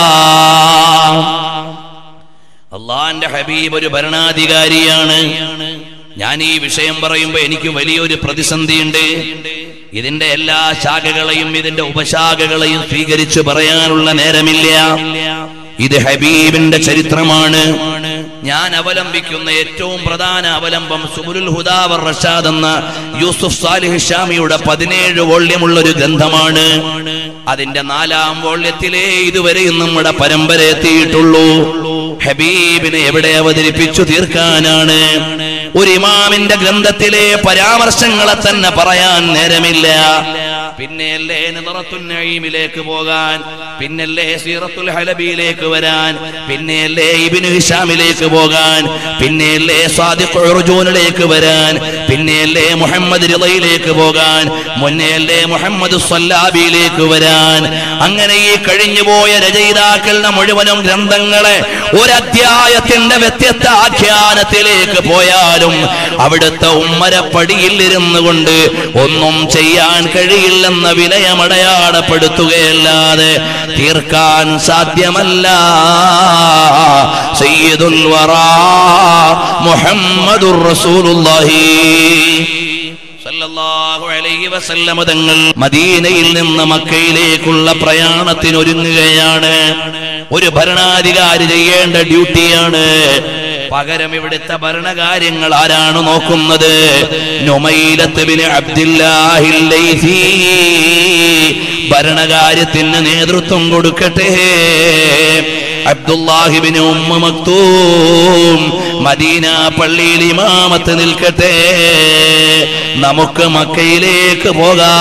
[SPEAKER 1] അള്ളാന്റെ ഹബീബ് ഒരു ഭരണാധികാരിയാണ് ഞാൻ ഈ വിഷയം പറയുമ്പോൾ എനിക്ക് വലിയൊരു പ്രതിസന്ധിയുണ്ട് ഇതിന്റെ എല്ലാ ശാഖകളെയും ഇതിന്റെ ഉപശാഖകളെയും സ്വീകരിച്ചു പറയാനുള്ള നേരമില്ല ഇത് ഹബീബിന്റെ ചരിത്രമാണ് ഞാൻ അവലംബിക്കുന്ന ഏറ്റവും പ്രധാന അവലംബം സുബുലുൽ ഹുദാവർ റഷാദ് എന്ന യൂസുഫ് സാലിഹ് ഷാമിയുടെ പതിനേഴ് വോള്യമുള്ള ഒരു ഗ്രന്ഥമാണ് അതിന്റെ നാലാം വോള്യത്തിലേ ഇതുവരെയും നമ്മുടെ പരമ്പര എത്തിയിട്ടുള്ളൂ ഹബീബിനെ എവിടെ അവതരിപ്പിച്ചു തീർക്കാനാണ് ഒരു ഇമാമിന്റെ ഗ്രന്ഥത്തിലെ പരാമർശങ്ങളെ തന്നെ പറയാൻ നേരമില്ല പിന്നെയല്ലേ നിറത്തുൽ നഈമിലേക്ക് പോകാൻ പിന്നല്ലേ സീറത്തുൽ ഹലബിയിലേക്ക് വരാൻ പിന്നെയല്ലേ ഇബ്നു ഹിഷാമിലേക്ക് പോകാൻ പിന്നെയല്ലേ സാദിഖ് ഉർജൂനിലേക്ക് വരാൻ പിന്നെയല്ലേ മുഹമ്മദ് റിളയിലേക്ക് പോകാൻ മുന്നെയല്ലേ മുഹമ്മദ് സല്ലാബിയിലേക്ക് വരാൻ അങ്ങനെ ഈ കഴിഞ്ഞുപോയ രചയിതാക്കളുടെ മുഴുവനും ഗ്രന്ഥങ്ങളെ ഒരധ്യായത്തിന്റെ വ്യത്യസ്ത ആഖ്യാനത്തിലേക്ക് പോയാലും അവിടുത്തെ ഉമ്മരപ്പടിയിൽ ഇരുന്നു കൊണ്ട് ഒന്നും ചെയ്യാൻ കഴിയില്ലെന്ന വിനയമടയാളപ്പെടുത്തുകയല്ലാതെ തീർക്കാൻ സാധ്യമല്ല സയ്യിദുൽ വറാ മുഹമ്മദുർ റസൂലുള്ളാഹി സല്ലല്ലാഹു അലൈഹി വസല്ലമ തങ്ങൾ മദീനയിൽ നിന്ന് മക്കയിലേക്കുള്ള പ്രയാണത്തിനൊരുങ്ങുകയാണ് ഒരു ഭരണാധികാരി ചെയ്യേണ്ട ഡ്യൂട്ടിയാണ് പകരം ഇവിടുത്തെ ഭരണകാര്യങ്ങൾ ആരാണ് നോക്കുന്നത് നുമൈലത്ത് ബിൻ അബ്ദുല്ലാഹിൽ ലൈസി ഭരണകാര്യത്തിന് നേതൃത്വം കൊടുക്കട്ടെ അബ്ദുല്ലാഹിബിന് ഉമ്മ മക്തൂം മദീന പള്ളിയിൽ ഇമാമത്ത് നിൽക്കട്ടെ നമുക്ക് മക്കയിലേക്ക്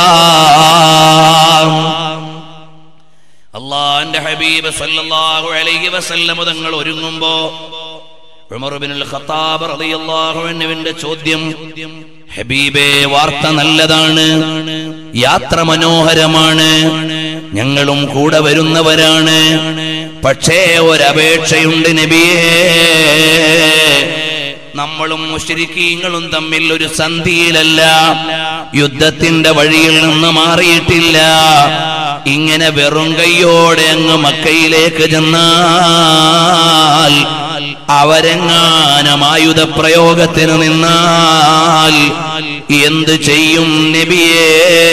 [SPEAKER 1] പോകാം അള്ളാന്റെ ഹബീബ് സല്ലല്ലാഹു അലൈഹി വസല്ലം തങ്ങൾ ഒരുങ്ങുമ്പോ ഉമർ ഇബ്നുൽ ഖത്താബ് റളിയല്ലാഹു അൻഹുവിന്റെ ചോദ്യം ഹബീബേ വാർത്ത നല്ലതാണ് യാത്ര മനോഹരമാണ് ഞങ്ങളും കൂടെ വരുന്നവരാണ് പക്ഷേ ഒരപേക്ഷയുണ്ട് നബിയേ നമ്മളും മുശ്രിക്കീങ്ങളും തമ്മിൽ ഒരു സന്ധിയിലല്ല യുദ്ധത്തിന്റെ വഴിയിൽ നിന്ന് മാറിയിട്ടില്ല ഇങ്ങനെ വെറും കൈയോടെ അങ്ങ് മക്കയിലേക്ക് ചെന്നാൽ അവരെങ്ങാനും ആയുധ പ്രയോഗത്തിന് നിന്നാൽ എന്ത് ചെയ്യും നബിയേ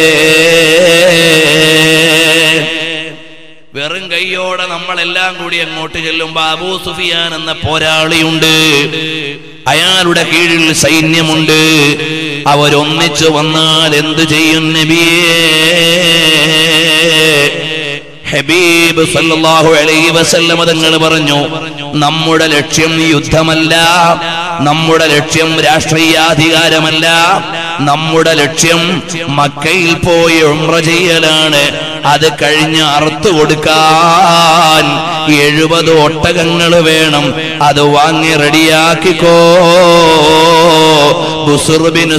[SPEAKER 1] വെറും കൈയോടെ നമ്മളെല്ലാം കൂടി അങ്ങോട്ട് ചെല്ലുമ്പോ അബൂ സുഫിയാൻ എന്ന പോരാളിയുണ്ട് അയാളുടെ കീഴിൽ സൈന്യമുണ്ട് അവരൊന്നിച്ചു വന്നാൽ എന്തു ചെയ്യും നബിയേ ഹബീബ് സല്ലല്ലാഹു അലൈഹി വസല്ലമ തങ്ങൾ പറഞ്ഞു നമ്മുടെ ലക്ഷ്യം യുദ്ധമല്ല നമ്മുടെ ലക്ഷ്യം രാഷ്ട്രീയാധികാരമല്ല നമ്മുടെ ലക്ഷ്യം മക്കയിൽ പോയി ഉംറ ചെയ്യലാണ് അത് കഴിഞ്ഞ് അറുത്തു കൊടുക്കാൻ എഴുപത് ഒട്ടകങ്ങൾ വേണം അത് വാങ്ങി റെഡിയാക്കിക്കോ ബുസുർബിൻ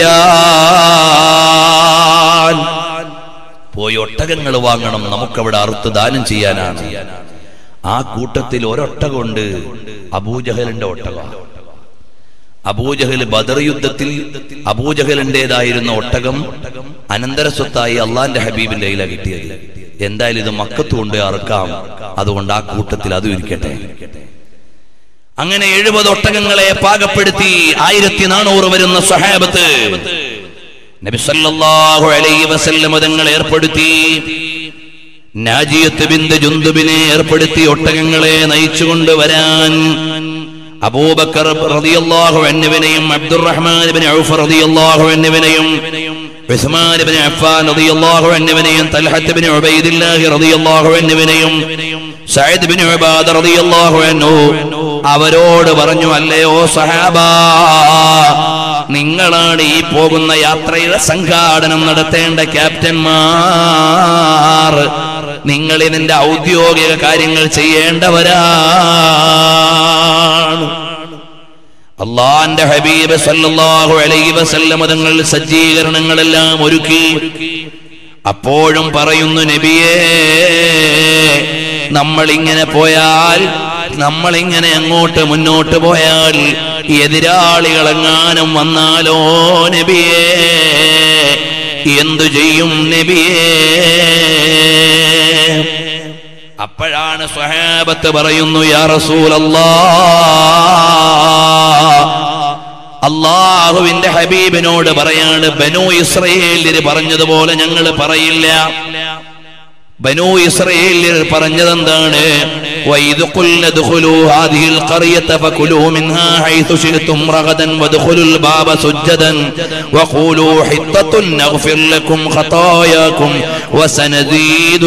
[SPEAKER 1] സുഫിയാൻ പോയി ഒട്ടകങ്ങൾ വാങ്ങണം നമുക്കവിടെ അറുത്ത് ദാനം ചെയ്യാനാണ് ആ കൂട്ടത്തിൽ ഒരൊട്ടകമുണ്ട് അബൂജഹലിന്റെ ഒട്ടകം അബൂജഹൽ ബദർ യുദ്ധത്തിൽ അബൂജഹലിന്റേതായിരുന്ന ഒട്ടകം അനന്തര സ്വത്തായി അള്ളാന്റെ ഹബീബിന്റെ കയ്യിലാണ് കിട്ടിയത് എന്തായാലും ഇത് മക്കത്ത് കൊണ്ട് അറുക്കാം അതുകൊണ്ട് ആ കൂട്ടത്തിൽ അതും ഇരിക്കട്ടെ അങ്ങനെ എഴുപത് ഒട്ടകങ്ങളെ പാകപ്പെടുത്തി ആയിരത്തി നാനൂറ് വരുന്ന സഹാബത്ത് നബി സല്ലല്ലാഹു അലൈഹി വസല്ലം തങ്ങൾ ഏർപ്പെടുത്തി നാജിയത്ത് ബിന്ദു ജുന്ദുബിനെ ഏർപ്പെടുത്തി ഒട്ടകങ്ങളെ നയിച്ചുകൊണ്ട് വരാൻ അബൂബക്കർ റളിയല്ലാഹു അൻഹുവിനെയും അബ്ദുറഹ്മാൻ ഇബ്നു ഔഫ് റളിയല്ലാഹു അൻഹുവിനെയും ഉസ്മാൻ ഇബ്നു അഫ്ഫാൻ റളിയല്ലാഹു അൻഹുവിനെയും തൽഹത്ത് ഇബ്നു ഉബൈദില്ലാഹി റളിയല്ലാഹു അൻഹുവിനെയും സഅദ് ഇബ്നു ഉബാദ റളിയല്ലാഹു അൻഹു അവരോട് പറഞ്ഞു അല്ലയോ സഹാബാ നിങ്ങളാണ് ഈ പോകുന്ന യാത്രയുടെ സംഘാടനം നടത്തേണ്ട ക്യാപ്റ്റന്മാർ നിങ്ങൾ ഇതിന്റെ ഔദ്യോഗിക കാര്യങ്ങൾ ചെയ്യേണ്ടവരാണ് അള്ളാന്റെ ഹബീബ് സല്ലല്ലാഹു അലൈഹി വസല്ലം തങ്ങൾ സജ്ജീകരണങ്ങളെല്ലാം ഒരുക്കി അപ്പോഴും പറയുന്നു നബിയേ നമ്മൾ ഇങ്ങനെ പോയാൽ നമ്മൾ ഇങ്ങനെ അങ്ങോട്ട് മുന്നോട്ട് പോയാൽ എതിരാളികളെങ്ങാനും വന്നാലോ നബിയേ എന്തു ചെയ്യും നബിയേ അപ്പോഴാണ് സ്വഹാബത്ത് പറയുന്നു യാ റസൂലല്ലാ അള്ളാഹുവിന്റെ ഹബീബിനോട് പറയാണ് ബനു ഇസ്രയേലിന് പറഞ്ഞതുപോലെ ഞങ്ങൾ പറയില്ല ബനു ഇസ്രയേലിൽ പറഞ്ഞതെന്താണ് وَإِذْ قُلْنَا ادْخُلُوا هَذِهِ الْقَرْيَةَ فَكُلُوا مِنْهَا حَيْثُ شِئْتُمْ رَغَدًا وَادْخُلُوا الْبَابَ سُجَّدًا وَقُولُوا حِطَّةٌ نَغْفِرْ لَكُمْ خَطَايَاكُمْ وَسَنَزِيدُ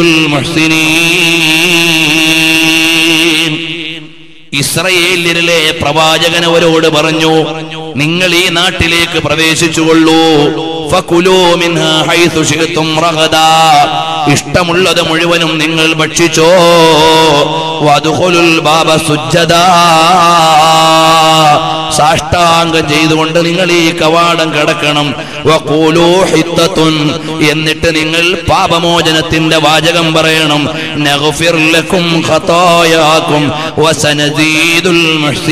[SPEAKER 1] الْمُحْسِنِينَ ഇസ്രയേലിലെ പ്രവാചകൻ അവരോട് പറഞ്ഞു നിങ്ങൾ ഈ നാട്ടിലേക്ക് പ്രവേശിച്ചുകൊള്ളൂ ഫകുലൂ മിൻഹാ ഹൈതു ശിഅ്തും റഗദാ ഇഷ്ടമുള്ളത് മുഴുവനും നിങ്ങൾ ഭക്ഷിച്ചോ വദ്ഖുലുൽ ബാബ സുജ്ജദാ സാഷ്ടാംഗം ചെയ്തുകൊണ്ട് നിങ്ങൾ ഈ കവാടം കടക്കണം വഖൂലൂ ഹിത്തത്തുൻ എന്നിട്ട് നിങ്ങൾ പാപമോചനത്തിന്റെ വാചകം പറയണം നഗ്ഫിർ ലക്കും ഖതായാക്കും വസനസീദുൽ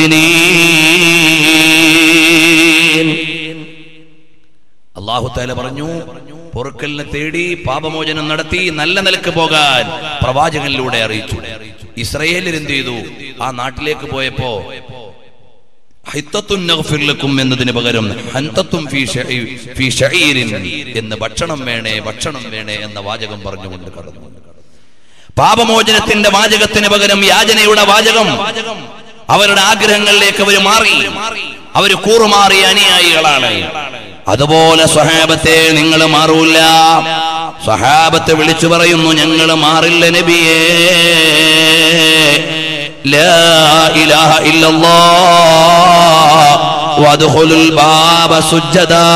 [SPEAKER 1] മുഹ്സിനീൻ അള്ളാഹു താല പറഞ്ഞു പൊറുക്കലിനെ തേടി പാപമോചനം നടത്തി നല്ല നിലക്ക് പോകാൻ പ്രവാചകനിലൂടെ അറിയിച്ചു ഇസ്രയേലിൽ എന്ത് ചെയ്തു ആ നാട്ടിലേക്ക് പോയപ്പോ ഹിത്തത്തുൻ നഗ്ഫിർ ലക്കും എന്നതിന് പകരം ഹന്തത്തും ഫീ ഷഈ- ഫീ ഷഈരിൻ എന്ന് ഭക്ഷണം വേണേ ഭക്ഷണം വേണേ എന്ന വാചകം പറഞ്ഞുകൊണ്ട് കടന്നു പാപമോചനത്തിന്റെ വാചകത്തിന് പകരം യാചനയുടെ വാചകം അവരുടെ ആഗ്രഹങ്ങളിലേക്ക് അവർ മാറി അവർ കൂറുമാറിയ അനുയായികളാണ് അതുപോലെ സ്വഹാബത്തെ നിങ്ങൾ മാറൂല സ്വഹാബത്തെ വിളിച്ചു പറയുന്നു ഞങ്ങൾ മാറില്ല നബിയേ لا إله إلا الله وادخلوا الباب سجدا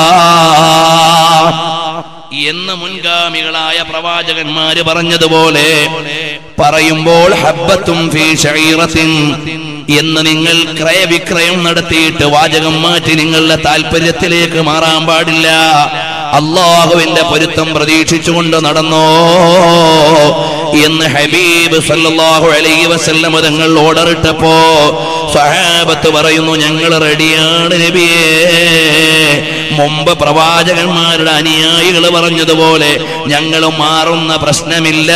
[SPEAKER 1] എന്ന് മുൻഗാമികളായ പ്രവാചകന്മാര് പറഞ്ഞതുപോലെ പറയുമ്പോൾ ഹബ്ബത്തും ഫീ ശഈറത്തിൻ എന്ന് നിങ്ങൾ ക്രയവിക്രയം നടത്തിയിട്ട് വാചകം മാറ്റി നിങ്ങളുടെ താല്പര്യത്തിലേക്ക് മാറാൻ പാടില്ല അള്ളാഹുവിന്റെ പൊരുത്തം പ്രതീക്ഷിച്ചുകൊണ്ട് നടന്നോ എന്ന് ഹബീബ് സല്ലല്ലാഹു അലൈഹി വസല്ലം തങ്ങൾ ഓർഡർ ഇട്ടപ്പോ സഹാബത്ത് പറയുന്നു ഞങ്ങൾ റെഡിയാണ് നബിയേ മുമ്പ് പ്രവാചകന്മാരുടെ അനുയായികൾ പറഞ്ഞതുപോലെ ഞങ്ങൾ മാറുന്ന പ്രശ്നമില്ല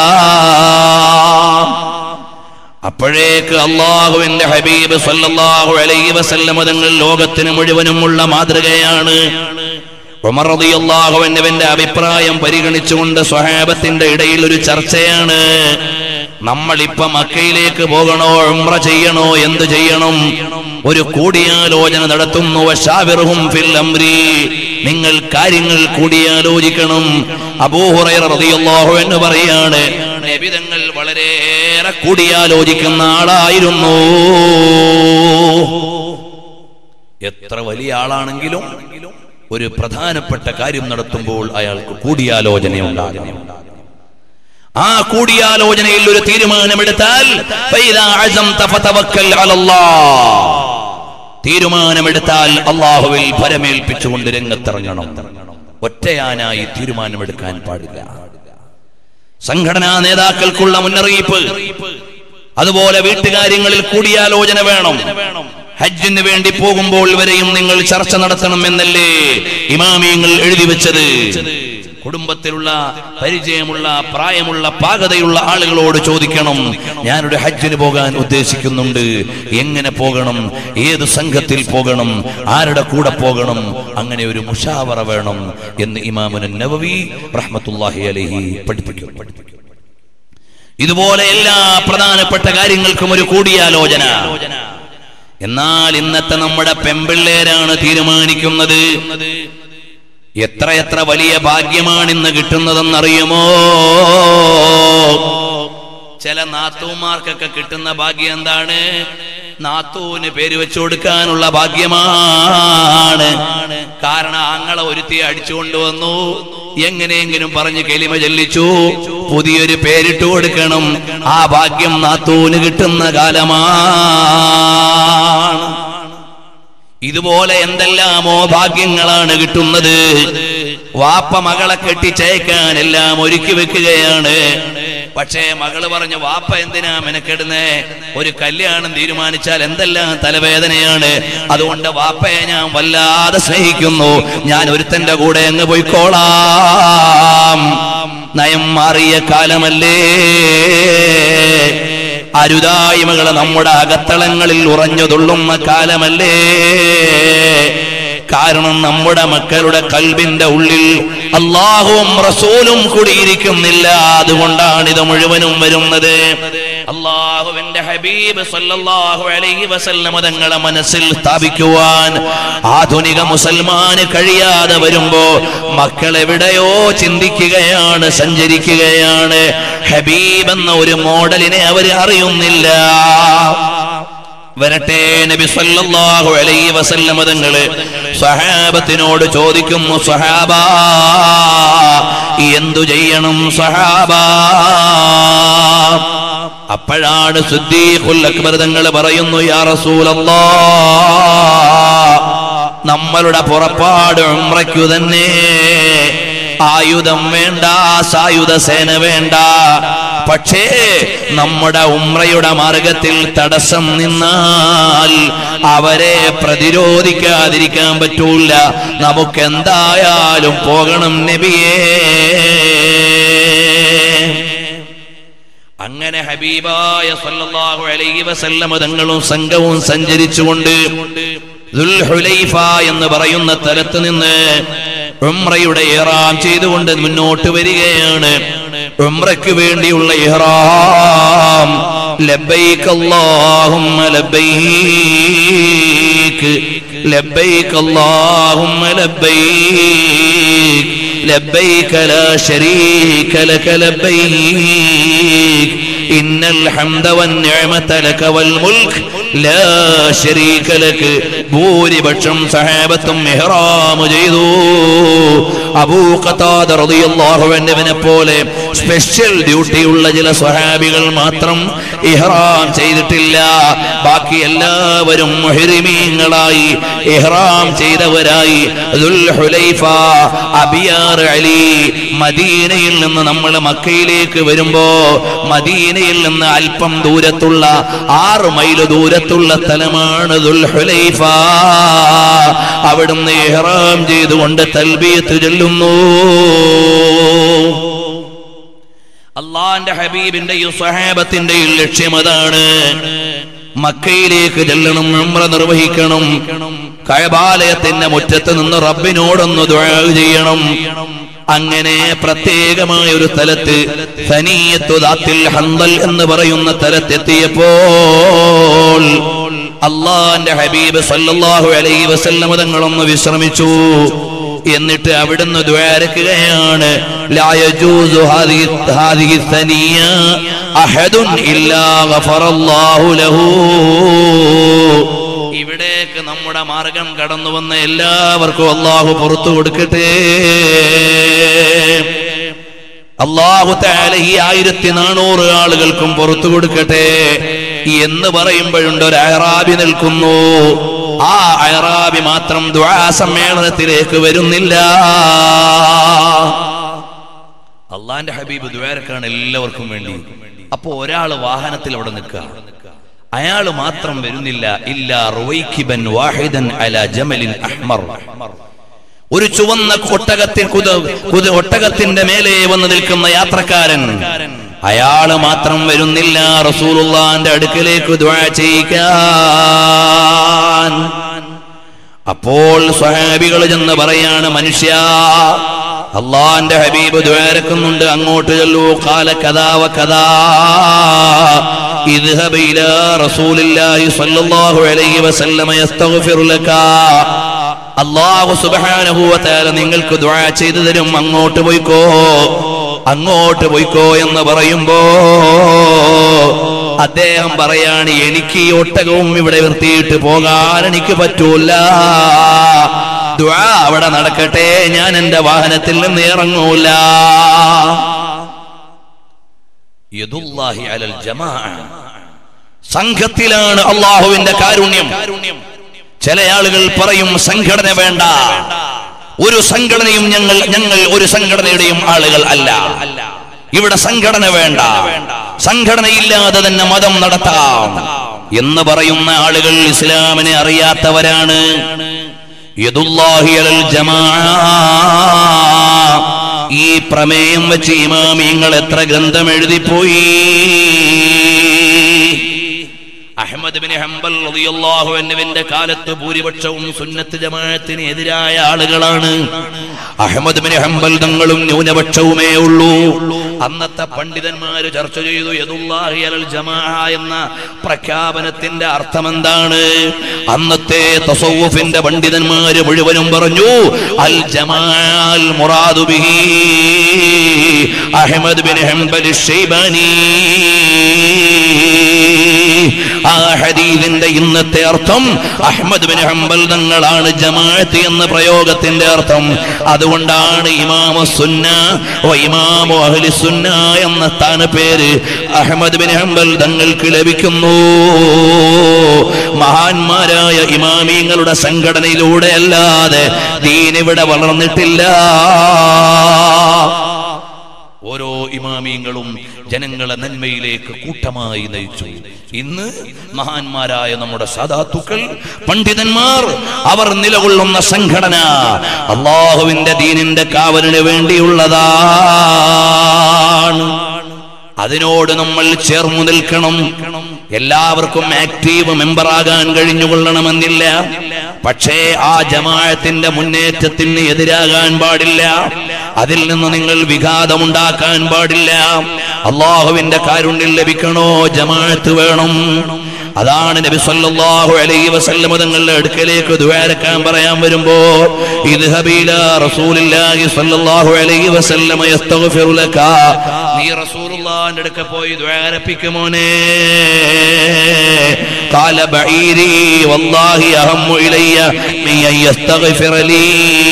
[SPEAKER 1] അപ്പോഴേക്ക് അള്ളാഹുവിന്റെ ഹബീബ് സല്ലല്ലാഹു അലൈഹി വസല്ലം തങ്ങൾ ലോകത്തിന് മുഴുവനുമുള്ള മാതൃകയാണ് ഉമർ റളിയല്ലാഹു അൻഹുവിന്റെ അഭിപ്രായം പരിഗണിച്ചുകൊണ്ട് സ്വഹാബത്തിന്റെ ഇടയിൽ ഒരു ചർച്ചയാണ് നമ്മൾ ഇപ്പൊ മക്കയിലേക്ക് പോകണോ ഉംറ ചെയ്യണോ എന്ത് ചെയ്യണം ഒരു കൂടിയാലോചന നടത്തുന്നു വശാവിർഹും ഫിൽ അംരി നിങ്ങൾ കാര്യങ്ങൾ കൂടിയാലോചിക്കണം അബൂഹുറൈറ റളിയല്ലാഹു അൻഹു പറയാണ് നബി തങ്ങൾ വളരെയേറെ കൂടിയാലോചിക്കുന്ന ആളായിരുന്നു എത്ര വലിയ ആളാണെങ്കിലും ഒരു പ്രധാനപ്പെട്ട കാര്യം നടത്തുമ്പോൾ അയാൾക്ക് കൂടിയാലോചനയുണ്ടാകണം ആ കൂടിയാലോചനയിൽ ഒരു തീരുമാനമെടുത്താൽ ഫൈദാ അസംത ഫതവക്കൽ അലല്ലാഹ്. തീരുമാനമെടുത്താൽ അള്ളാഹുവിൽ ഭരമേൽപ്പിച്ചുകൊണ്ട് രംഗത്തിറങ്ങണം ഒറ്റയാനായി തീരുമാനമെടുക്കാൻ പാടില്ല സംഘടനാ നേതാക്കൾക്കുള്ള മുന്നറിയിപ്പ് അതുപോലെ വീട്ടുകാര്യങ്ങളിൽ കൂടിയാലോചന വേണം ഹജ്ജിന് വേണ്ടി പോകുമ്പോൾ വരെയും നിങ്ങൾ ചർച്ച നടത്തണം എന്നല്ലേ ഇമാമിയങ്ങൾ എഴുതി വെച്ചത് കുടുംബത്തിലുള്ള പരിചയമുള്ള പ്രായമുള്ള പാകതയുള്ള ആളുകളോട് ചോദിക്കണം ഞാനൊരു ഹജ്ജിന് പോകാൻ ഉദ്ദേശിക്കുന്നുണ്ട് എങ്ങനെ പോകണം ഏത് സംഘത്തിൽ പോകണം ആരുടെ കൂടെ പോകണം അങ്ങനെ ഒരു മുഷാവറ വേണം എന്ന് ഇമാമുൻ നവവി റഹ്മത്തുല്ലാഹി അലഹി പഠിപ്പിക്കും ഇതുപോലെ എല്ലാ പ്രധാനപ്പെട്ട കാര്യങ്ങൾക്കും ഒരു കൂടിയാലോചന എന്നാൽ ഇന്നത്തെ നമ്മുടെ പെമ്പിള്ളേരാണ് തീരുമാനിക്കുന്നത് എത്ര എത്ര വലിയ ഭാഗ്യമാണ് ഇന്ന് കിട്ടുന്നതെന്നറിയുമോ ചില നാത്തൂമാർക്കൊക്കെ കിട്ടുന്ന ഭാഗ്യം എന്താണ് നാത്തൂന് പേര് വെച്ചു കൊടുക്കാനുള്ള ഭാഗ്യമാണ് കാരണം ആങ്ങളെ ഒരുത്തി അടിച്ചുകൊണ്ടുവന്നു എങ്ങനെയെങ്കിലും പറഞ്ഞ് കെലിമ ചെല്ലിച്ചു പുതിയൊരു പേരിട്ട് കൊടുക്കണം ആ ഭാഗ്യം നാത്തൂന് കിട്ടുന്ന കാലമാണ് ഇതുപോലെ എന്തെല്ലാമോ ഭാഗ്യങ്ങളാണ് കിട്ടുന്നത് വാപ്പ മകളെ കെട്ടിച്ചയക്കാൻ എല്ലാം ഒരുക്കി വെക്കുകയാണ് പക്ഷേ മകള് പറഞ്ഞു വാപ്പ എന്തിനാ മെനക്കെടുന്നേ ഒരു കല്യാണം തീരുമാനിച്ചാൽ എന്തെല്ലാം തലവേദനയാണ് അതുകൊണ്ട് വാപ്പയെ ഞാൻ വല്ലാതെ സ്നേഹിക്കുന്നു ഞാൻ ഒരുത്തന്റെ കൂടെ അങ്ങ് പോയിക്കോളാം നയം മാറിയ കാലമല്ലേ അരുതായ്മകൾ നമ്മുടെ അകത്തളങ്ങളിൽ ഉറഞ്ഞുതുള്ളുന്ന കാലമല്ലേ കാരണം നമ്മുടെ മക്കളുടെ കൽബിന്റെ ഉള്ളിൽ അള്ളാഹുവും റസൂലും കൂടിയിരിക്കുന്നില്ല അതുകൊണ്ടാണ് ഇത് മുഴുവനും വരുന്നത് അള്ളാഹുവിന്റെ ഹബീബ് സല്ലല്ലാഹു അലൈഹി വസല്ലമ തങ്ങളെ മനസ്സിൽ സ്ഥാപിക്കുവാൻ ആധുനിക മുസൽമാന് കഴിയാതെ വരുമ്പോ മക്കൾ എവിടെയോ ചിന്തിക്കുകയാണ് സഞ്ചരിക്കുകയാണ് ഹബീബ് എന്ന ഒരു മോഡലിനെ അവർ അറിയുന്നില്ല വരട്ടെ നബി സല്ലല്ലാഹു അലൈഹി വസല്ലമ തങ്ങള് സഹാബത്തിനോട് ചോദിക്കുന്നു സഹാബ എന്തു ചെയ്യണം സഹാബ അപ്പോഴാണ് സിദ്ദീഖുൽ അക്ബർ തങ്ങൾ പറയുന്നു യാ റസൂലല്ലാ നമ്മളുടെ പുറപ്പാട് ഉംറയ്ക്കു തന്നെ ആയുധം വേണ്ട സായുധ സേന വേണ്ട പക്ഷേ നമ്മുടെ ഉമ്രയുടെ മാർഗത്തിൽ തടസ്സം നിന്നാൽ അവരെ പ്രതിരോധിക്കാതിരിക്കാൻ പറ്റൂല നമുക്ക് എന്തായാലും പോകണം നബിയേ അങ്ങനെ ഹബീബായ സല്ലല്ലാഹു അലൈഹി വസല്ലമ തങ്ങളും സംഘവും സഞ്ചരിച്ചുകൊണ്ട് ദുൽഹുലൈഫ എന്ന് പറയുന്ന സ്ഥലത്ത് നിന്ന് ഉംറയുടെ ഇഹ്റാം ചെയ്തുകൊണ്ട് മുന്നോട്ട് വരികയാണ് ഉംറയ്ക്ക് വേണ്ടിയുള്ള ഇഹ്റാം ലബ്ബൈക അല്ലാഹുമ്മ ലബ്ബൈക് ലബ്ബൈക അല്ലാഹുമ്മ ലബ്ബൈക് لبيك لا شريك لك لبيك إن الحمد والنعمة لك والملك لا شريك لك ഭൂരിപക്ഷം സഹാബത്തും മെഹ്റാം ചെയ്തു അബൂ ഖതാദ റളിയല്ലാഹു അൻഹുവിനെ പോലെ സ്പെഷ്യൽ ഡ്യൂട്ടി ഉള്ള ചില സ്വഹാബികൾ മാത്രം ഇഹ്റാം ചെയ്തിട്ടില്ല ബാക്കി എല്ലാവരും മുഹരിമീങ്ങളായി ഇഹ്റാം ചെയ്തവരായി ദുൽഹുലൈഫ അബിയാർ അലി മദീനയിൽ നിന്ന് നമ്മൾ മക്കയിലേക്ക് വരുമ്പോ മദീനയിൽ നിന്ന് അല്പം ദൂരത്തുള്ള ആറ് മൈൽ ദൂരത്തുള്ള സ്ഥലമാണ് ദുൽഹുലൈഫ അവിടുന്ന് ഇഹ്റാം ചെയ്തുകൊണ്ട് തൽബിയത്ത് ചൊല്ലുന്നു അള്ളാന്റെ ഹബീബിന്റെയും സഹാബത്തിന്റെയും ലക്ഷ്യം അതാണ് മക്കയിലേക്ക് ചെല്ലണം ഉംറ നിർവഹിക്കണം കഴബാലയത്തിന്റെ മുറ്റത്ത് നിന്ന് റബ്ബിനോടൊന്ന് ദുആ ചെയ്യണം അങ്ങനെ പ്രത്യേകമായ ഒരു സ്ഥലത്ത് സനീയത്തു ദാത്തിൽ ഹന്തൽ എന്ന് പറയുന്ന സ്ഥലത്തെത്തിയപ്പോൾ അള്ളാന്റെ ഹബീബ് സല്ലല്ലാഹു അലൈഹി വസല്ലമ തങ്ങളൊന്ന് വിശ്രമിച്ചു എന്നിട്ട് അവിടുന്ന് ദ്വാരക്കുകയാണ് ലാ യജൂസു ഹാദിഹി ഹാദിഹി സനിയ അഹദുൻ ഇല്ലാ ഗഫറല്ലാഹു ലഹു ഇവിടേക്ക് നമ്മുടെ മാർഗം കടന്നു വന്ന എല്ലാവർക്കും അള്ളാഹു പുറത്തു കൊടുക്കട്ടെ അള്ളാഹു താല ഈ ആയിരത്തി നാനൂറ് ആളുകൾക്കും പുറത്തു കൊടുക്കട്ടെ എന്ന് പറയുമ്പോഴുണ്ട് ഒരു അയറാബി നിൽക്കുന്നു ആ അയറാബി മാത്രം ദ്വാ സമ്മേളനത്തിലേക്ക് വരുന്നില്ല അള്ളാന്റെ ഹബീബ് ദ്വാരക്കാണ് എല്ലാവർക്കും വേണ്ടി അപ്പൊ ഒരാള് വാഹനത്തിൽ അവിടെ നിൽക്കുക അയാള് മാത്രം വരുന്നില്ല ഇല്ല റുവൈക്കിബൻ വാഹിദൻ അല ജമലിൻ അഹ്മർ ഒരു ചുവന്ന ഒട്ടകത്തിൽ കുത കുത ഒട്ടകത്തിന്റെ മേലെ വന്ന് നിൽക്കുന്ന യാത്രക്കാരൻ അയാള് മാത്രം വരുന്നില്ല റസൂലുള്ളാന്റെ അടുക്കലേക്ക് ദ്വാ ചെയ്യിക്കാൻ അപ്പോൾ സ്വഹാബികൾ ചെന്ന് പറയാണ് മനുഷ്യ അള്ളാന്റെ ഹബീബ് ദ്വാരക്കുന്നുണ്ട് അങ്ങോട്ട് ചെല്ലൂ കാല കഥാവ കഥാ اذهب إلى رسول الله صلى الله عليه وسلم يستغفر لك അള്ളാഹു സുബാനുഭൂവത്താല നിങ്ങൾക്ക് ദ്വാ ചെയ്തു തരും അങ്ങോട്ട് പോയിക്കോ അങ്ങോട്ട് പോയിക്കോ എന്ന് പറയുമ്പോ അദ്ദേഹം പറയാണ് എനിക്ക് ഈ ഒട്ടകവും ഇവിടെ നിർത്തിയിട്ട് പോകാൻ എനിക്ക് പറ്റൂല ദ്വാ അവിടെ നടക്കട്ടെ ഞാൻ എന്റെ വാഹനത്തിൽ നിന്ന് ഇറങ്ങൂല യദുല്ലാഹി അലൽ ജമാഅ സംഘത്തിലാണ് അള്ളാഹുവിന്റെ കാരുണ്യം ചില ആളുകൾ പറയും സംഘടന വേണ്ട ഒരു സംഘടനയും ഞങ്ങൾ ഞങ്ങൾ ഒരു സംഘടനയുടെയും ആളുകൾ അല്ല ഇവിടെ സംഘടന വേണ്ട സംഘടനയില്ലാതെ തന്നെ മതം നടത്താം എന്ന് പറയുന്ന ആളുകൾ ഇസ്ലാമിനെ അറിയാത്തവരാണ് യദുല്ലാഹി അലൽ ജമാഅ ഈ പ്രമേയം വെച്ച് ഇമാമിങ്ങൾ എത്ര ഗ്രന്ഥം എഴുതിപ്പോയി അഹമ്മദ് ബിൻ ഹംബൽ റളിയല്ലാഹു അൻഹുവിന്റെ കാലത്ത് ഭൂരിപക്ഷവും സുന്നത്ത് ജമാഅത്തിന് എതിരായ ആളുകളാണ് അഹമ്മദ് ബിൻ ഹംബൽ തങ്ങളും ന്യൂനപക്ഷവുമേ ഉള്ളൂ അന്നത്തെ പണ്ഡിതന്മാര് ചർച്ച ചെയ്തു യദുല്ലാഹി അലൽ ജമാഅ എന്ന പ്രഖ്യാപനത്തിന്റെ അർത്ഥം എന്താണ് അന്നത്തെ തസവ്വുഫിന്റെ പണ്ഡിതന്മാര് മുഴുവനും പറഞ്ഞു അൽ ജമാഅൽ മുറാദു ബിഹി അഹമ്മദ് ബിൻ ഹംബൽ ഷൈബാനി ആ ഹദീദിന്റെ ഇന്നത്തെ അർത്ഥം അഹ്മദ് ബിൻ ഹംബൽ തങ്ങളാണ് ജമാഅത്ത് എന്ന പ്രയോഗത്തിന്റെ അർത്ഥം അതുകൊണ്ടാണ് ഇമാമ സുന്ന ഓ ഇമാമു അഹ്ലി സുന്ന എന്ന സ്ഥാന പേര് അഹ്മദ് ബിൻ ഹംബൽ തങ്ങൾക്ക് ലഭിക്കുന്നു മഹാന്മാരായ ഇമാമിങ്ങളുടെ സംഘടനയിലൂടെ അല്ലാതെ ദീൻ ഇവിടെ വളർന്നിട്ടില്ല ഓരോ ഇമാമിയങ്ങളും ജനങ്ങളെ നന്മയിലേക്ക് കൂട്ടമായി നയിച്ചു ഇന്ന് മഹാന്മാരായ നമ്മുടെ സാധാത്തുക്കൾ പണ്ഡിതന്മാർ അവർ നിലകൊള്ളുന്ന സംഘടന അള്ളാഹുവിന്റെ ദീനിന്റെ കാവലിന് വേണ്ടിയുള്ളതാണ് അതിനോട് നമ്മൾ ചേർന്നു നിൽക്കണം എല്ലാവർക്കും ആക്റ്റീവ് മെമ്പറാകാൻ കഴിഞ്ഞുകൊള്ളണമെന്നില്ല പക്ഷേ ആ ജമാഅത്തിന്റെ മുന്നേറ്റത്തിന് എതിരാകാൻ പാടില്ല അതിൽ നിന്ന് നിങ്ങൾ വിഘാതമുണ്ടാക്കാൻ പാടില്ല അള്ളാഹുവിന്റെ കാരുണ്യം ലഭിക്കണോ ജമാഅത്ത് വേണം അതാണ് നബി സല്ലല്ലാഹു അലൈഹി വസല്ലം തങ്ങളുടെ അടുക്കലേക്ക് ദുആരക്കാൻ പറയാൻ വരുമ്പോ ഇദ്ഹബീല റസൂലുള്ളാഹി സല്ലല്ലാഹു അലൈഹി വസല്ലം യസ്തഗ്ഫിറു ലക നീ റസൂലുള്ളാഹിന്റെ അടുക്ക പോയി ദുആരപ്പിക്കുമോനെ قال بعيري والله أهم إلي من أن يستغفر لي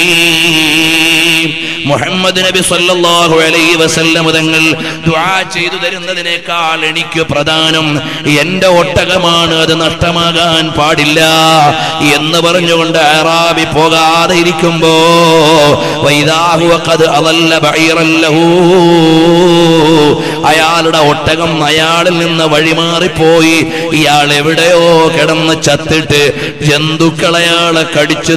[SPEAKER 1] മുഹമ്മദ് നബി സല്ലല്ലാഹു അലൈഹി വസല്ലം തങ്ങൾ ദുആ ചെയ്തു തരുന്നതിനേക്കാൾ എനിക്ക് പ്രധാനം എന്റെ ഒട്ടകമാണ് അത് നഷ്ടമാകാൻ പാടില്ല എന്ന് പറഞ്ഞുകൊണ്ട് അറാബി പോകാതെ ഇരിക്കുമ്പോ വൈദാഹു ഖദ് അളല്ല ബഈറൻ ലഹു അയാളുടെ ഒട്ടകം അയാളിൽ നിന്ന് വഴിമാറിപ്പോയി ഇയാൾ എവിടെയോ കിടന്ന് ചത്തിട്ട് ജന്തുക്കൾ അയാളെ കടിച്ചു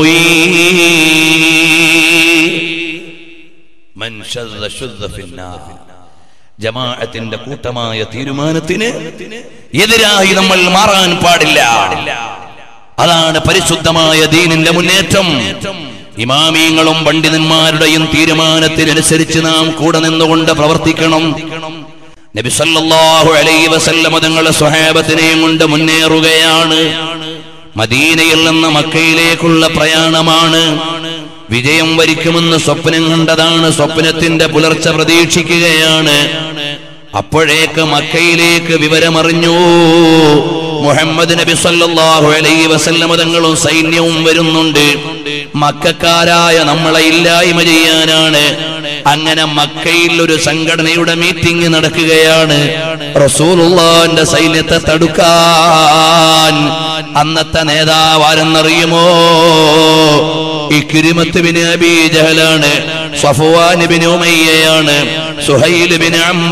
[SPEAKER 1] തിന്നുപോയി മൻ ശദ്ദ ശുദ്ദ ഫിന്നാർ. ജമാഅത്തിന്റെ കൂട്ടമായ തീരുമാനത്തിന് എതിരായി നമ്മൾ മാറാൻ പാടില്ല അതാണ് പരിശുദ്ധമായ ദീനിന്റെ മുന്നേറ്റം ഇമാമീങ്ങളും പണ്ഡിതന്മാരുടെയും തീരുമാനത്തിനനുസരിച്ച് നാം കൂടെ നിന്നുകൊണ്ട് പ്രവർത്തിക്കണം നബി സല്ലല്ലാഹു അലൈഹി വസല്ലം തങ്ങളുടെ സ്വഹാബത്തിനെയും കൊണ്ട് മുന്നേറുകയാണ് മദീനയിൽ നിന്ന് മക്കയിലേക്കുള്ള പ്രയാണമാണ് വിജയം വരിക്കുമെന്ന് സ്വപ്നം കണ്ടതാണ് സ്വപ്നത്തിന്റെ പുലർച്ച പ്രതീക്ഷിക്കുകയാണ് അപ്പോഴേക്ക് മക്കയിലേക്ക് വിവരമറിഞ്ഞു മുഹമ്മദ് നബി സല്ലല്ലാഹു അലൈഹി വസല്ലമ തങ്ങളും സൈന്യവും വരുന്നുണ്ട് മക്കാരായ നമ്മളെ ഇല്ലായ്മ ചെയ്യാനാണ് അങ്ങനെ മക്കയിൽ ഒരു സംഘടനയുടെ മീറ്റിംഗ് നടക്കുകയാണ് റസൂലുള്ളാന്റെ സൈന്യത്തെ തടുക്കാൻ അന്നത്തെ നേതാവ് ആരെന്നറിയുമോ ഇക്രിമത്ത് ബിൻ അബീ ജഹലാണ് സഫ്വാൻ ബിൻ ഉമയ്യയാണ് സുഹൈൽ ബിൻ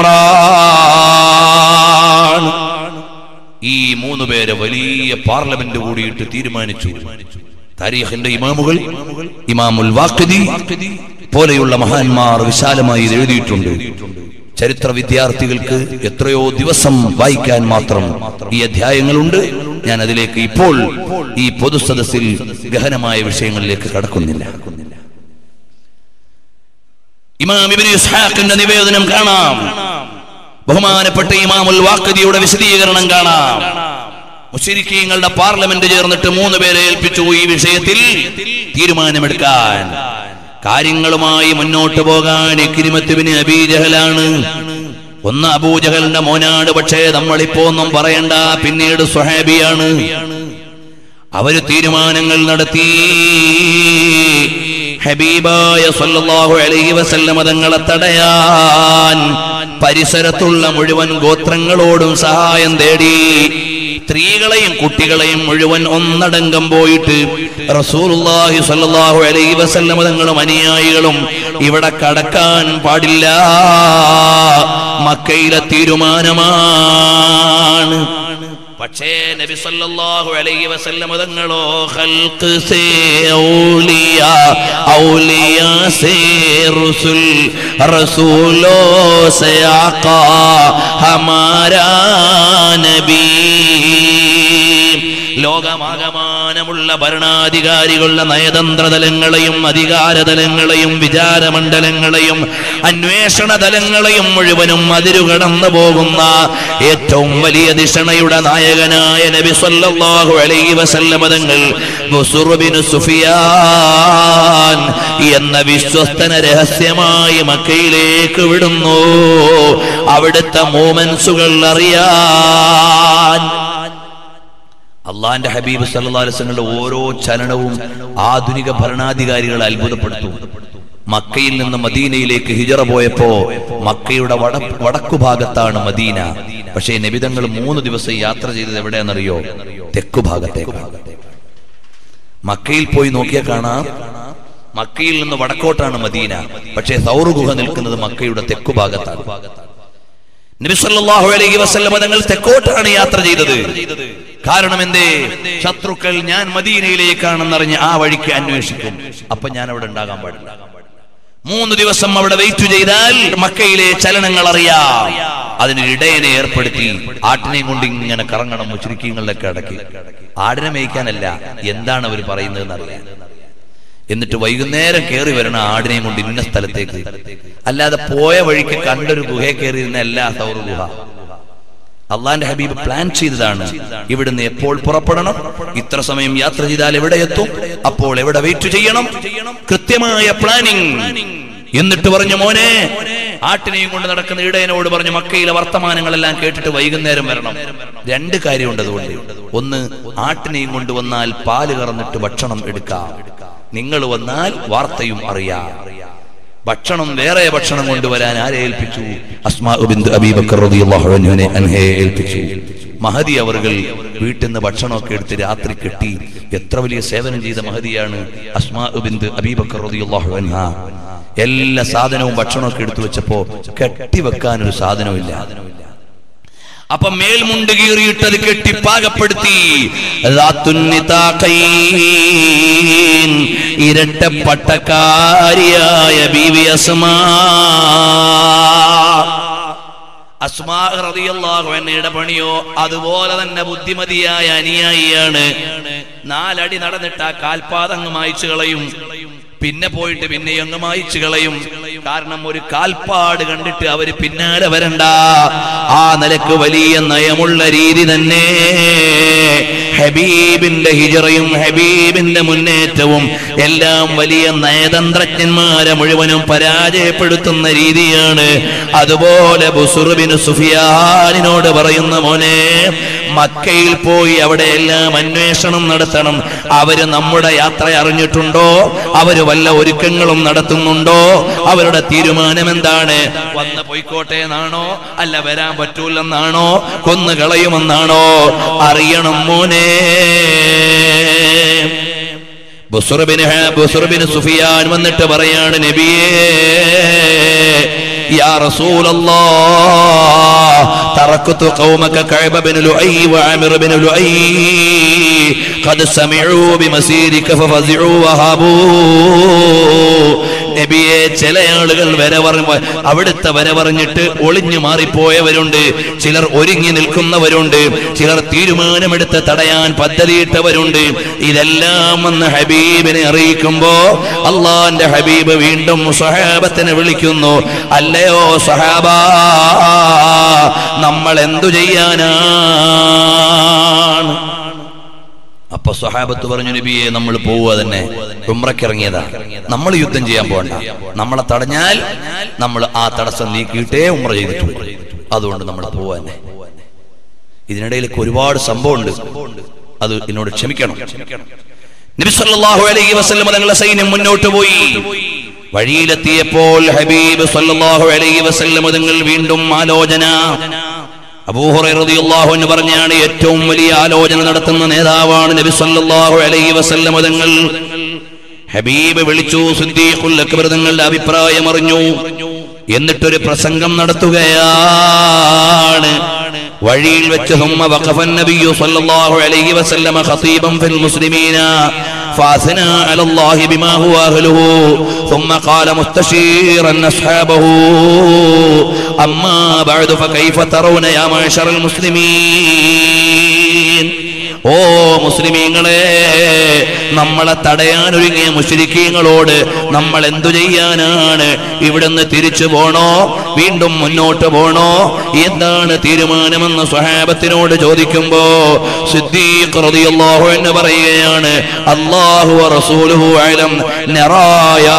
[SPEAKER 1] അമ്രാൻ ഈ മൂന്ന് പേരെ വലിയ പാർലമെന്റ് കൂടിയിട്ട് തീരുമാനിച്ചു താരീഖിന്റെ ഇമാമുകൾ ഇമാമുൽ വാഖിദി പോലെയുള്ള മഹാന്മാർ വിശാലമായി ഇത് എഴുതിയിട്ടുണ്ട് ചരിത്ര വിദ്യാർത്ഥികൾക്ക് എത്രയോ ദിവസം വായിക്കാൻ മാത്രം ഈ അധ്യായങ്ങളുണ്ട് ഞാൻ അതിലേക്ക് ഇപ്പോൾ ഈ പൊതുസദസ്സിൽ ഗഹനമായ വിഷയങ്ങളിലേക്ക് കടക്കുന്നില്ല ഇമാം ഇബ്നു ഇസ്ഹാഖിന്റെ നിവേദനം കാണാം ബഹുമാനപ്പെട്ട ഇമാമുൽ വാഖദിയുടെ വിശദീകരണം കാണാം മുശരിക്കീങ്ങളുടെ പാർലമെന്റ് ചേർന്നിട്ട് മൂന്ന് പേരെ ഏൽപ്പിച്ചു ഈ വിഷയത്തിൽ തീരുമാനമെടുക്കാൻ കാര്യങ്ങളുമായി മുന്നോട്ട് പോകാൻ ഇക്രിമത്തുവിന് അബീജഹലാണ് ഒന്ന് അബൂജഹലിന്റെ മോനാട് പക്ഷേ നമ്മളിപ്പോ ഒന്നും പറയണ്ട പിന്നീട് സ്വഹാബിയാണ് അവര് തീരുമാനങ്ങൾ നടത്തി ഹബീബായ സല്ലല്ലാഹു അലൈഹി വസല്ലമ തങ്ങളെ തടയാൻ പരിസരത്തുള്ള മുഴുവൻ ഗോത്രങ്ങളോടും സഹായം തേടി സ്ത്രീകളെയും കുട്ടികളെയും മുഴുവൻ ഒന്നടങ്കം പോയിട്ട് റസൂലുള്ളാഹി സ്വല്ലല്ലാഹു അലൈഹി വസല്ലമ തങ്ങളും അനുയായികളും ഇവിടെ കടക്കാൻ പാടില്ല മക്കയിലെ തീരുമാനമാണ് പക്ഷേ നബി സല്ലല്ലാഹു അലൈഹി വസല്ലം തങ്ങളോ ഖൽഖ് സേ ഔലിയ ഔലിയ സേ റസൂൽ റസൂലോ സേ ആഖാ ഹമാരാ നബി ലോകമാകമാനമുള്ള ഭരണാധികാരികളുടെ നയതന്ത്ര തലങ്ങളെയും അധികാര തലങ്ങളെയും വിചാരമണ്ഡലങ്ങളെയും അന്വേഷണ തലങ്ങളെയും മുഴുവനും അതിരുകടന്നു പോകുന്ന ഏറ്റവും വലിയ ദിഷണയുടെ നായകനായ നബി സല്ലല്ലാഹു അലൈഹി വസല്ലമ തങ്ങൾ ബുസുർ ബിൻ സുഫിയാൻ എന്ന വിശ്വസ്തന രഹസ്യമായി മക്കയിലേക്ക് വിടുന്നു അവിടുത്തെ മൂമെൻസുകൾ അറിയാൻ അള്ളാന്റെ ഹബീബ് സല്ലല്ലാഹു അലൈഹി വസല്ലമയുടെ ഓരോ ചലനവും ആധുനിക ഭരണാധികാരികളെ അത്ഭുതപ്പെടുത്തും മക്കയിൽ നിന്ന് മദീനയിലേക്ക് ഹിജറ പോയപ്പോ മക്കയുടെ വട വടക്കു ഭാഗത്താണ് മദീന പക്ഷേ നബിതങ്ങൾ മൂന്ന് ദിവസം യാത്ര ചെയ്തത് എവിടെയാണെന്നറിയോ തെക്കു ഭാഗത്തേക്കാണ് മക്കയിൽ പോയി നോക്കിയാൽ കാണാം മക്കയിൽ നിന്ന് വടക്കോട്ടാണ് മദീന പക്ഷേ സൗർ ഗുഹ നിൽക്കുന്നത് മക്കയുടെ തെക്കു ഭാഗത്താണ് നബിസല്ലാഹു അലൈഹി വസല്ലമ തങ്ങൾ തെക്കോട്ടാണ് യാത്ര ചെയ്തത് കാരണം എന്തേ ശത്രുക്കൾ ഞാൻ മദീനയിലേക്കാണെന്നറിഞ്ഞ് ആ വഴിക്ക് അന്വേഷിക്കും അപ്പൊ ഞാൻ അവിടെ ഉണ്ടാകാൻ പാടില്ല മൂന്ന് ദിവസം അവിടെ വെയിറ്റ് ചെയ്താൽ മക്കയിലെ ചലനങ്ങൾ അറിയാം അതിന് ഇടയനെ ഏർപ്പെടുത്തി ആട്ടിനെയും കൊണ്ട് ഇങ്ങനെ കറങ്ങണം മുച്ചുരുക്കിങ്ങളിലൊക്കെ അടക്കി ആടിനെ മേയ്ക്കാനല്ല എന്താണ് അവർ പറയുന്നതെന്ന് അറിയാം എന്നിട്ട് വൈകുന്നേരം കയറി വരണ ആടിനെയും കൊണ്ട് ഇന്ന സ്ഥലത്തേക്ക് അല്ലാതെ പോയ വഴിക്ക് കണ്ടൊരു ഗുഹയെ കയറി ഇരുന്ന എല്ലാ സൗർ ഗുഹ അള്ളാന്റെ ഹബീബ് പ്ലാൻ ചെയ്തതാണ് ഇവിടുന്ന് എപ്പോൾ പുറപ്പെടണം ഇത്ര സമയം യാത്ര ചെയ്താൽ എവിടെ എത്തും അപ്പോൾ എവിടെ വെയിറ്റ് ചെയ്യണം കൃത്യമായ പ്ലാനിങ് എന്നിട്ട് പറഞ്ഞു മോനെ ആട്ടിനെയും കൊണ്ട് നടക്കുന്ന ഇടയനോട് പറഞ്ഞു മക്കയിലെ വർത്തമാനങ്ങളെല്ലാം കേട്ടിട്ട് വൈകുന്നേരം വരണം രണ്ട് കാര്യമുണ്ട് അതുകൊണ്ട് ഒന്ന് ആട്ടിനെയും കൊണ്ടുവന്നാൽ പാല് കറന്നിട്ട് ഭക്ഷണം എടുക്കാം നിങ്ങൾ വന്നാൽ വാർത്തയും അറിയാം ഭക്ഷണം വേറെ ഭക്ഷണം കൊണ്ടുവരാൻ ആരെ ഏൽപ്പിച്ചു അസ്മാ ബിന്ദു അബീബക്കർ റളിയല്ലാഹു അൻഹുവിനെ അൻഹയെ ഏൽപ്പിച്ചു മഹദി അവർകൾ വീട്ടിൽ നിന്ന് ഭക്ഷണമൊക്കെ എടുത്ത് രാത്രി കെട്ടി എത്ര വലിയ സേവനം ചെയ്ത മഹദിയാണ് അസ്മാ ബിന്ദു അബീബക്കർ റളിയല്ലാഹു അൻഹ എല്ലാ സാധനവും ഭക്ഷണമൊക്കെ എടുത്തു വെച്ചപ്പോ കെട്ടിവെക്കാൻ ഒരു സാധനമില്ല അപ്പൊ മേൽമുണ്ട് കീറിയിട്ടത് കെട്ടി പാകപ്പെടുത്തി റാത്തുന്നിതാഖൈൻ. ഇരട്ടപ്പട്ടക്കാരിയായ ബീവി അസ്മാ അസ്മാ റളിയല്ലാഹു അൻഹയുടെ പണിയോ അതുപോലെ തന്നെ ബുദ്ധിമതിയായ അനുയായിയാണ് നാലടി നടന്നിട്ട് ആ കാൽപാദങ്ങ് മായ്ച്ചു കളയും പിന്നെ പോയിട്ട് പിന്നെ അങ്ങ് മായ്ച്ചു കളയും കാരണം ഒരു കാൽപ്പാട് കണ്ടിട്ട് അവര് പിന്നാലെ വരണ്ട ആ നിലക്ക് വലിയ നയമുള്ള രീതി തന്നെ ഹബീബിന്റെ ഹിജറയും ഹബീബിന്റെ മുന്നേറ്റവും എല്ലാം വലിയ നയതന്ത്രജ്ഞന്മാരെ മുഴുവനും പരാജയപ്പെടുത്തുന്ന രീതിയാണ് അതുപോലെ ബുസുറുബിന് സുഫിയാനിനോട് പറയുന്ന മോനെ മക്കയിൽ പോയി അവിടെ എല്ലാം അന്വേഷണം നടത്തണം അവര് നമ്മുടെ യാത്ര അറിഞ്ഞിട്ടുണ്ടോ അവര് വല്ല ഒരുക്കങ്ങളും നടത്തുന്നുണ്ടോ അവരുടെ തീരുമാനം എന്താണ് വന്ന് പോയിക്കോട്ടെ എന്നാണോ അല്ല വരാൻ പറ്റൂലെന്നാണോ കൊന്നു കളയുമെന്നാണോ അറിയണം മോനെ ബുസുറബിന് ബുസുറബിന് സുഫിയാൻ വന്നിട്ട് പറയാണ് നബിയേ يا رسول الله تركت قومك كعب بن لؤي وعامر بن لؤي قد سمعوا بمسيرك ففزعوا وهابوا നബിയെ ചില ആളുകൾ വര പറഞ്ഞ അവിടുത്തെ വര പറഞ്ഞിട്ട് ഒളിഞ്ഞു മാറിപ്പോയവരുണ്ട് ചിലർ ഒരുങ്ങി നിൽക്കുന്നവരുണ്ട് ചിലർ തീരുമാനമെടുത്ത് തടയാൻ പദ്ധതിയിട്ടവരുണ്ട് ഇതെല്ലാം വന്ന് ഹബീബിനെ അറിയിക്കുമ്പോ അള്ളാന്റെ ഹബീബ് വീണ്ടും സഹാബത്തിനെ വിളിക്കുന്നു അല്ലയോ സഹാബ നമ്മൾ എന്തു ചെയ്യാനാണ് അപ്പൊ സ്വഹാബത്ത് പറഞ്ഞു നബിയെ നമ്മൾ പോവുക തന്നെ ഉമ്രക്കിറങ്ങിയതാ നമ്മൾ യുദ്ധം ചെയ്യാൻ പോകണ്ട നമ്മളെ തടഞ്ഞാൽ നമ്മൾ ആ തടസ്സം നീക്കിയിട്ടേ ഉമ്ര ചെയ്തിട്ടുണ്ട് അതുകൊണ്ട് നമ്മൾ പോവുക തന്നെ ഇതിനിടയിലേക്ക് ഒരുപാട് സംഭവമുണ്ട് അത് എന്നോട് ക്ഷമിക്കണം നബി സല്ലല്ലാഹു അലൈഹി വസല്ലം തങ്ങളുടെ സൈന്യം മുന്നോട്ട് പോയി വഴിയിലെത്തിയപ്പോൾ ഹബീബ് സല്ലല്ലാഹു അലൈഹി വസല്ലം തങ്ങൾ വീണ്ടും ആലോചന അബൂഹുറൈറളിയല്ലാഹു അൻഹു പറഞ്ഞാണ് ഏറ്റവും വലിയ ആലോചന നടത്തുന്ന നേതാവാണ് നബി സല്ലല്ലാഹു അലൈഹി വസല്ലം തങ്ങൾ ഹബീബ് വിളിച്ചു സിദ്ദീഖുൽ അക്ബർ തങ്ങളുടെ അഭിപ്രായം അറിഞ്ഞു എന്നിട്ടൊരു പ്രസംഗം നടത്തുകയാണ് വഴിയിൽ വെച്ച് ثم وقف النبي صلى الله عليه وسلم خطيبا في المسلمين فاثنى على الله بما هو اهله ثم قال مستشيرا اصحابه اما بعد فكيف ترون يا معشر المسلمين ഓ മുസ്ലിമീങ്ങളെ നമ്മളെ തടയാൻ ഒരുങ്ങിയ മുസ്ലിക്കീങ്ങളോട് നമ്മൾ എന്തു ചെയ്യാനാണ് ഇവിടുന്ന് തിരിച്ചു പോണോ വീണ്ടും മുന്നോട്ട് പോണോ എന്താണ് തീരുമാനമെന്ന് സ്വഹാബത്തിനോട് ചോദിക്കുമ്പോ സിദ്ദീഖ് റളിയല്ലാഹു എന്ന് പറയുകയാണ് അല്ലാഹു വ റസൂലുഹു അലം നറാ യാ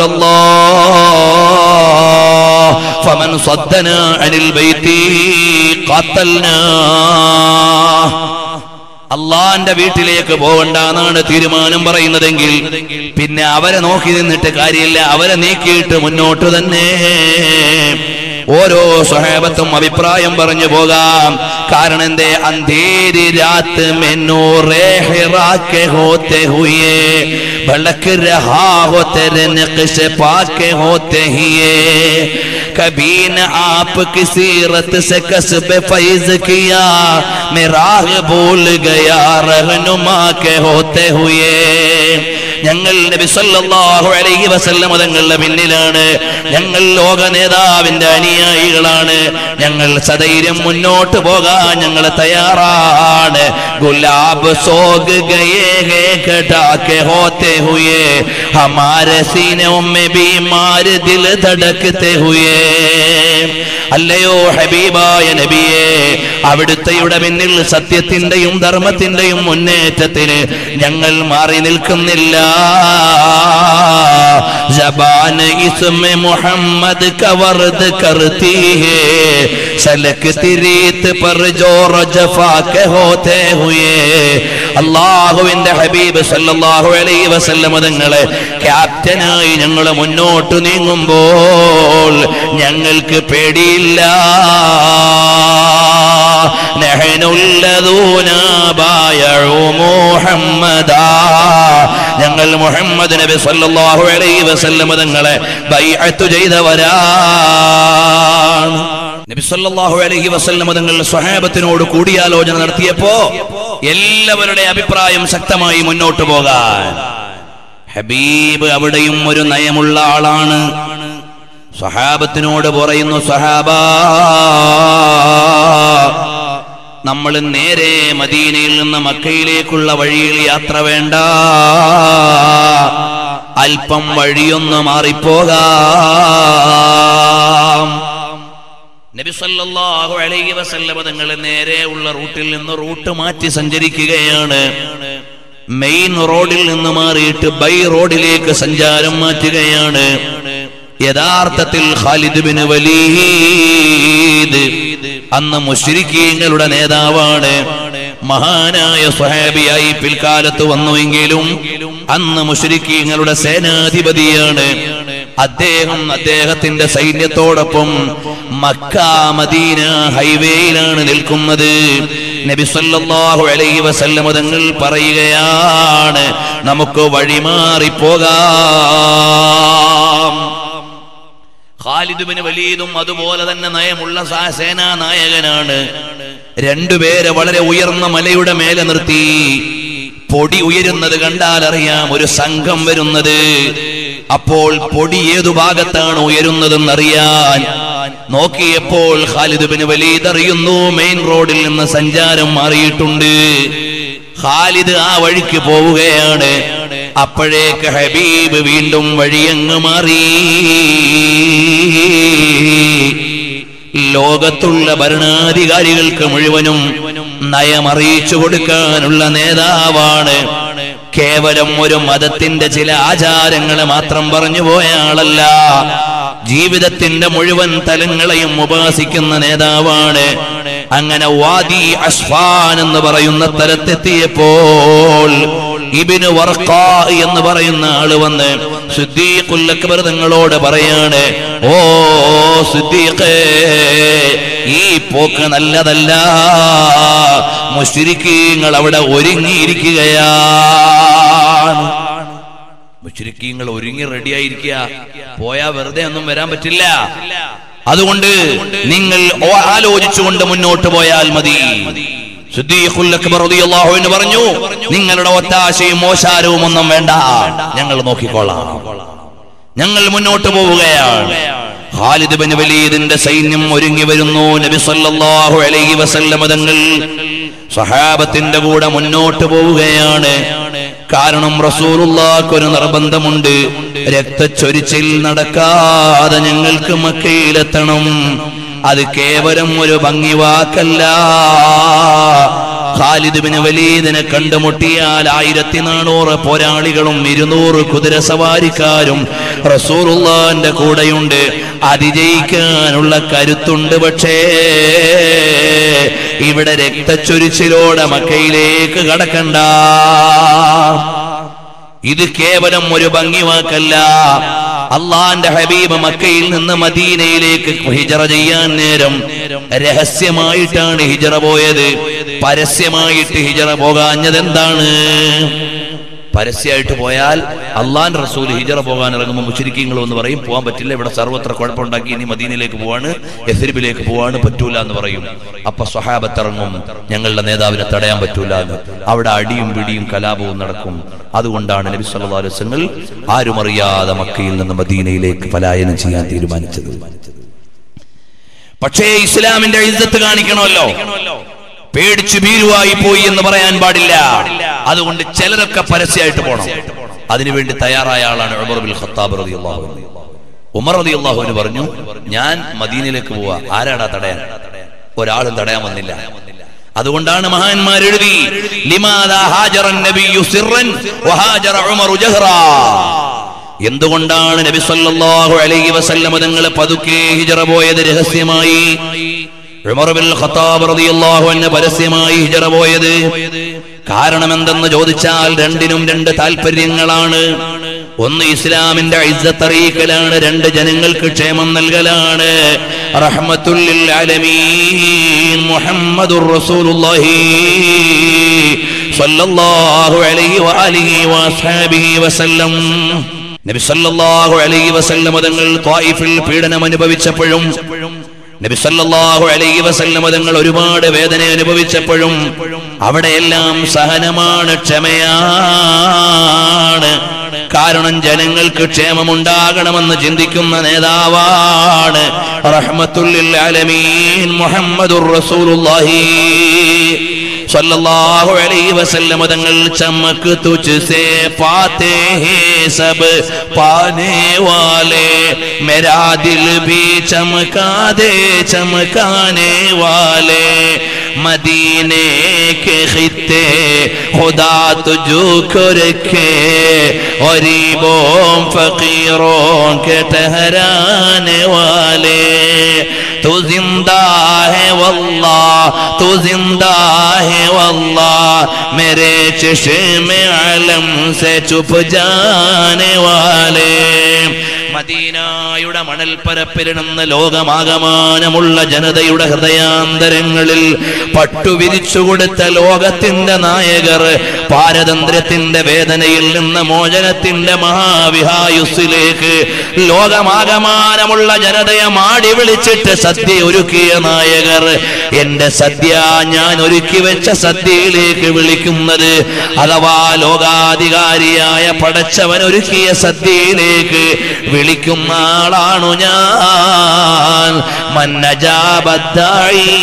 [SPEAKER 1] റസൂലല്ലാഹ് ഫമൻ صدنا عن البيت قتلناه അള്ളാന്റെ വീട്ടിലേക്ക് പോകണ്ടെന്നാണ് തീരുമാനം പറയുന്നതെങ്കിൽ പിന്നെ അവരെ നോക്കി നിന്നിട്ട് കാര്യമില്ല അവരെ നീക്കിയിട്ട് മുന്നോട്ട് തന്നെ ഓരോ സ്വഹേബത്തും അഭിപ്രായം പറഞ്ഞു പോകാം കാരണം എന്തേ അന്ധേരി രാത്ത് മെന്നൂറേ ഹിറാക്കെ ഹോത്തെ ഹുയേ भड़क रहा हो तेरे नक्श पाके होते ही ये कभी न आप किसी रत से कसब फैज किया मैं राह भूल गया रहनुमा के होते हुए ഞങ്ങൾ നബി സല്ലല്ലാഹു അലൈഹി വസല്ലം തങ്ങളുടെ പിന്നിലാണ് ഞങ്ങൾ ലോക നേതാവിന്റെ അനുയായികളാണ് ഞങ്ങൾ സധൈര്യം മുന്നോട്ട് പോകാൻ ഞങ്ങൾ തയ്യാറാണ് ഗുലാബ് സോഗ് ഗയേ ഹേ ഘടാക്കെ ഹോത്തെ ഹുയേ ഹമാരെ സീനോं में बीमार दिल धड़कते हुए അല്ലയോ ഹബീബായ നബിയെ അവിടുത്തെയുടെ പിന്നിൽ സത്യത്തിന്റെയും ധർമ്മത്തിന്റെയും മുന്നേറ്റത്തിന് ഞങ്ങൾ മാറി നിൽക്കുന്നില്ല जबान इसमें मोहम्मद का वर्द करती है सलकती रीत पर जो रजफा के होते हुए അള്ളാഹുവിന്റെ ഹബീബ് സല്ലല്ലാഹു അലൈഹി വസല്ലം തങ്ങളെ ക്യാപ്റ്റനായി ഞങ്ങൾ മുന്നോട്ട് നീങ്ങുമ്പോൾ ഞങ്ങൾക്ക് പേടിയില്ല نحن الذين بايعوا محمدا ഞങ്ങൾ മുഹമ്മദ് നബി സല്ലല്ലാഹു അലൈഹി വസല്ലം തങ്ങളെ ബൈഅത്ത് ചെയ്തവരാണ് നബി സല്ലല്ലാഹു അലൈഹി വസല്ലം തങ്ങൾ സ്വഹാബത്തിനോട് കൂടിയാലോചന നടത്തിയപ്പോ എല്ലാവരുടെ അഭിപ്രായം ശക്തമായി മുന്നോട്ട് പോകാൻ ഹബീബ് അവിടെയും ഒരു നയമുള്ള ആളാണ് സ്വഹാബത്തിനോട് പറയുന്നു സ്വഹാബ നമ്മൾ നേരെ മദീനയിൽ നിന്ന് മക്കയിലേക്കുള്ള വഴിയിൽ യാത്ര വേണ്ട അല്പം വഴിയൊന്ന് മാറിപ്പോകാം നബി സല്ലല്ലാഹു അലൈഹി വസല്ലമ തങ്ങൾ നേരെ ഉള്ള റൂട്ടിൽ നിന്ന് റൂട്ട് മാറ്റി സഞ്ചരിക്കുകയാണ് മെയിൻ റോഡിൽ നിന്ന് മാറിയിട്ട് ബൈ റോഡിലേക്ക് സഞ്ചാരം മാറ്റുകയാണ് യഥാർത്ഥത്തിൽ ഖാലിദ് ബിൻ വലീദ് അന്ന് മുശ്രിക്കീങ്ങളുടെ നേതാവാണ് മഹാനായ സ്വഹാബിയായി പിൽക്കാലത്ത് വന്നുവെങ്കിലും അന്ന് മുശ്രിക്കീങ്ങളുടെ സേനാധിപതിയാണ് അദ്ദേഹം അദ്ദേഹത്തിന്റെ സൈന്യത്തോടൊപ്പം മക്ക മദീന ഹൈവേയിലാണ് നിൽക്കുന്നത് നബി സല്ലല്ലാഹു അലൈഹി വസല്ലം തങ്ങൾ പറയുകയാണ് നമുക്ക് വഴിമാറിപ്പോകാം ഖാലിദുബിന് വലീദും അതുപോലെ തന്നെ നയമുള്ള സാ- സേനാ നായകനാണ് രണ്ടുപേരെ വളരെ ഉയർന്ന മലയുടെ മേലെ നിർത്തി പൊടി ഉയരുന്നത് കണ്ടാൽ അറിയാം ഒരു സംഘം വരുന്നത് അപ്പോൾ പൊടി ഏതു ഭാഗത്താണ് ഉയരുന്നതെന്നറിയാൻ നോക്കിയപ്പോൾ ഖാലിദ് ബിൻ വലീദ് അറിയുന്നു മെയിൻ റോഡിൽ നിന്ന് സഞ്ചാരം മാറിയിട്ടുണ്ട് ഖാലിദ് ആ വഴിക്ക് പോവുകയാണ് അപ്പോഴേക്ക് ഹബീബ് വീണ്ടും വഴിയങ്ങ് മാറി ലോകത്തുള്ള ഭരണാധികാരികൾക്ക് മുഴുവനും നയമറിയിച്ചു കൊടുക്കാനുള്ള നേതാവാണ് കേവലം ഒരു മതത്തിന്റെ ചില ആചാരങ്ങളെ മാത്രം പറഞ്ഞു പോയ ആളല്ല ജീവിതത്തിന്റെ മുഴുവൻ തലങ്ങളെയും ഉപാസിക്കുന്ന നേതാവാണ് അങ്ങനെ വാദി അഷ്ഫാൻ എന്ന് പറയുന്ന തലത്തെത്തിയപ്പോൾ ഇബിന് വർക്ക എന്ന് പറയുന്ന ആള് വന്ന് സിദ്ദീഖുൽ അക്ബർ തങ്ങളോട് പറയാണ് ഓ സിദ്ദീഖേ ഈ പോക്ക് നല്ലതല്ല മുശ്രിക്കീങ്ങൾ അവിടെ ഒരുങ്ങിയിരിക്കുകയാണ് മുശ്രിക്കീങ്ങൾ ഒരുങ്ങി റെഡിയായിരിക്കുക പോയാ വെറുതെ ഒന്നും വരാൻ പറ്റില്ല അതുകൊണ്ട് നിങ്ങൾ ഓ- ആലോചിച്ചുകൊണ്ട് മുന്നോട്ട് പോയാൽ മതി സിദ്ദീഖുൽ അക്ബർ റളിയല്ലാഹു അൻഹു പറഞ്ഞു നിങ്ങളുടെ ഒത്താശയും മോശാരവും ഒന്നും വേണ്ട ഞങ്ങൾ നോക്കിക്കോളാം ഞങ്ങൾ മുന്നോട്ട് പോവുകയാണ് ഖാലിദ് ബിൻ വലീദിന്റെ സൈന്യം ഒരുങ്ങി വരുന്നു നബി സല്ലല്ലാഹു അലൈഹി വസല്ലമ തങ്ങൾ സഹാബത്തിന്റെ കൂടെ മുന്നോട്ട് പോവുകയാണ് കാരണം റസൂലുള്ളാഹ്ക്ക് ഒരു നിർബന്ധമുണ്ട് രക്തച്ചൊരിച്ചിൽ നടക്കാതെ ഞങ്ങൾക്ക് മക്കയിലെത്തണം അത് കേവലം ഒരു ഭംഗി വാക്കല്ല ഖാലിദ് ബിൻ വലീദിനെ കണ്ടുമുട്ടിയാൽ ആയിരത്തി നാനൂറ് പോരാളികളും ഇരുന്നൂറ് കുതിര സവാരിക്കാരും റസൂറുള്ളാന്റെ കൂടെയുണ്ട് അതിജയിക്കാനുള്ള കരുത്തുണ്ട് പക്ഷേ ഇവിടെ രക്തച്ചൊരിച്ചിലോടെ മക്കയിലേക്ക് കടക്കണ്ട ഇത് കേവലം ഒരു ഭംഗിവാക്കല്ല അള്ളാന്റെ ഹബീബ് മക്കയിൽ നിന്ന് മദീനയിലേക്ക് ഹിജറ ചെയ്യാൻ നേരം രഹസ്യമായിട്ടാണ് ഹിജറ പോയത് പരസ്യമായിട്ട് ഹിജറ പോകാഞ്ഞത് എന്താണ് പരസ്യമായിട്ട് പോയാൽ അള്ളാൻ റസൂൽ ഹിജറ പോകാൻ ഇറങ്ങുമ്പോൾ മുഷരിക്കങ്ങൾ എന്ന് പറയും പോകാൻ പറ്റില്ല ഇവിടെ സർവത്ര കുഴപ്പമുണ്ടാക്കി ഇനി മദീനയിലേക്ക് പോവാണ് എസരിബിലേക്ക് പോവാണ് പറ്റൂല എന്ന് പറയും അപ്പൊ സ്വഹാബത്ത് ഇറങ്ങും ഞങ്ങളുടെ നേതാവിനെ തടയാൻ പറ്റൂല എന്ന് അവിടെ അടിയും പിടിയും കലാപവും നടക്കും അതുകൊണ്ടാണ് നബി സല്ലല്ലാഹു അലൈഹി വസല്ലം ആരും അറിയാതെ മക്കയിൽ നിന്ന് മദീനയിലേക്ക് പലായനം ചെയ്യാൻ തീരുമാനിച്ചത് പക്ഷേ ഇസ്ലാമിന്റെ ഇജ്ജത്ത് കാണിക്കണമല്ലോ പേടിച്ചു ഭീരുവായി പോയി എന്ന് പറയാൻ പാടില്ല അതുകൊണ്ട് ചിലരൊക്കെ പരസ്യമായിട്ട് പോണം അതിനുവേണ്ടി തയ്യാറായ ആളാണ് ഉമർ ബിൻ ഖത്താബ് റളിയല്ലാഹു അൻഹു ഉമർ റളിയല്ലാഹു അൻഹു പറഞ്ഞു ഞാൻ മദീനയിലേക്ക് പോവാ ആരാടാ തടയാൻ ഒരാളും തടയാൻ വന്നില്ല അതുകൊണ്ടാണ് മഹാന്മാർ എഴുതി ലിമാദാ ഹാജറൻ നബിയു സിർറൻ വഹാജറ ഉമറു ജഹ്റാ എന്തുകൊണ്ടാണ് നബി സല്ലല്ലാഹു അലൈഹി വസല്ലം തങ്ങൾ പതുക്കെ ഹിജറ പോയത് രഹസ്യമായി ഉമർ ബിൻ ഖത്താബ് റളിയല്ലാഹു അൻഹു പരസ്യമായി ഹിജറ പോയത് കാരണം എന്തെന്ന് ചോദിച്ചാൽ രണ്ടിനും രണ്ട് താല്പര്യങ്ങളാണ് ഒന്ന് ഇസ്ലാമിന്റെ ഇസ്സത്ത് അറിയിക്കലാണ് രണ്ട് ജനങ്ങൾക്ക് ക്ഷേമം നൽകലാണ് റഹ്മത്തുല്ലിൽ ആലമീൻ മുഹമ്മദുർ റസൂലുള്ളാഹി സ്വല്ലല്ലാഹു അലൈഹി വആലിഹി വഅസ്ഹാബിഹി വസല്ലം നബി സല്ലല്ലാഹു അലൈഹി വസല്ലം തങ്ങൾ ത്വായിഫിൽ പീഡനം അനുഭവിച്ചപ്പോഴും നബി സല്ലല്ലാഹു അലൈഹി വസല്ലം തങ്ങൾ ഒരുപാട് വേദന അനുഭവിച്ചപ്പോഴും അവിടെയെല്ലാം സഹനമാണ് ക്ഷമയാണ് കാരണം ജനങ്ങൾക്ക് ക്ഷേമമുണ്ടാകണമെന്ന് ചിന്തിക്കുന്ന നേതാവാണ് റഹ്മത്തുല്ലിൽ ആലമീൻ മുഹമ്മദുർ റസൂലുള്ളാഹി सल्लल्लाहु अलैहि वसल्लम तंगल चमक तुझसे पाते हैं सब पाने वाले मेरा दिल भी चमका दे चमकाने वाले मदीने के खिते खुदा तुझको रखे गरीबों फकीरों के ठहराने वाले तू जिंदा है वल्लाह तू जिंदा है वल्लाह मेरे चश्मे आलम से चुप जाने वाले മദീനായുടെ മണൽപ്പരപ്പിലിടുന്ന ലോകമാകമാനമുള്ള ജനതയുടെ ഹൃദയാന്തരങ്ങളിൽ പട്ടുവിരിച്ചു കൊടുത്ത ലോകത്തിന്റെ നായകർ പാരതന്ത്ര്യത്തിന്റെ വേദനയിൽ നിന്ന് മോചനത്തിന്റെ മഹാവിഹായുസ്സിലേക്ക് ലോകമാകമാനമുള്ള ജനതയെ മാടി വിളിച്ചിട്ട് സദ്യ ഒരുക്കിയ നായകർ എന്റെ സദ്യ ഞാൻ ഒരുക്കി വെച്ച സദ്യയിലേക്ക് വിളിക്കുന്നത് അഥവാ ലോകാധികാരിയായ പടച്ചവൻ ഒരുക്കിയ സദ്യയിലേക്ക് വിളിക്കുന്ന ആളാണു ഞാൻ മന്നജാബദ്ദായി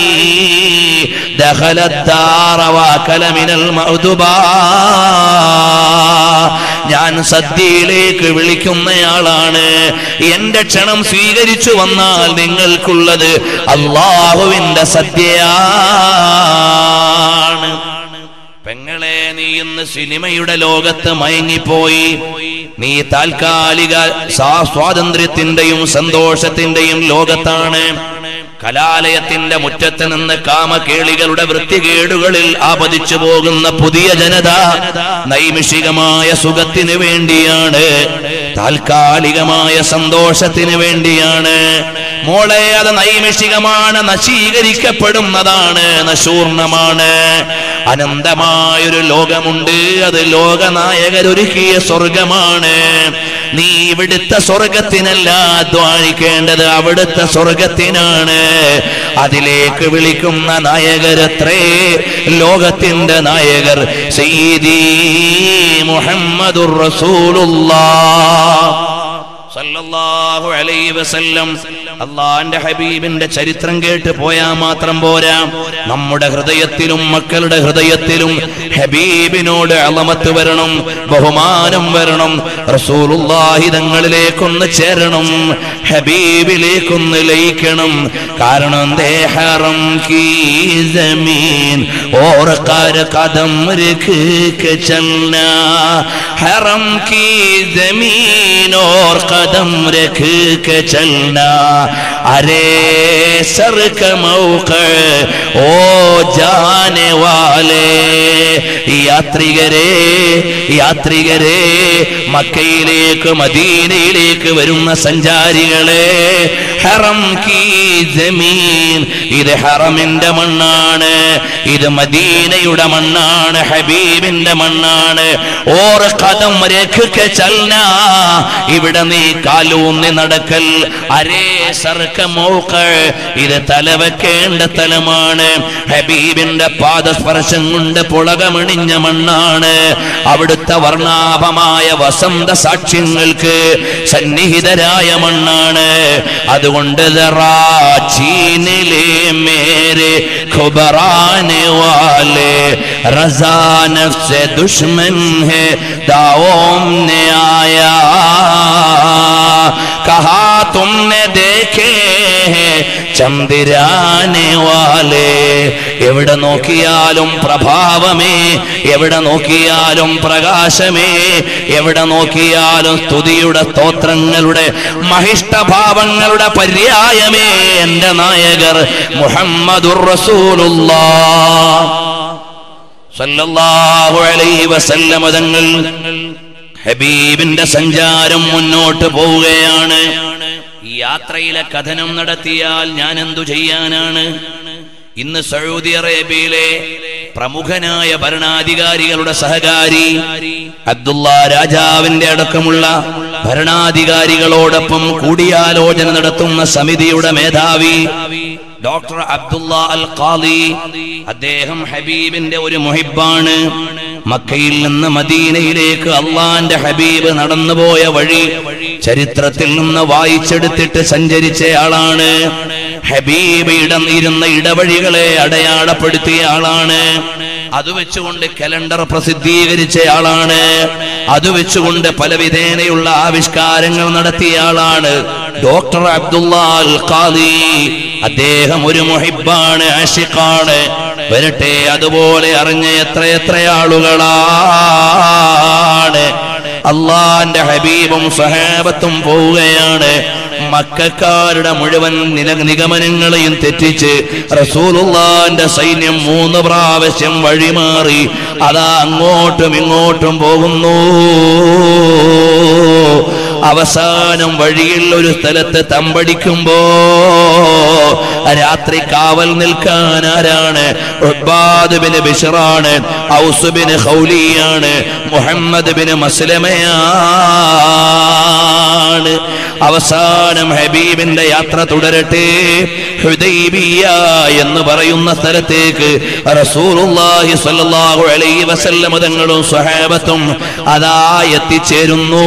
[SPEAKER 1] ദഖലദ്ദാറ വാകല മിനൽ മൗദുബാ ഞാൻ സദ്യയിലേക്ക് വിളിക്കുന്നയാളാണ് എന്റെ ക്ഷണം സ്വീകരിച്ചു വന്നാൽ നിങ്ങൾക്കുള്ളത് അള്ളാഹുവിന്റെ സദ്യയാണ് പെങ്ങളെ നീ ഇന്ന് സിനിമയുടെ ലോകത്ത് മയങ്ങിപ്പോയി നീ താൽക്കാലിക സ്വാ- സ്വാതന്ത്ര്യത്തിന്റെയും സന്തോഷത്തിന്റെയും ലോകത്താണ് കലാലയത്തിന്റെ മുറ്റത്ത് നിന്ന് കാമകേളികളുടെ വൃത്തികേടുകളിൽ ആപതിച്ചു പോകുന്ന പുതിയ ജനത നൈമിഷികമായ സുഖത്തിന് വേണ്ടിയാണ് താൽക്കാലികമായ സന്തോഷത്തിന് വേണ്ടിയാണ് മോളെ അത് നൈമിഷികമാണ് നശീകരിക്കപ്പെടുന്നതാണ് നശൂർണമാണ് അനന്തമായൊരു ലോകമുണ്ട് അത് ലോകനായകരൊരുക്കിയ സ്വർഗമാണ് നീ ഇവിടുത്തെ സ്വർഗത്തിനല്ല അധ്വാനിക്കേണ്ടത് അവിടുത്തെ സ്വർഗത്തിനാണ് അതിലേക്ക് വിളിക്കുന്ന നായകരത്രേ ലോകത്തിന്റെ നായകർ സയ്യിദി മുഹമ്മദുർ റസൂലുള്ളാഹ് സല്ലല്ലാഹു അലൈഹി വസല്ലം അള്ളാന്റെ ഹബീബിന്റെ ചരിത്രം കേട്ട് പോയാൽ മാത്രം പോരാ നമ്മുടെ ഹൃദയത്തിലും മക്കളുടെ ഹൃദയത്തിലും ഹബീബിനോട് അളമത്ത് വരണം ബഹുമാനം വരണം റസൂലുള്ളാഹിതങ്ങളിലേക്കൊന്ന് ചേരണം ഹബീബിലേക്കൊന്ന് ലയിക്കണം കാരണം ദേ ഹറം കീ ജമീൻ ഓർ കർ കദം രഖ് के चलना हरम की जमीन और कदम रख के चलना अरे सर का मौका ओ जाने वाले യാത്രികരെ യാത്രികരെ മക്കയിലേക്ക് മദീനയിലേക്ക് വരുന്ന സഞ്ചാരികളെ ഹറം കീ ജമീൻ ഇത് ഹറമിന്റെ മണ്ണാണ് ഇത് മദീനയുടെ മണ്ണാണ് ഹബീബിന്റെ മണ്ണാണ് ഓർ കഥം രഘുക്ക് ചൽന ഇവിടെ നീ കാലൂന്നി നടക്കൽ അരേ സർക്ക മോക്ക ഇത് തലവെക്കേണ്ട തലമാണ് ഹബീബിന്റെ പാദസ്പർശം കൊണ്ട് പുളകമണിഞ്ഞ മണ്ണാണ് അവിടുത്തെ വർണ്ണാഭമായ വസന്ത സാക്ഷ്യങ്ങൾക്ക് സന്നിഹിതരായ മണ്ണാണ് അതുകൊണ്ട് ദറാ ചീനിലെ മേരെ ഖുബറാനെ വാലെ रजा नफ्स दुश्मन है दाओम ने आया कहा तुमने देखे हैं ചന്ദ്രാനെ വാലേ എവിടെ നോക്കിയാലും പ്രഭാവമേ എവിടെ നോക്കിയാലും പ്രകാശമേ എവിടെ നോക്കിയാലും സ്തുതിയുടെ സ്തോത്രങ്ങളുടെ മഹിഷ്ടഭാവങ്ങളുടെ പര്യായമേ എന്റെ നായകർ മുഹമ്മദുർ റസൂലുള്ളാഹ് സല്ലല്ലാഹു അലൈഹി വസല്ലമ തങ്ങൾ ഹബീബിന്റെ സഞ്ചാരം മുന്നോട്ട് പോവുകയാണ് ഈ യാത്രയിലെ കഥനം നടത്തിയാൽ ഞാൻ എന്തു ചെയ്യാനാണ് ഇന്ന് സൗദി അറേബ്യയിലെ പ്രമുഖനായ ഭരണാധികാരികളുടെ സഹകാരി അബ്ദുള്ള രാജാവിന്റെ അടക്കമുള്ള ഭരണാധികാരികളോടൊപ്പം കൂടിയാലോചന നടത്തുന്ന സമിതിയുടെ മേധാവി ഡോക്ടർ അബ്ദുള്ള അൽ ഖാദി അദ്ദേഹം ഹബീബിന്റെ ഒരു മുഹിബാണ് മക്കയിൽ നിന്ന് മദീനയിലേക്ക് അള്ളാന്റെ ഹബീബ് നടന്നുപോയ വഴി ചരിത്രത്തിൽ നിന്ന് വായിച്ചെടുത്തിട്ട് സഞ്ചരിച്ചയാളാണ് ഹബീബ് ഇടം ഇരുന്ന ഇടവഴികളെ അടയാളപ്പെടുത്തിയ ആളാണ് അത് വെച്ചുകൊണ്ട് കലണ്ടർ പ്രസിദ്ധീകരിച്ച ആളാണ് അത് വെച്ചുകൊണ്ട് പല വിധേനയുള്ള ആവിഷ്കാരങ്ങൾ നടത്തിയ ആളാണ് ഡോക്ടർ അബ്ദുള്ള അൽ ഖാദി അദ്ദേഹം ഒരു മുഹിബാണ് ആഷിഖാണ് വരട്ടെ അതുപോലെ അറിഞ്ഞ എത്ര എത്ര ആളുകളാണ് അള്ളാന്റെ ഹബീബും സഹാബത്തും പോവുകയാണ് മക്കാരുടെ മുഴുവൻ നില നിഗമനങ്ങളെയും തെറ്റിച്ച് റസൂലുള്ളാന്റെ സൈന്യം മൂന്ന് പ്രാവശ്യം വഴിമാറി അതാ അങ്ങോട്ടും ഇങ്ങോട്ടും പോകുന്നു അവസാനം വഴിയിൽ ഒരു സ്ഥലത്ത് തമ്പടിക്കുമ്പോ രാത്രി കാവൽ നിൽക്കാൻ ആരാണ് ഉബ്ബാദ് ബിന് ബിഷറാണ് ഔസ് ബിന് ഖൗലിയാണ് മുഹമ്മദ് ബിന് മസ്ലമയാണ് അവസാനം ഹബീബിന്റെ യാത്ര തുടരട്ടെ ഹുദൈബിയ എന്ന് പറയുന്ന സ്ഥലത്തേക്ക് റസൂലുള്ളാഹി സ്വല്ലല്ലാഹു അലൈഹി വസല്ലം തങ്ങളും സ്വഹാബത്തും അതാ എത്തിച്ചേരുന്നു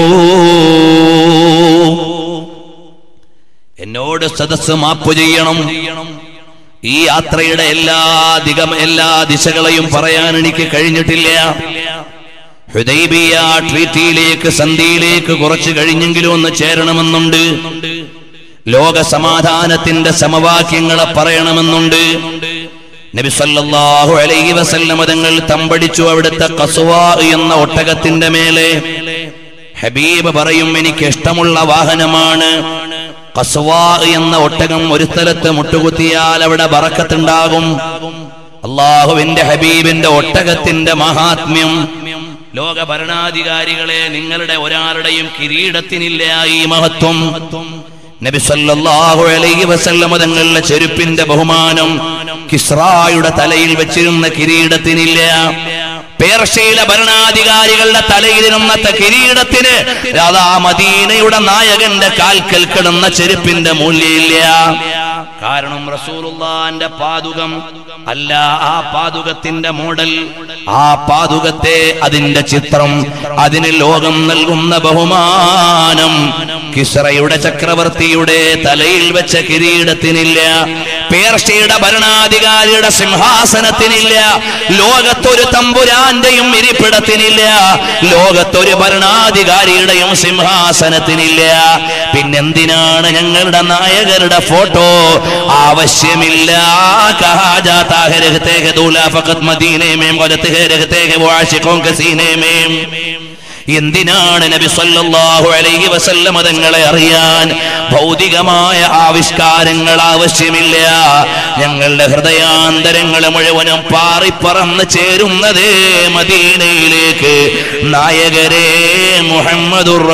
[SPEAKER 1] എന്നോട് സദസ് മാപ്പ് ചെയ്യണം ഈ യാത്രയുടെ എല്ലാ ദിഗം എല്ലാ ദിശകളെയും പറയാൻ എനിക്ക് കഴിഞ്ഞിട്ടില്ല ഹുദൈബിയ ട്വീറ്റിയിലേക്ക് സന്ധിയിലേക്ക് കുറച്ച് കഴിഞ്ഞെങ്കിലും ഒന്ന് ചേരണമെന്നുണ്ട് ലോക സമാധാനത്തിന്റെ സമവാക്യങ്ങളെ പറയണമെന്നുണ്ട് നബി സല്ലല്ലാഹു അലൈഹി വസല്ലം തങ്ങൾ തമ്പടിച്ചു അവിടുത്തെ കസുവ എന്ന ഒട്ടകത്തിന്റെ മേലെ ഹബീബ് പറയും എനിക്ക് ഇഷ്ടമുള്ള വാഹനമാണ് കസുവ എന്ന ഒട്ടകം ഒരു സ്ഥലത്ത് മുട്ടുകുത്തിയാൽ അവിടെ ബറക്കത്തുണ്ടാകും അള്ളാഹുവിന്റെ ഹബീബിന്റെ ഒട്ടകത്തിന്റെ മഹാത്മ്യം ലോക ഭരണാധികാരികളെ നിങ്ങളുടെ ഒരാളുടെയും കിരീടത്തിനില്ല ഈ മഹത്വം നബി സല്ലല്ലാഹു അലൈഹി വസല്ലമ തങ്ങളുടെ ചെരുപ്പിന്റെ ബഹുമാനം കിസ്റായുടെ തലയിൽ വെച്ചിരുന്ന കിരീടത്തിനില്ല പേർഷ്യയിലെ ഭരണാധികാരികളുടെ തലയിലിരുന്നത്തെ കിരീടത്തിന് അതാ മദീനയുടെ നായകന്റെ കാൽക്കൽ കിടന്ന ചെരുപ്പിന്റെ മൂല്യമില്ല കാരണം റസൂലുള്ളാന്റെ പാതുകം അല്ല ആ പാതുകത്തിന്റെ മോഡൽ ആ പാതുകത്തെ അതിന്റെ ചിത്രം അതിന് ലോകം നൽകുന്ന ബഹുമാനം കിസ്റയുടെ ചക്രവർത്തിയുടെ തലയിൽ വെച്ച കിരീടത്തിനില്ല പേർഷ്യയുടെ ഭരണാധികാരിയുടെ സിംഹാസനത്തിനില്ല ലോകത്തൊരു തമ്പുരാന്റെയും ഇരിപ്പിടത്തിനില്ല ലോകത്തൊരു ഭരണാധികാരിയുടെയും സിംഹാസനത്തിനില്ല പിന്നെന്തിനാണ് ഞങ്ങളുടെ നായകരുടെ ഫോട്ടോ ആവശ്യമില്ല कहा जाता है रहते हैं दूल्हा फकत मदीने में गलत है रहते हैं वो आशिकों के सीने में എന്തിനാണ് നബി സല്ലല്ലാഹു അലൈഹി വസല്ലമ തങ്ങളെ അറിയാൻ ഭൗതികമായ ആവിഷ്കാരങ്ങൾ ആവശ്യമില്ല ഞങ്ങളുടെ ഹൃദയാന്തരങ്ങൾ മുഴുവനും പാറിപ്പറന്ന് ചേരുന്നത് മദീനയിലേക്ക് നായകരെ മുഹമ്മദുർ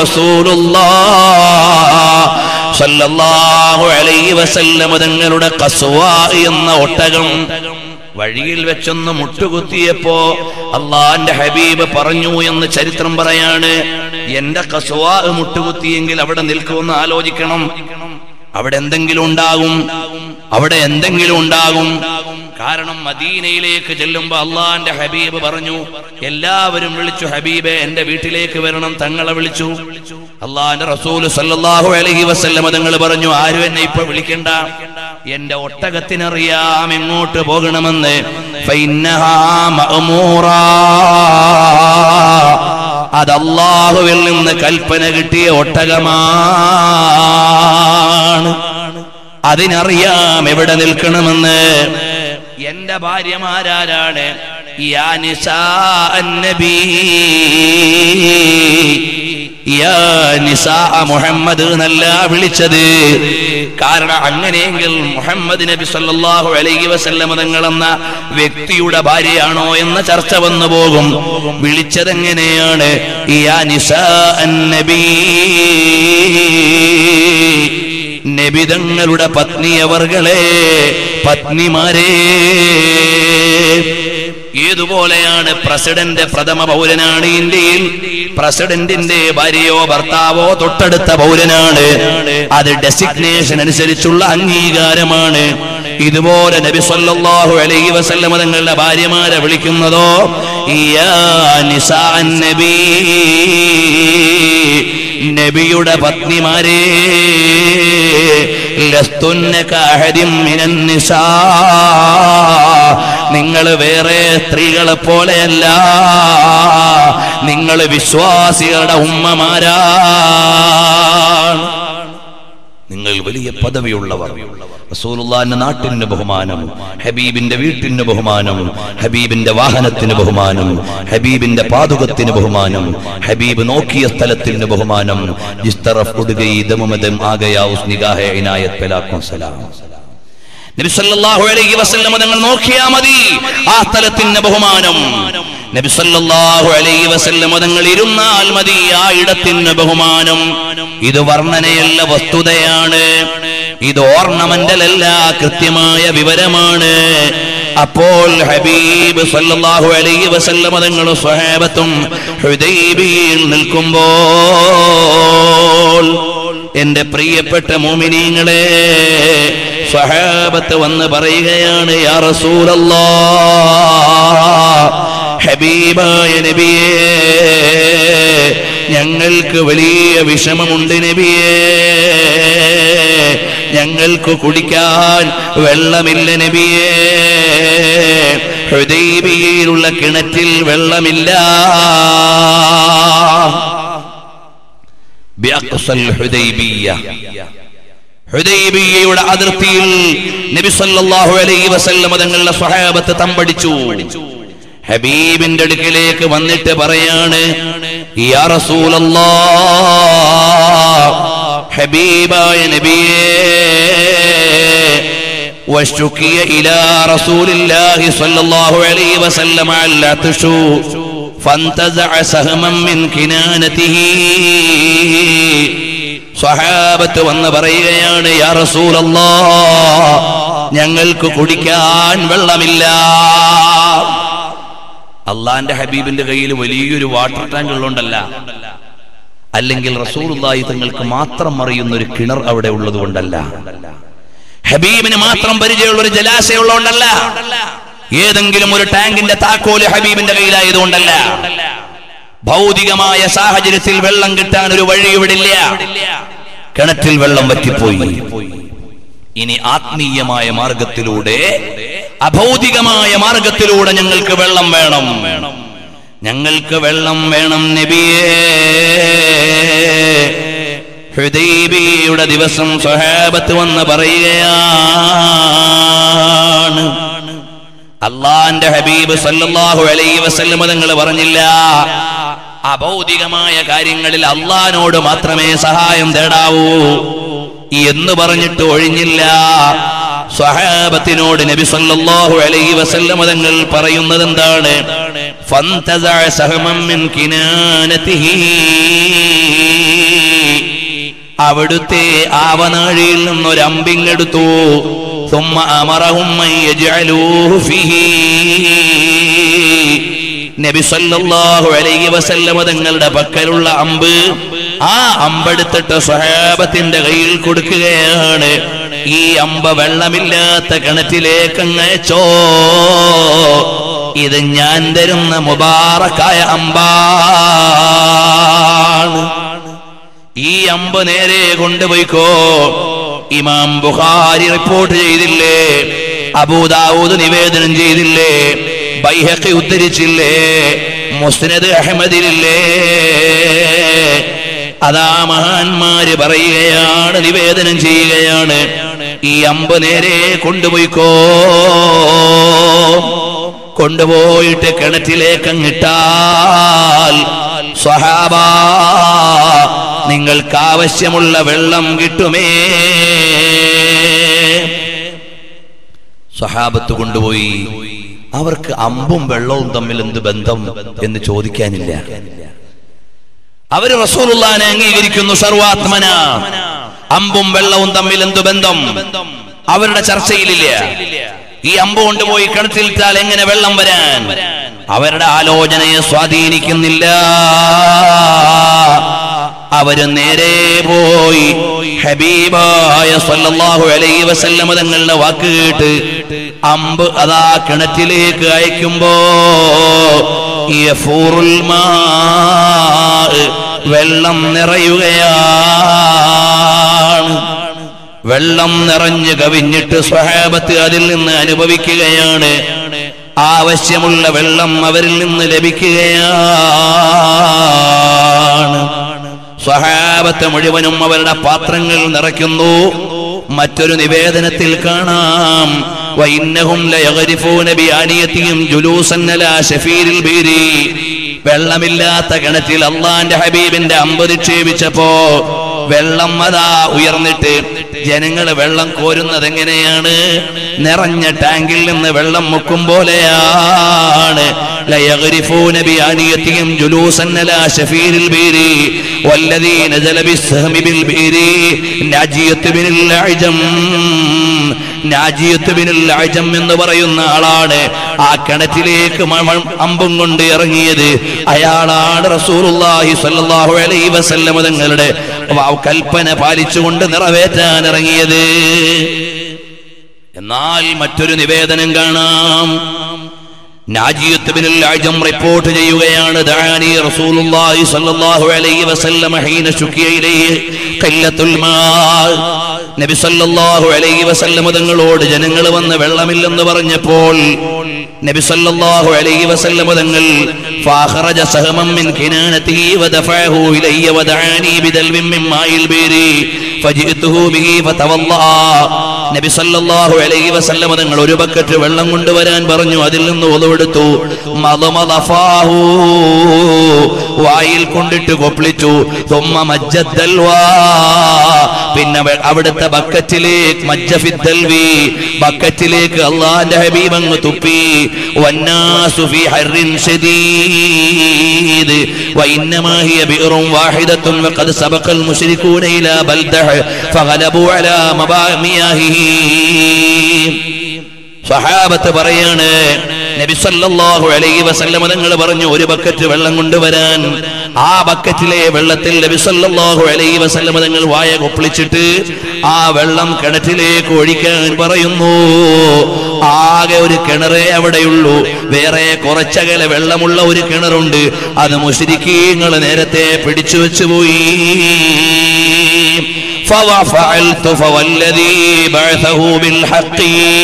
[SPEAKER 1] റസൂലുള്ളാഹ് സല്ലല്ലാഹു അലൈഹി വസല്ലമ തങ്ങളുടെ കസ്വ എന്ന ഒട്ടകം വഴിയിൽ വെച്ചൊന്ന് മുട്ടുകുത്തിയപ്പോ അള്ളാന്റെ ഹബീബ് പറഞ്ഞു എന്ന് ചരിത്രം പറയാണ് എന്റെ കസ്വ മുട്ടുകുത്തിയെങ്കിൽ അവിടെ നിൽക്കുമെന്ന് ആലോചിക്കണം അവിടെ എന്തെങ്കിലും ഉണ്ടാകും അവിടെ എന്തെങ്കിലും ഉണ്ടാകും കാരണം മദീനയിലേക്ക് ചെല്ലുമ്പോ അള്ളാന്റെ ഹബീബ് പറഞ്ഞു എല്ലാവരും വിളിച്ചു ഹബീബെ എന്റെ വീട്ടിലേക്ക് വരണം തങ്ങളെ വിളിച്ചു അള്ളാന്റെ റസൂല് സല്ലല്ലാഹു അലൈഹി വസല്ലമ തങ്ങൾ പറഞ്ഞു ആരും എന്നെ ഇപ്പൊ വിളിക്കണ്ട എന്റെ ഒട്ടകത്തിനറിയാം എങ്ങോട്ട് പോകണമെന്ന് ഫൈന്നഹാ മഅ്മൂറാ. അത് അള്ളാഹുവിൽ നിന്ന് കൽപ്പന കിട്ടിയ ഒട്ടകമാണ് അതിനറിയാം എവിടെ നിൽക്കണമെന്ന് എന്റെ ഭാര്യമാരാരാണ് യാ നിസാ അന്നബീ യാ നിസാ മുഹമ്മദ് എന്നല്ല വിളിച്ചത് കാരണം അങ്ങനെയെങ്കിൽ മുഹമ്മദ് നബി സല്ലല്ലാഹു അലൈഹി വസല്ലമ തങ്ങൾ എന്ന വ്യക്തിയുടെ ഭാര്യയാണോ എന്ന ചർച്ച വന്നു പോകും വിളിച്ചത് എങ്ങനെയാണ് യാ നിസാ അന്നബീ നബിതങ്ങളുടെ പത്നിയവർകളെ പത്നിമാരെ ഏതുപോലെയാണ് പ്രസിഡന്റ് പ്രഥമ പൗരനാണ് ഇന്ത്യയിൽ പ്രസിഡന്റിന്റെ ഭാര്യയോ ഭർത്താവോ തൊട്ടടുത്ത പൗരനാണ് അത് ഡെസിഗ്നേഷൻ അനുസരിച്ചുള്ള അംഗീകാരമാണ് ഇതുപോലെ നബി സല്ലല്ലാഹു അലൈഹി വസല്ലമ തങ്ങളുടെ ഭാര്യമാരെ വിളിക്കുന്നതോ യാ നിസാഅൻ നബീ നബിയുടെ പത്നിമാരെ ലസ്തുന്ന കാഹദിം മിനൻ നിസാ നിങ്ങൾ വേറെ സ്ത്രീകളെ പോലെയല്ല നിങ്ങൾ വിശ്വാസികളുടെ ഉമ്മമാരാണ് നിങ്ങൾ വലിയ പദവിയുള്ളവർ റസൂലുള്ളാന്റെ നാട്ടിന് ബഹുമാനം ഹബീബിന്റെ വീട്ടിന് ബഹുമാനം ഹബീബിന്റെ വാഹനത്തിന് ബഹുമാനം ഹബീബിന്റെ പാതുകത്തിന് ബഹുമാനം ഹബീബ് നോക്കിയ സ്ഥലത്തിന് ബഹുമാനം ജിസ് तरफ उड़ गई दम में दम आ गया उस निगाह इनायत पे लाखों सलाम നബി സല്ലല്ലാഹു അലൈഹി വസല്ലം നിങ്ങൾ നോക്കിയാ മതി ആ സ്ഥലത്തിന്റെ ബഹുമാനം നബി സല്ലല്ലാഹു അലൈഹി വസല്ലം നിങ്ങൾ ഇരുന്നാൽ മതി ആ ഇടത്തിന് ബഹുമാനം ഇത് വർണ്ണനയല്ല വസ്തുതയാണ് ഇത് ഓർണമെന്റൽ അല്ല കൃത്യമായ വിവരമാണ് അപ്പോൾ ഹബീബ് സല്ലല്ലാഹു അലൈഹി വസല്ലം തങ്ങൾ സ്വഹാബത്തും ഹുദൈബിയിൽ നിൽക്കുമ്പോൾ എന്റെ പ്രിയപ്പെട്ട മോമിനീങ്ങളെ സഹാബത്ത് വന്ന് പറയുകയാണ് യാ റസൂലല്ലാ ഹബീബായ നബിയേ ഞങ്ങൾക്ക് വലിയ വിഷമമുണ്ട് നബിയേ ഞങ്ങൾക്ക് കുടിക്കാൻ വെള്ളമില്ല നബിയേ ഹൃദയബിയിലുള്ള കിണറ്റിൽ വെള്ളമില്ല ബിഅഖ്സൽ ഹുദൈബിയ്യ ഹുദൈബിയയുടെ അതിർത്തിയിൽ നബി സല്ലല്ലാഹു അലൈഹി വസല്ലം തങ്ങളുടെ സ്വഹാബത്ത് തമ്പടിച്ചു ഹബീബിന്റെ അടുക്കിലേക്ക് വന്നിട്ട് പറയാണ് യാ റസൂലല്ലാഹ് ഹബീബായ നബിയേ واشتكي إلى رسول الله صلى الله عليه وسلم ألا تشو فانتزع سهما من كنانته സ്വഹാബത്ത് വന്ന് പറയുകയാണ് യാ റസൂലല്ലാ ഞങ്ങൾക്ക് കുടിക്കാൻ വെള്ളമില്ല അള്ളാന്റെ ഹബീബിന്റെ കയ്യിൽ വലിയൊരു വാട്ടർ ടാങ്ക് ഉള്ളതുകൊണ്ടല്ല അല്ലെങ്കിൽ റസൂലുള്ളാഹി തങ്ങൾക്ക് മാത്രം അറിയുന്ന ഒരു കിണർ അവിടെ ഉള്ളത് കൊണ്ടല്ല ഹബീബിന് മാത്രം പരിചയമുള്ള ഒരു ജലാശയമുള്ളതുകൊണ്ടല്ല ഏതെങ്കിലും ഒരു ടാങ്കിന്റെ താക്കോല് ഹബീബിന്റെ കയ്യിലായതുകൊണ്ടല്ല ഭൗതികമായ സാഹചര്യത്തിൽ വെള്ളം കിട്ടാൻ ഒരു വഴി ഇവിടില്ല കിണറ്റിൽ വെള്ളം വറ്റിപ്പോയി ഇനി ആത്മീയമായ മാർഗത്തിലൂടെ അഭൗതികമായ മാർഗത്തിലൂടെ ഞങ്ങൾക്ക് വെള്ളം വേണം ഞങ്ങൾക്ക് വെള്ളം വേണം നബിയേ ഹൃദയബിയുടെ ദിവസം സ്വഹാബത്ത് വന്ന് പറയുകയാണ് അള്ളാന്റെ ഹബീബ് സല്ലല്ലാഹു അലൈഹി വസല്ലം തങ്ങൾ പറഞ്ഞില്ല അഭൗതികമായ കാര്യങ്ങളിൽ അള്ളഹാനോട് മാത്രമേ സഹായം തേടാവൂ എന്ന് പറഞ്ഞിട്ട് ഒഴിഞ്ഞില്ല സ്വഹാബത്തിനോട് നബി സല്ലല്ലാഹു അലൈഹി വസല്ലം തങ്ങൾ പറയുന്നത് എന്താണ് ഫന്തസഅ സഹമൻ മിൻ കിനാനതിഹി അവിടുത്തെ ആവനാഴിയിൽ നിന്നൊരു അമ്പിങ്ങെടുത്തു ثم أمرهم أن يجعلوه فيه നബി സല്ലല്ലാഹു അലൈഹി വസല്ലമ തങ്ങളുടെ പക്കലുള്ള അമ്പ് ആ അമ്പെടുത്തിട്ട് സ്വഹാബത്തിന്റെ കയ്യിൽ കൊടുക്കുകയാണ് ഈ അമ്പ വെള്ളമില്ലാത്ത കിണറ്റിലേക്ക് അങ്ങയച്ചോ ഇത് ഞാൻ തരുന്ന മുബാറക്കായ അമ്പാണ് ഈ അമ്പ് നേരെ കൊണ്ടുപോയിക്കോ ഇമാം ബുഖാരി റിപ്പോർട്ട് ചെയ്തില്ലേ അബൂദാവൂദ് നിവേദനം ചെയ്തില്ലേ ബൈഹഖി ഉദ്ധരിച്ചില്ലേ മുസ്നദ് അഹമ്മദിലില്ലേ അതാ മഹാന്മാര് പറയുകയാണ് നിവേദനം ചെയ്യുകയാണ് ഈ അമ്പ് നേരെ കൊണ്ടുപോയിക്കോ കൊണ്ടുപോയിട്ട് കിണറ്റിലേക്ക് അങ്ങിട്ടാൽ സ്വഹാബ നിങ്ങൾക്ക് ആവശ്യമുള്ള വെള്ളം കിട്ടുമേ സ്വഹാബത്ത് കൊണ്ടുപോയി അവർക്ക് അമ്പും വെള്ളവും തമ്മിൽ എന്ത് ബന്ധം എന്ന് ചോദിക്കാനില്ല അവര് റസൂലുള്ളാനെ അംഗീകരിക്കുന്നു സർവാത്മന അമ്പും വെള്ളവും തമ്മിൽ എന്ത് ബന്ധം അവരുടെ ചർച്ചയിലില്ല ഈ അമ്പ് കൊണ്ടുപോയി കിണറ്റിലിട്ടാൽ എങ്ങനെ വെള്ളം വരാൻ അവരുടെ ആലോചനയെ സ്വാധീനിക്കുന്നില്ല അവര് നേരെ പോയി ഹബീബായ സല്ലല്ലാഹു അലൈഹി വസല്ലമ തങ്ങളുടെ വാക്ക് കേട്ട് അമ്പ് അതാ കിണറ്റിലേക്ക് അയക്കുമ്പോ യഫൂറുൽ മാ വെള്ളം നിറയുകയാണ് വെള്ളം നിറഞ്ഞു കവിഞ്ഞിട്ട് സ്വഹാബത്ത് അതിൽ നിന്ന് അനുഭവിക്കുകയാണ് ആവശ്യമുള്ള വെള്ളം അവരിൽ നിന്ന് ലഭിക്കുകയാണ് സ്വഹാബത്ത് മുഴുവനും അവരുടെ പാത്രങ്ങൾ നിറയ്ക്കുന്നു മറ്റൊരു നിവേദനത്തിൽ കാണാം വൈന്നഹും ലയഗരിഫൂന ബിആനിയതിഹിം ജുലൂസൻ അലാ ശഫീരിൽ ബീരി വെള്ളമില്ലാത്ത കിണറ്റിൽ അള്ളാന്റെ ഹബീബിന്റെ അമ്പ് നിക്ഷേപിച്ചപ്പോ വെള്ളം അതാ ഉയർന്നിട്ട് ജനങ്ങൾ വെള്ളം കോരുന്നത് എങ്ങനെയാണ് നിറഞ്ഞ ടാങ്കിൽ നിന്ന് വെള്ളം മുക്കും പോലെയാണ് ليغرفون بآنيتهم جلوسا على شفير البير والذي نزل بالسهم بالبئر ناجية بن العجم നാജിയത്ത് ബിനുൽ അജം എന്ന് പറയുന്ന ആളാണ് ആ കിണറ്റിലേക്ക് മ- മ- അമ്പും കൊണ്ട് ഇറങ്ങിയത് അയാളാണ് റസൂലുള്ളാഹി സ്വല്ലല്ലാഹു അലൈഹി വസല്ലം തങ്ങളുടെ വ- കൽപ്പന പാലിച്ചുകൊണ്ട് നിറവേറ്റാൻ ഇറങ്ങിയത് എന്നാൽ മറ്റൊരു നിവേദനം കാണാം നാജിയത്ത് ബിനുൽ അജം റിപ്പോർട്ട് ചെയ്യുകയാണ് ദാനി റസൂലുള്ളാഹി സ്വല്ലല്ലാഹു അലൈഹി വസല്ലം ഹീന ശുക്കിയ ഇലൈഹി ഖല്ലത്തുൽ മാ നബി സല്ലല്ലാഹു അലൈഹി വസല്ലം തങ്ങളോട് ജനങ്ങൾ വന്ന് വെള്ളമില്ലെന്ന് പറഞ്ഞപ്പോൾ നബി സല്ലല്ലാഹു അലൈഹി വസല്ലം തങ്ങൾ ഫാഖറജ സഹമൻ മിൻ കിനാനതിഹി വദഫഅഹു ഇലയ്യ വദഅനി ബിദൽവിൻ മിൻ മായിൽ ബീരി ഫജിഅതുഹു ബിഹി ഫതവല്ലാ നബി സല്ലല്ലാഹു അലൈഹി വസല്ലം തങ്ങൾ ഒരു ബക്കറ്റ് വെള്ളം കൊണ്ടുവരാൻ പറഞ്ഞു അതിൽ നിന്ന് ഒതുവെടുത്തു മദമദഫാഹു വായിൽ കൊണ്ടിട്ട് കൊപ്പിളിച്ചു തുമ്മ മജ്ജദ്ദൽവാ പിന്നെ വെ- അവിടുത്തെ ബക്കറ്റിലേക്ക് മജ്ജഫിദ്ദൽവി ബക്കറ്റിലേക്ക് അള്ളാന്റെ ഹബീബ് അങ്ങ് തുപ്പി വന്നാസു ഫീ ഹർറിൻ ശദീദ് وإنما هي بئر واحدة وقد سبق المشركون إلى بلدح فغلبوا على مبا- مياهه സ്വഹാബത്ത് പറയാണ് നബി സല്ലല്ലാഹു അലൈഹി വസല്ലം തങ്ങൾ പറഞ്ഞു ഒരു ബക്കറ്റ് വെള്ളം കൊണ്ടുവരാൻ ആ ബക്കറ്റിലെ വെള്ളത്തിൽ നബി സല്ലല്ലാഹു അലൈഹി വസല്ലം തങ്ങൾ വായ കൊപ്പിളിച്ചിട്ട് ആ വെള്ളം കിണറ്റിലേക്ക് ഒഴിക്കാൻ പറയുന്നു ആകെ ഒരു കിണറേ അവിടെയുള്ളൂ വേറെ കുറച്ചകലെ വെള്ളമുള്ള ഒരു കിണറുണ്ട് അത് മുസ്ലിക്കീങ്ങൾ നേരത്തെ പിടിച്ചു വെച്ചു പോയി فوفعلت فوالذي بعثه بالحق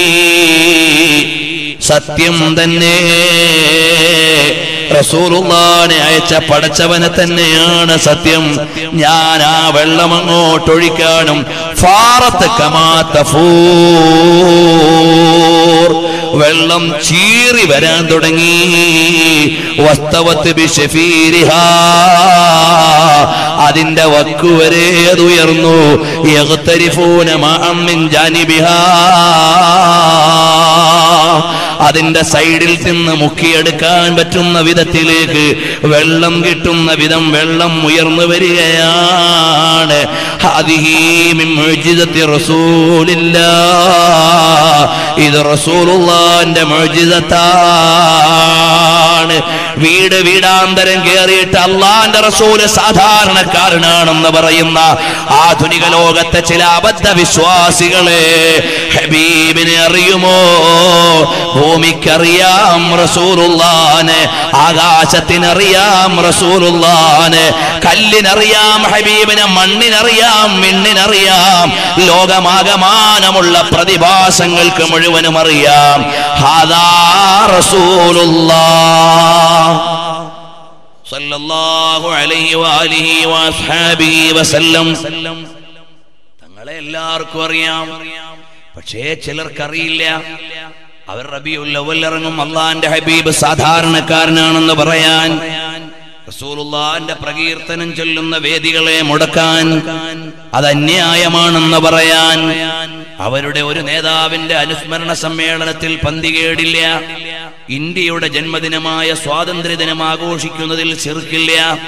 [SPEAKER 1] സത്യം തന്നെ റസൂലുള്ളാനെ അയച്ച പടച്ചവനെ തന്നെയാണ് സത്യം ഞാൻ ആ വെള്ളം അങ്ങോട്ടൊഴിക്കാനും ഫാറത്ത് കമാത്ത വെള്ളം ചീറി വരാൻ തുടങ്ങി വസ്തവത്ത് ബിഷഫീരിഹാ അതിന്റെ വക്കുവരെ അത് ഉയർന്നു യഗ്തരിഫൂന മഅം മിൻ ജാനിബിഹാ അതിന്റെ സൈഡിൽ നിന്ന് മുക്കിയെടുക്കാൻ പറ്റുന്ന വിധത്തിലേക്ക് വെള്ളം കിട്ടുന്ന വിധം വെള്ളം ഉയർന്നു വരികയാണ് ഹദിഹി മിൻ മുഅ്ജിസത്തി റസൂലില്ലാ ഇത് റസൂലുള്ളാന്റെ മുഅ്ജിസത്താണ് വീട് വീടാന്തരം കേറിയിട്ട് അള്ളാന്റെ റസൂല് സാധാരണക്കാരനാണെന്ന് പറയുന്ന ആധുനിക ലോകത്തെ ചില അബദ്ധ വിശ്വാസികളെ ഹബീബിനെ അറിയുമോ ഭൂമിക്കറിയാം റസൂലുള്ളാന് ആകാശത്തിനറിയാം റസൂലുള്ളാന് കല്ലിനറിയാം ഹബീബിന് മണ്ണിനറിയാം മിണ്ണിനറിയാം ലോകമാകമാനമുള്ള പ്രതിഭാസങ്ങൾക്ക് മുഴുവനും അറിയാം ഹാദാ റസൂലുള്ളാഹ് സല്ലല്ലാഹു അലൈഹി വആലിഹി വഅസ്ഹാബിഹി വസല്ലം തങ്ങളെ എല്ലാവർക്കും അറിയാം പക്ഷേ ചിലർക്കറിയില്ല അവർ റബിയുൽ അവൽ ഇറങ്ങും അള്ളാന്റെ ഹബീബ് സാധാരണക്കാരനാണെന്ന് പറയാൻ റസൂലുള്ളാന്റെ പ്രകീർത്തനം ചൊല്ലുന്ന വേദികളെ മുടക്കാൻ അത് അന്യായമാണെന്ന് പറയാൻ അവരുടെ ഒരു നേതാവിന്റെ അനുസ്മരണ സമ്മേളനത്തിൽ പന്തികേടില്ല ഇന്ത്യയുടെ ജന്മദിനമായ സ്വാതന്ത്ര്യദിനം ആഘോഷിക്കുന്നതിൽ ചെറുക്കില്ല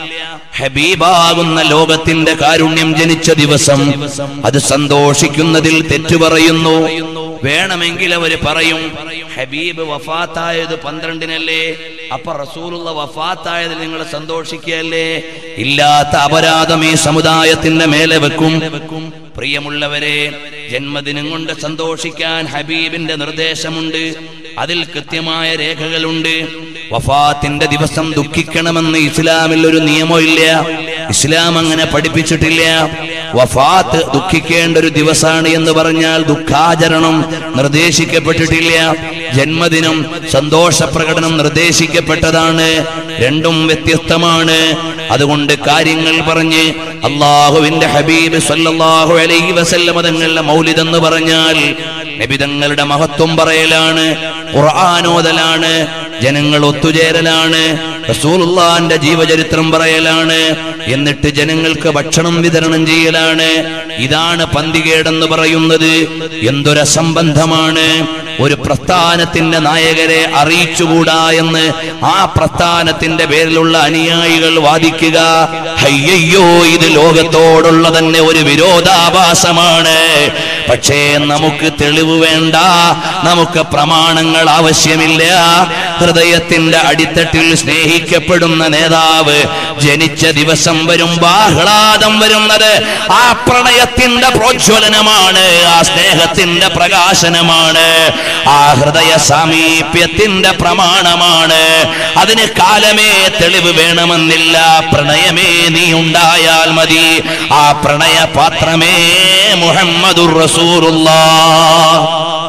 [SPEAKER 1] ഹബീബാകുന്ന ലോകത്തിന്റെ കാരുണ്യം ജനിച്ച ദിവസം അത് സന്തോഷിക്കുന്നതിൽ തെറ്റു പറയുന്നു വേണമെങ്കിൽ അവര് പറയും ഹബീബ് വഫാത്തായത് പന്ത്രണ്ടിനല്ലേ അപ്പൊ റസൂലുള്ള വഫാത്തായതിൽ നിങ്ങൾ സന്തോഷിക്കുകയല്ലേ ഇല്ലാത്ത അപരാധം ഈ സമുദായത്തിന്റെ മേലെ വെക്കും പ്രിയമുള്ളവരെ ജന്മദിനം കൊണ്ട് സന്തോഷിക്കാൻ ഹബീബിന്റെ നിർദ്ദേശമുണ്ട് അതിൽ കൃത്യമായ രേഖകളുണ്ട് വഫാത്തിന്റെ ദിവസം ദുഃഖിക്കണമെന്ന് ഇസ്ലാമിൽ ഒരു നിയമമില്ല ഇസ്ലാം അങ്ങനെ പഠിപ്പിച്ചിട്ടില്ല വഫാത്ത് ദുഃഖിക്കേണ്ട ഒരു ദിവസമാണ് എന്ന് പറഞ്ഞാൽ ദുഃഖാചരണം നിർദ്ദേശിക്കപ്പെട്ടിട്ടില്ല ജന്മദിനം സന്തോഷ പ്രകടനം നിർദ്ദേശിക്കപ്പെട്ടതാണ് രണ്ടും വ്യത്യസ്തമാണ് അതുകൊണ്ട് കാര്യങ്ങൾ പറഞ്ഞ് അള്ളാഹുവിന്റെ ഹബീബ് സല്ലല്ലാഹു അലൈഹി വസല്ലമ തങ്ങളുടെ മൗലിദ് എന്ന് പറഞ്ഞാൽ നബിതങ്ങളുടെ മഹത്വം പറയലാണ് ഖുർആാനോദലാണ് ജനങ്ങൾ ഒത്തുചേരലാണ് റസൂലുള്ളാന്റെ ജീവചരിത്രം പറയലാണ് എന്നിട്ട് ജനങ്ങൾക്ക് ഭക്ഷണം വിതരണം ചെയ്യലാണ് ഇതാണ് പന്തികേടെന്ന് പറയുന്നത് എന്തൊരസംബന്ധമാണ് ഒരു പ്രസ്ഥാനത്തിന്റെ നായകരെ അറിയിച്ചുകൂടാ എന്ന് ആ പ്രസ്ഥാനത്തിന്റെ പേരിലുള്ള അനുയായികൾ വാദിക്കുക അയ്യോ ഇത് ലോകത്തോടുള്ള തന്നെ ഒരു വിരോധാഭാസമാണ് പക്ഷേ നമുക്ക് തെളിവ് വേണ്ട നമുക്ക് പ്രമാണങ്ങൾ ആവശ്യമില്ല ഹൃദയത്തിന്റെ അടിത്തട്ടിൽ സ്നേഹിക്കപ്പെടുന്ന നേതാവ് ജനിച്ച ദിവസം വരുമ്പോ ആഹ്ലാദം വരുന്നത് ആ പ്രണയത്തിന്റെ പ്രോജ്വലനമാണ് ആ സ്നേഹത്തിന്റെ പ്രകാശനമാണ് ആ ഹൃദയ സാമീപ്യത്തിന്റെ പ്രമാണമാണ് അതിന് കാലമേ തെളിവ് വേണമെന്നില്ല പ്രണയമേ നീ ഉണ്ടായാൽ മതി ആ പ്രണയ പാത്രമേ മുഹമ്മദുർ റസൂലുള്ളാഹ്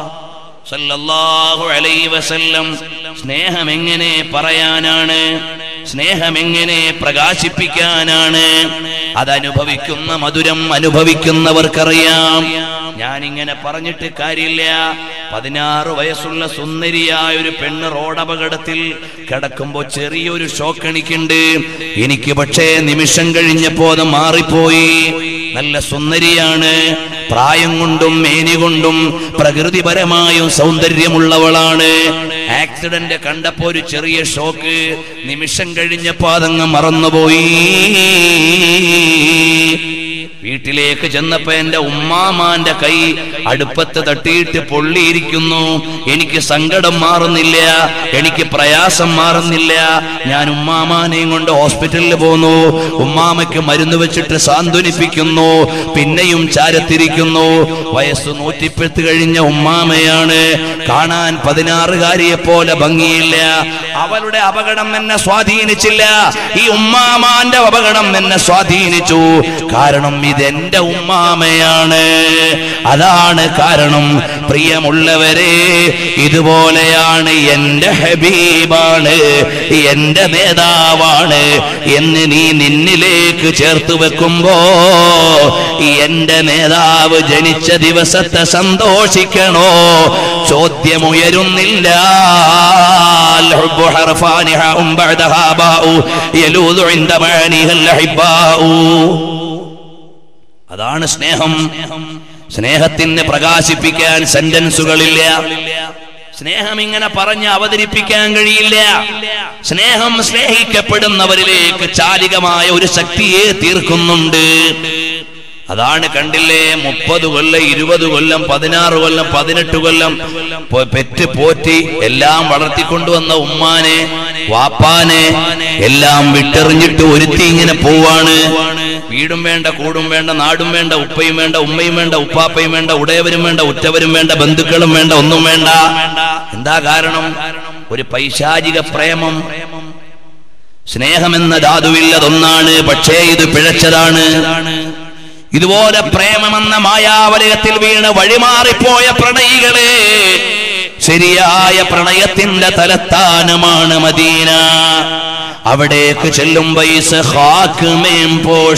[SPEAKER 1] സല്ലല്ലാഹു അലൈഹി വസല്ലം സ്നേഹം എങ്ങനെ പറയാനാണ് സ്നേഹം എങ്ങനെ പ്രകാശിപ്പിക്കാനാണ് അതനുഭവിക്കുന്ന മധുരം അനുഭവിക്കുന്നവർക്കറിയാം ഞാൻ ഇങ്ങനെ പറഞ്ഞിട്ട് കാര്യമില്ല പതിനാറ് വയസ്സുള്ള സുന്ദരിയായ ഒരു പെണ്ണ് റോഡപകടത്തിൽ കിടക്കുമ്പോ ചെറിയൊരു ഷോക്ക് എനിക്കുണ്ട് എനിക്ക് പക്ഷേ നിമിഷം കഴിഞ്ഞപ്പോ അത് മാറിപ്പോയി നല്ല സുന്ദരിയാണ് പ്രായം കൊണ്ടും മേനി കൊണ്ടും പ്രകൃതിപരമായും സൗന്ദര്യമുള്ളവളാണ് ആക്സിഡന്റ് കണ്ടപ്പോ ഒരു ചെറിയ ഷോക്ക് നിമിഷം കഴിഞ്ഞപ്പോ അതങ്ങ് മറന്നുപോയി വീട്ടിലേക്ക് ചെന്നപ്പോ എന്റെ ഉമ്മാമാന്റെ കൈ അടുപ്പത്ത് തട്ടിയിട്ട് പൊള്ളിയിരിക്കുന്നു എനിക്ക് സങ്കടം മാറുന്നില്ല എനിക്ക് പ്രയാസം മാറുന്നില്ല ഞാൻ ഉമ്മാമാനെയും കൊണ്ട് ഹോസ്പിറ്റലിൽ പോന്നു ഉമ്മാമയ്ക്ക് മരുന്ന് വെച്ചിട്ട് സാന്ത്വനിപ്പിക്കുന്നു പിന്നെയും ചാരത്തിരിക്കുന്നു വയസ്സ് നൂറ്റിപ്പത്ത് കഴിഞ്ഞ ഉമ്മാമയാണ് കാണാൻ പതിനാറുകാരിയെ പോലെ ഭംഗിയില്ല അവളുടെ അപകടം എന്നെ സ്വാധീനിച്ചില്ല ഈ ഉമ്മാമാന്റെ അപകടം എന്നെ സ്വാധീനിച്ചു കാരണം ഇതെന്റെ ഉമ്മാമയാണ് അതാണ് കാരണം പ്രിയമുള്ളവരെ ഇതുപോലെയാണ് എന്റെ ഹബീബാണ് എന്റെ നേതാവാണ് എന്ന് നീ നിന്നിലേക്ക് ചേർത്ത് വെക്കുമ്പോ എന്റെ നേതാവ് ജനിച്ച ദിവസത്തെ സന്തോഷിക്കണോ ചോദ്യമുയരുന്നില്ല الحب حرفان حاء بعدها باء يلوذ عند معانيها الأحباء അതാണ് സ്നേഹം സ്നേഹത്തിന് പ്രകാശിപ്പിക്കാൻ സെന്റൻസുകളില്ല സ്നേഹം ഇങ്ങനെ പറഞ്ഞ് അവതരിപ്പിക്കാൻ കഴിയില്ല സ്നേഹം സ്നേഹിക്കപ്പെടുന്നവരിലേക്ക് ചാലികമായ ഒരു ശക്തിയെ തീർക്കുന്നുണ്ട് അതാണ് കണ്ടില്ലേ മുപ്പത് കൊല്ലം ഇരുപത് കൊല്ലം പതിനാറ് കൊല്ലം പതിനെട്ട് കൊല്ലം പൊ- പെറ്റ് പോറ്റി എല്ലാം വളർത്തിക്കൊണ്ടുവന്ന ഉമ്മാനെ വാപ്പാനെ എല്ലാം വിട്ടെറിഞ്ഞിട്ട് ഒരുത്തി ഇങ്ങനെ പോവാണ് വീടും വേണ്ട കൂടും വേണ്ട നാടും വേണ്ട ഉപ്പയും വേണ്ട ഉമ്മയും വേണ്ട ഉപ്പാപ്പയും വേണ്ട ഉടയവരും വേണ്ട ഉറ്റവരും വേണ്ട ബന്ധുക്കളും വേണ്ട ഒന്നും വേണ്ട എന്താ കാരണം ഒരു പൈശാചിക പ്രേമം സ്നേഹമെന്ന ധാതുവില്ലതൊന്നാണ് പക്ഷേ ഇത് പിഴച്ചതാണ് ഇതുപോലെ പ്രേമമെന്ന മായാവലയത്തിൽ വീണ് വഴിമാറിപ്പോയ പ്രണയികളെ ശരിയായ പ്രണയത്തിന്റെ തലസ്ഥാനമാണ് മദീന അവിടേക്ക് ചെല്ലുമ്പോ ഈ സഹാക്ക് മേം പോഷ്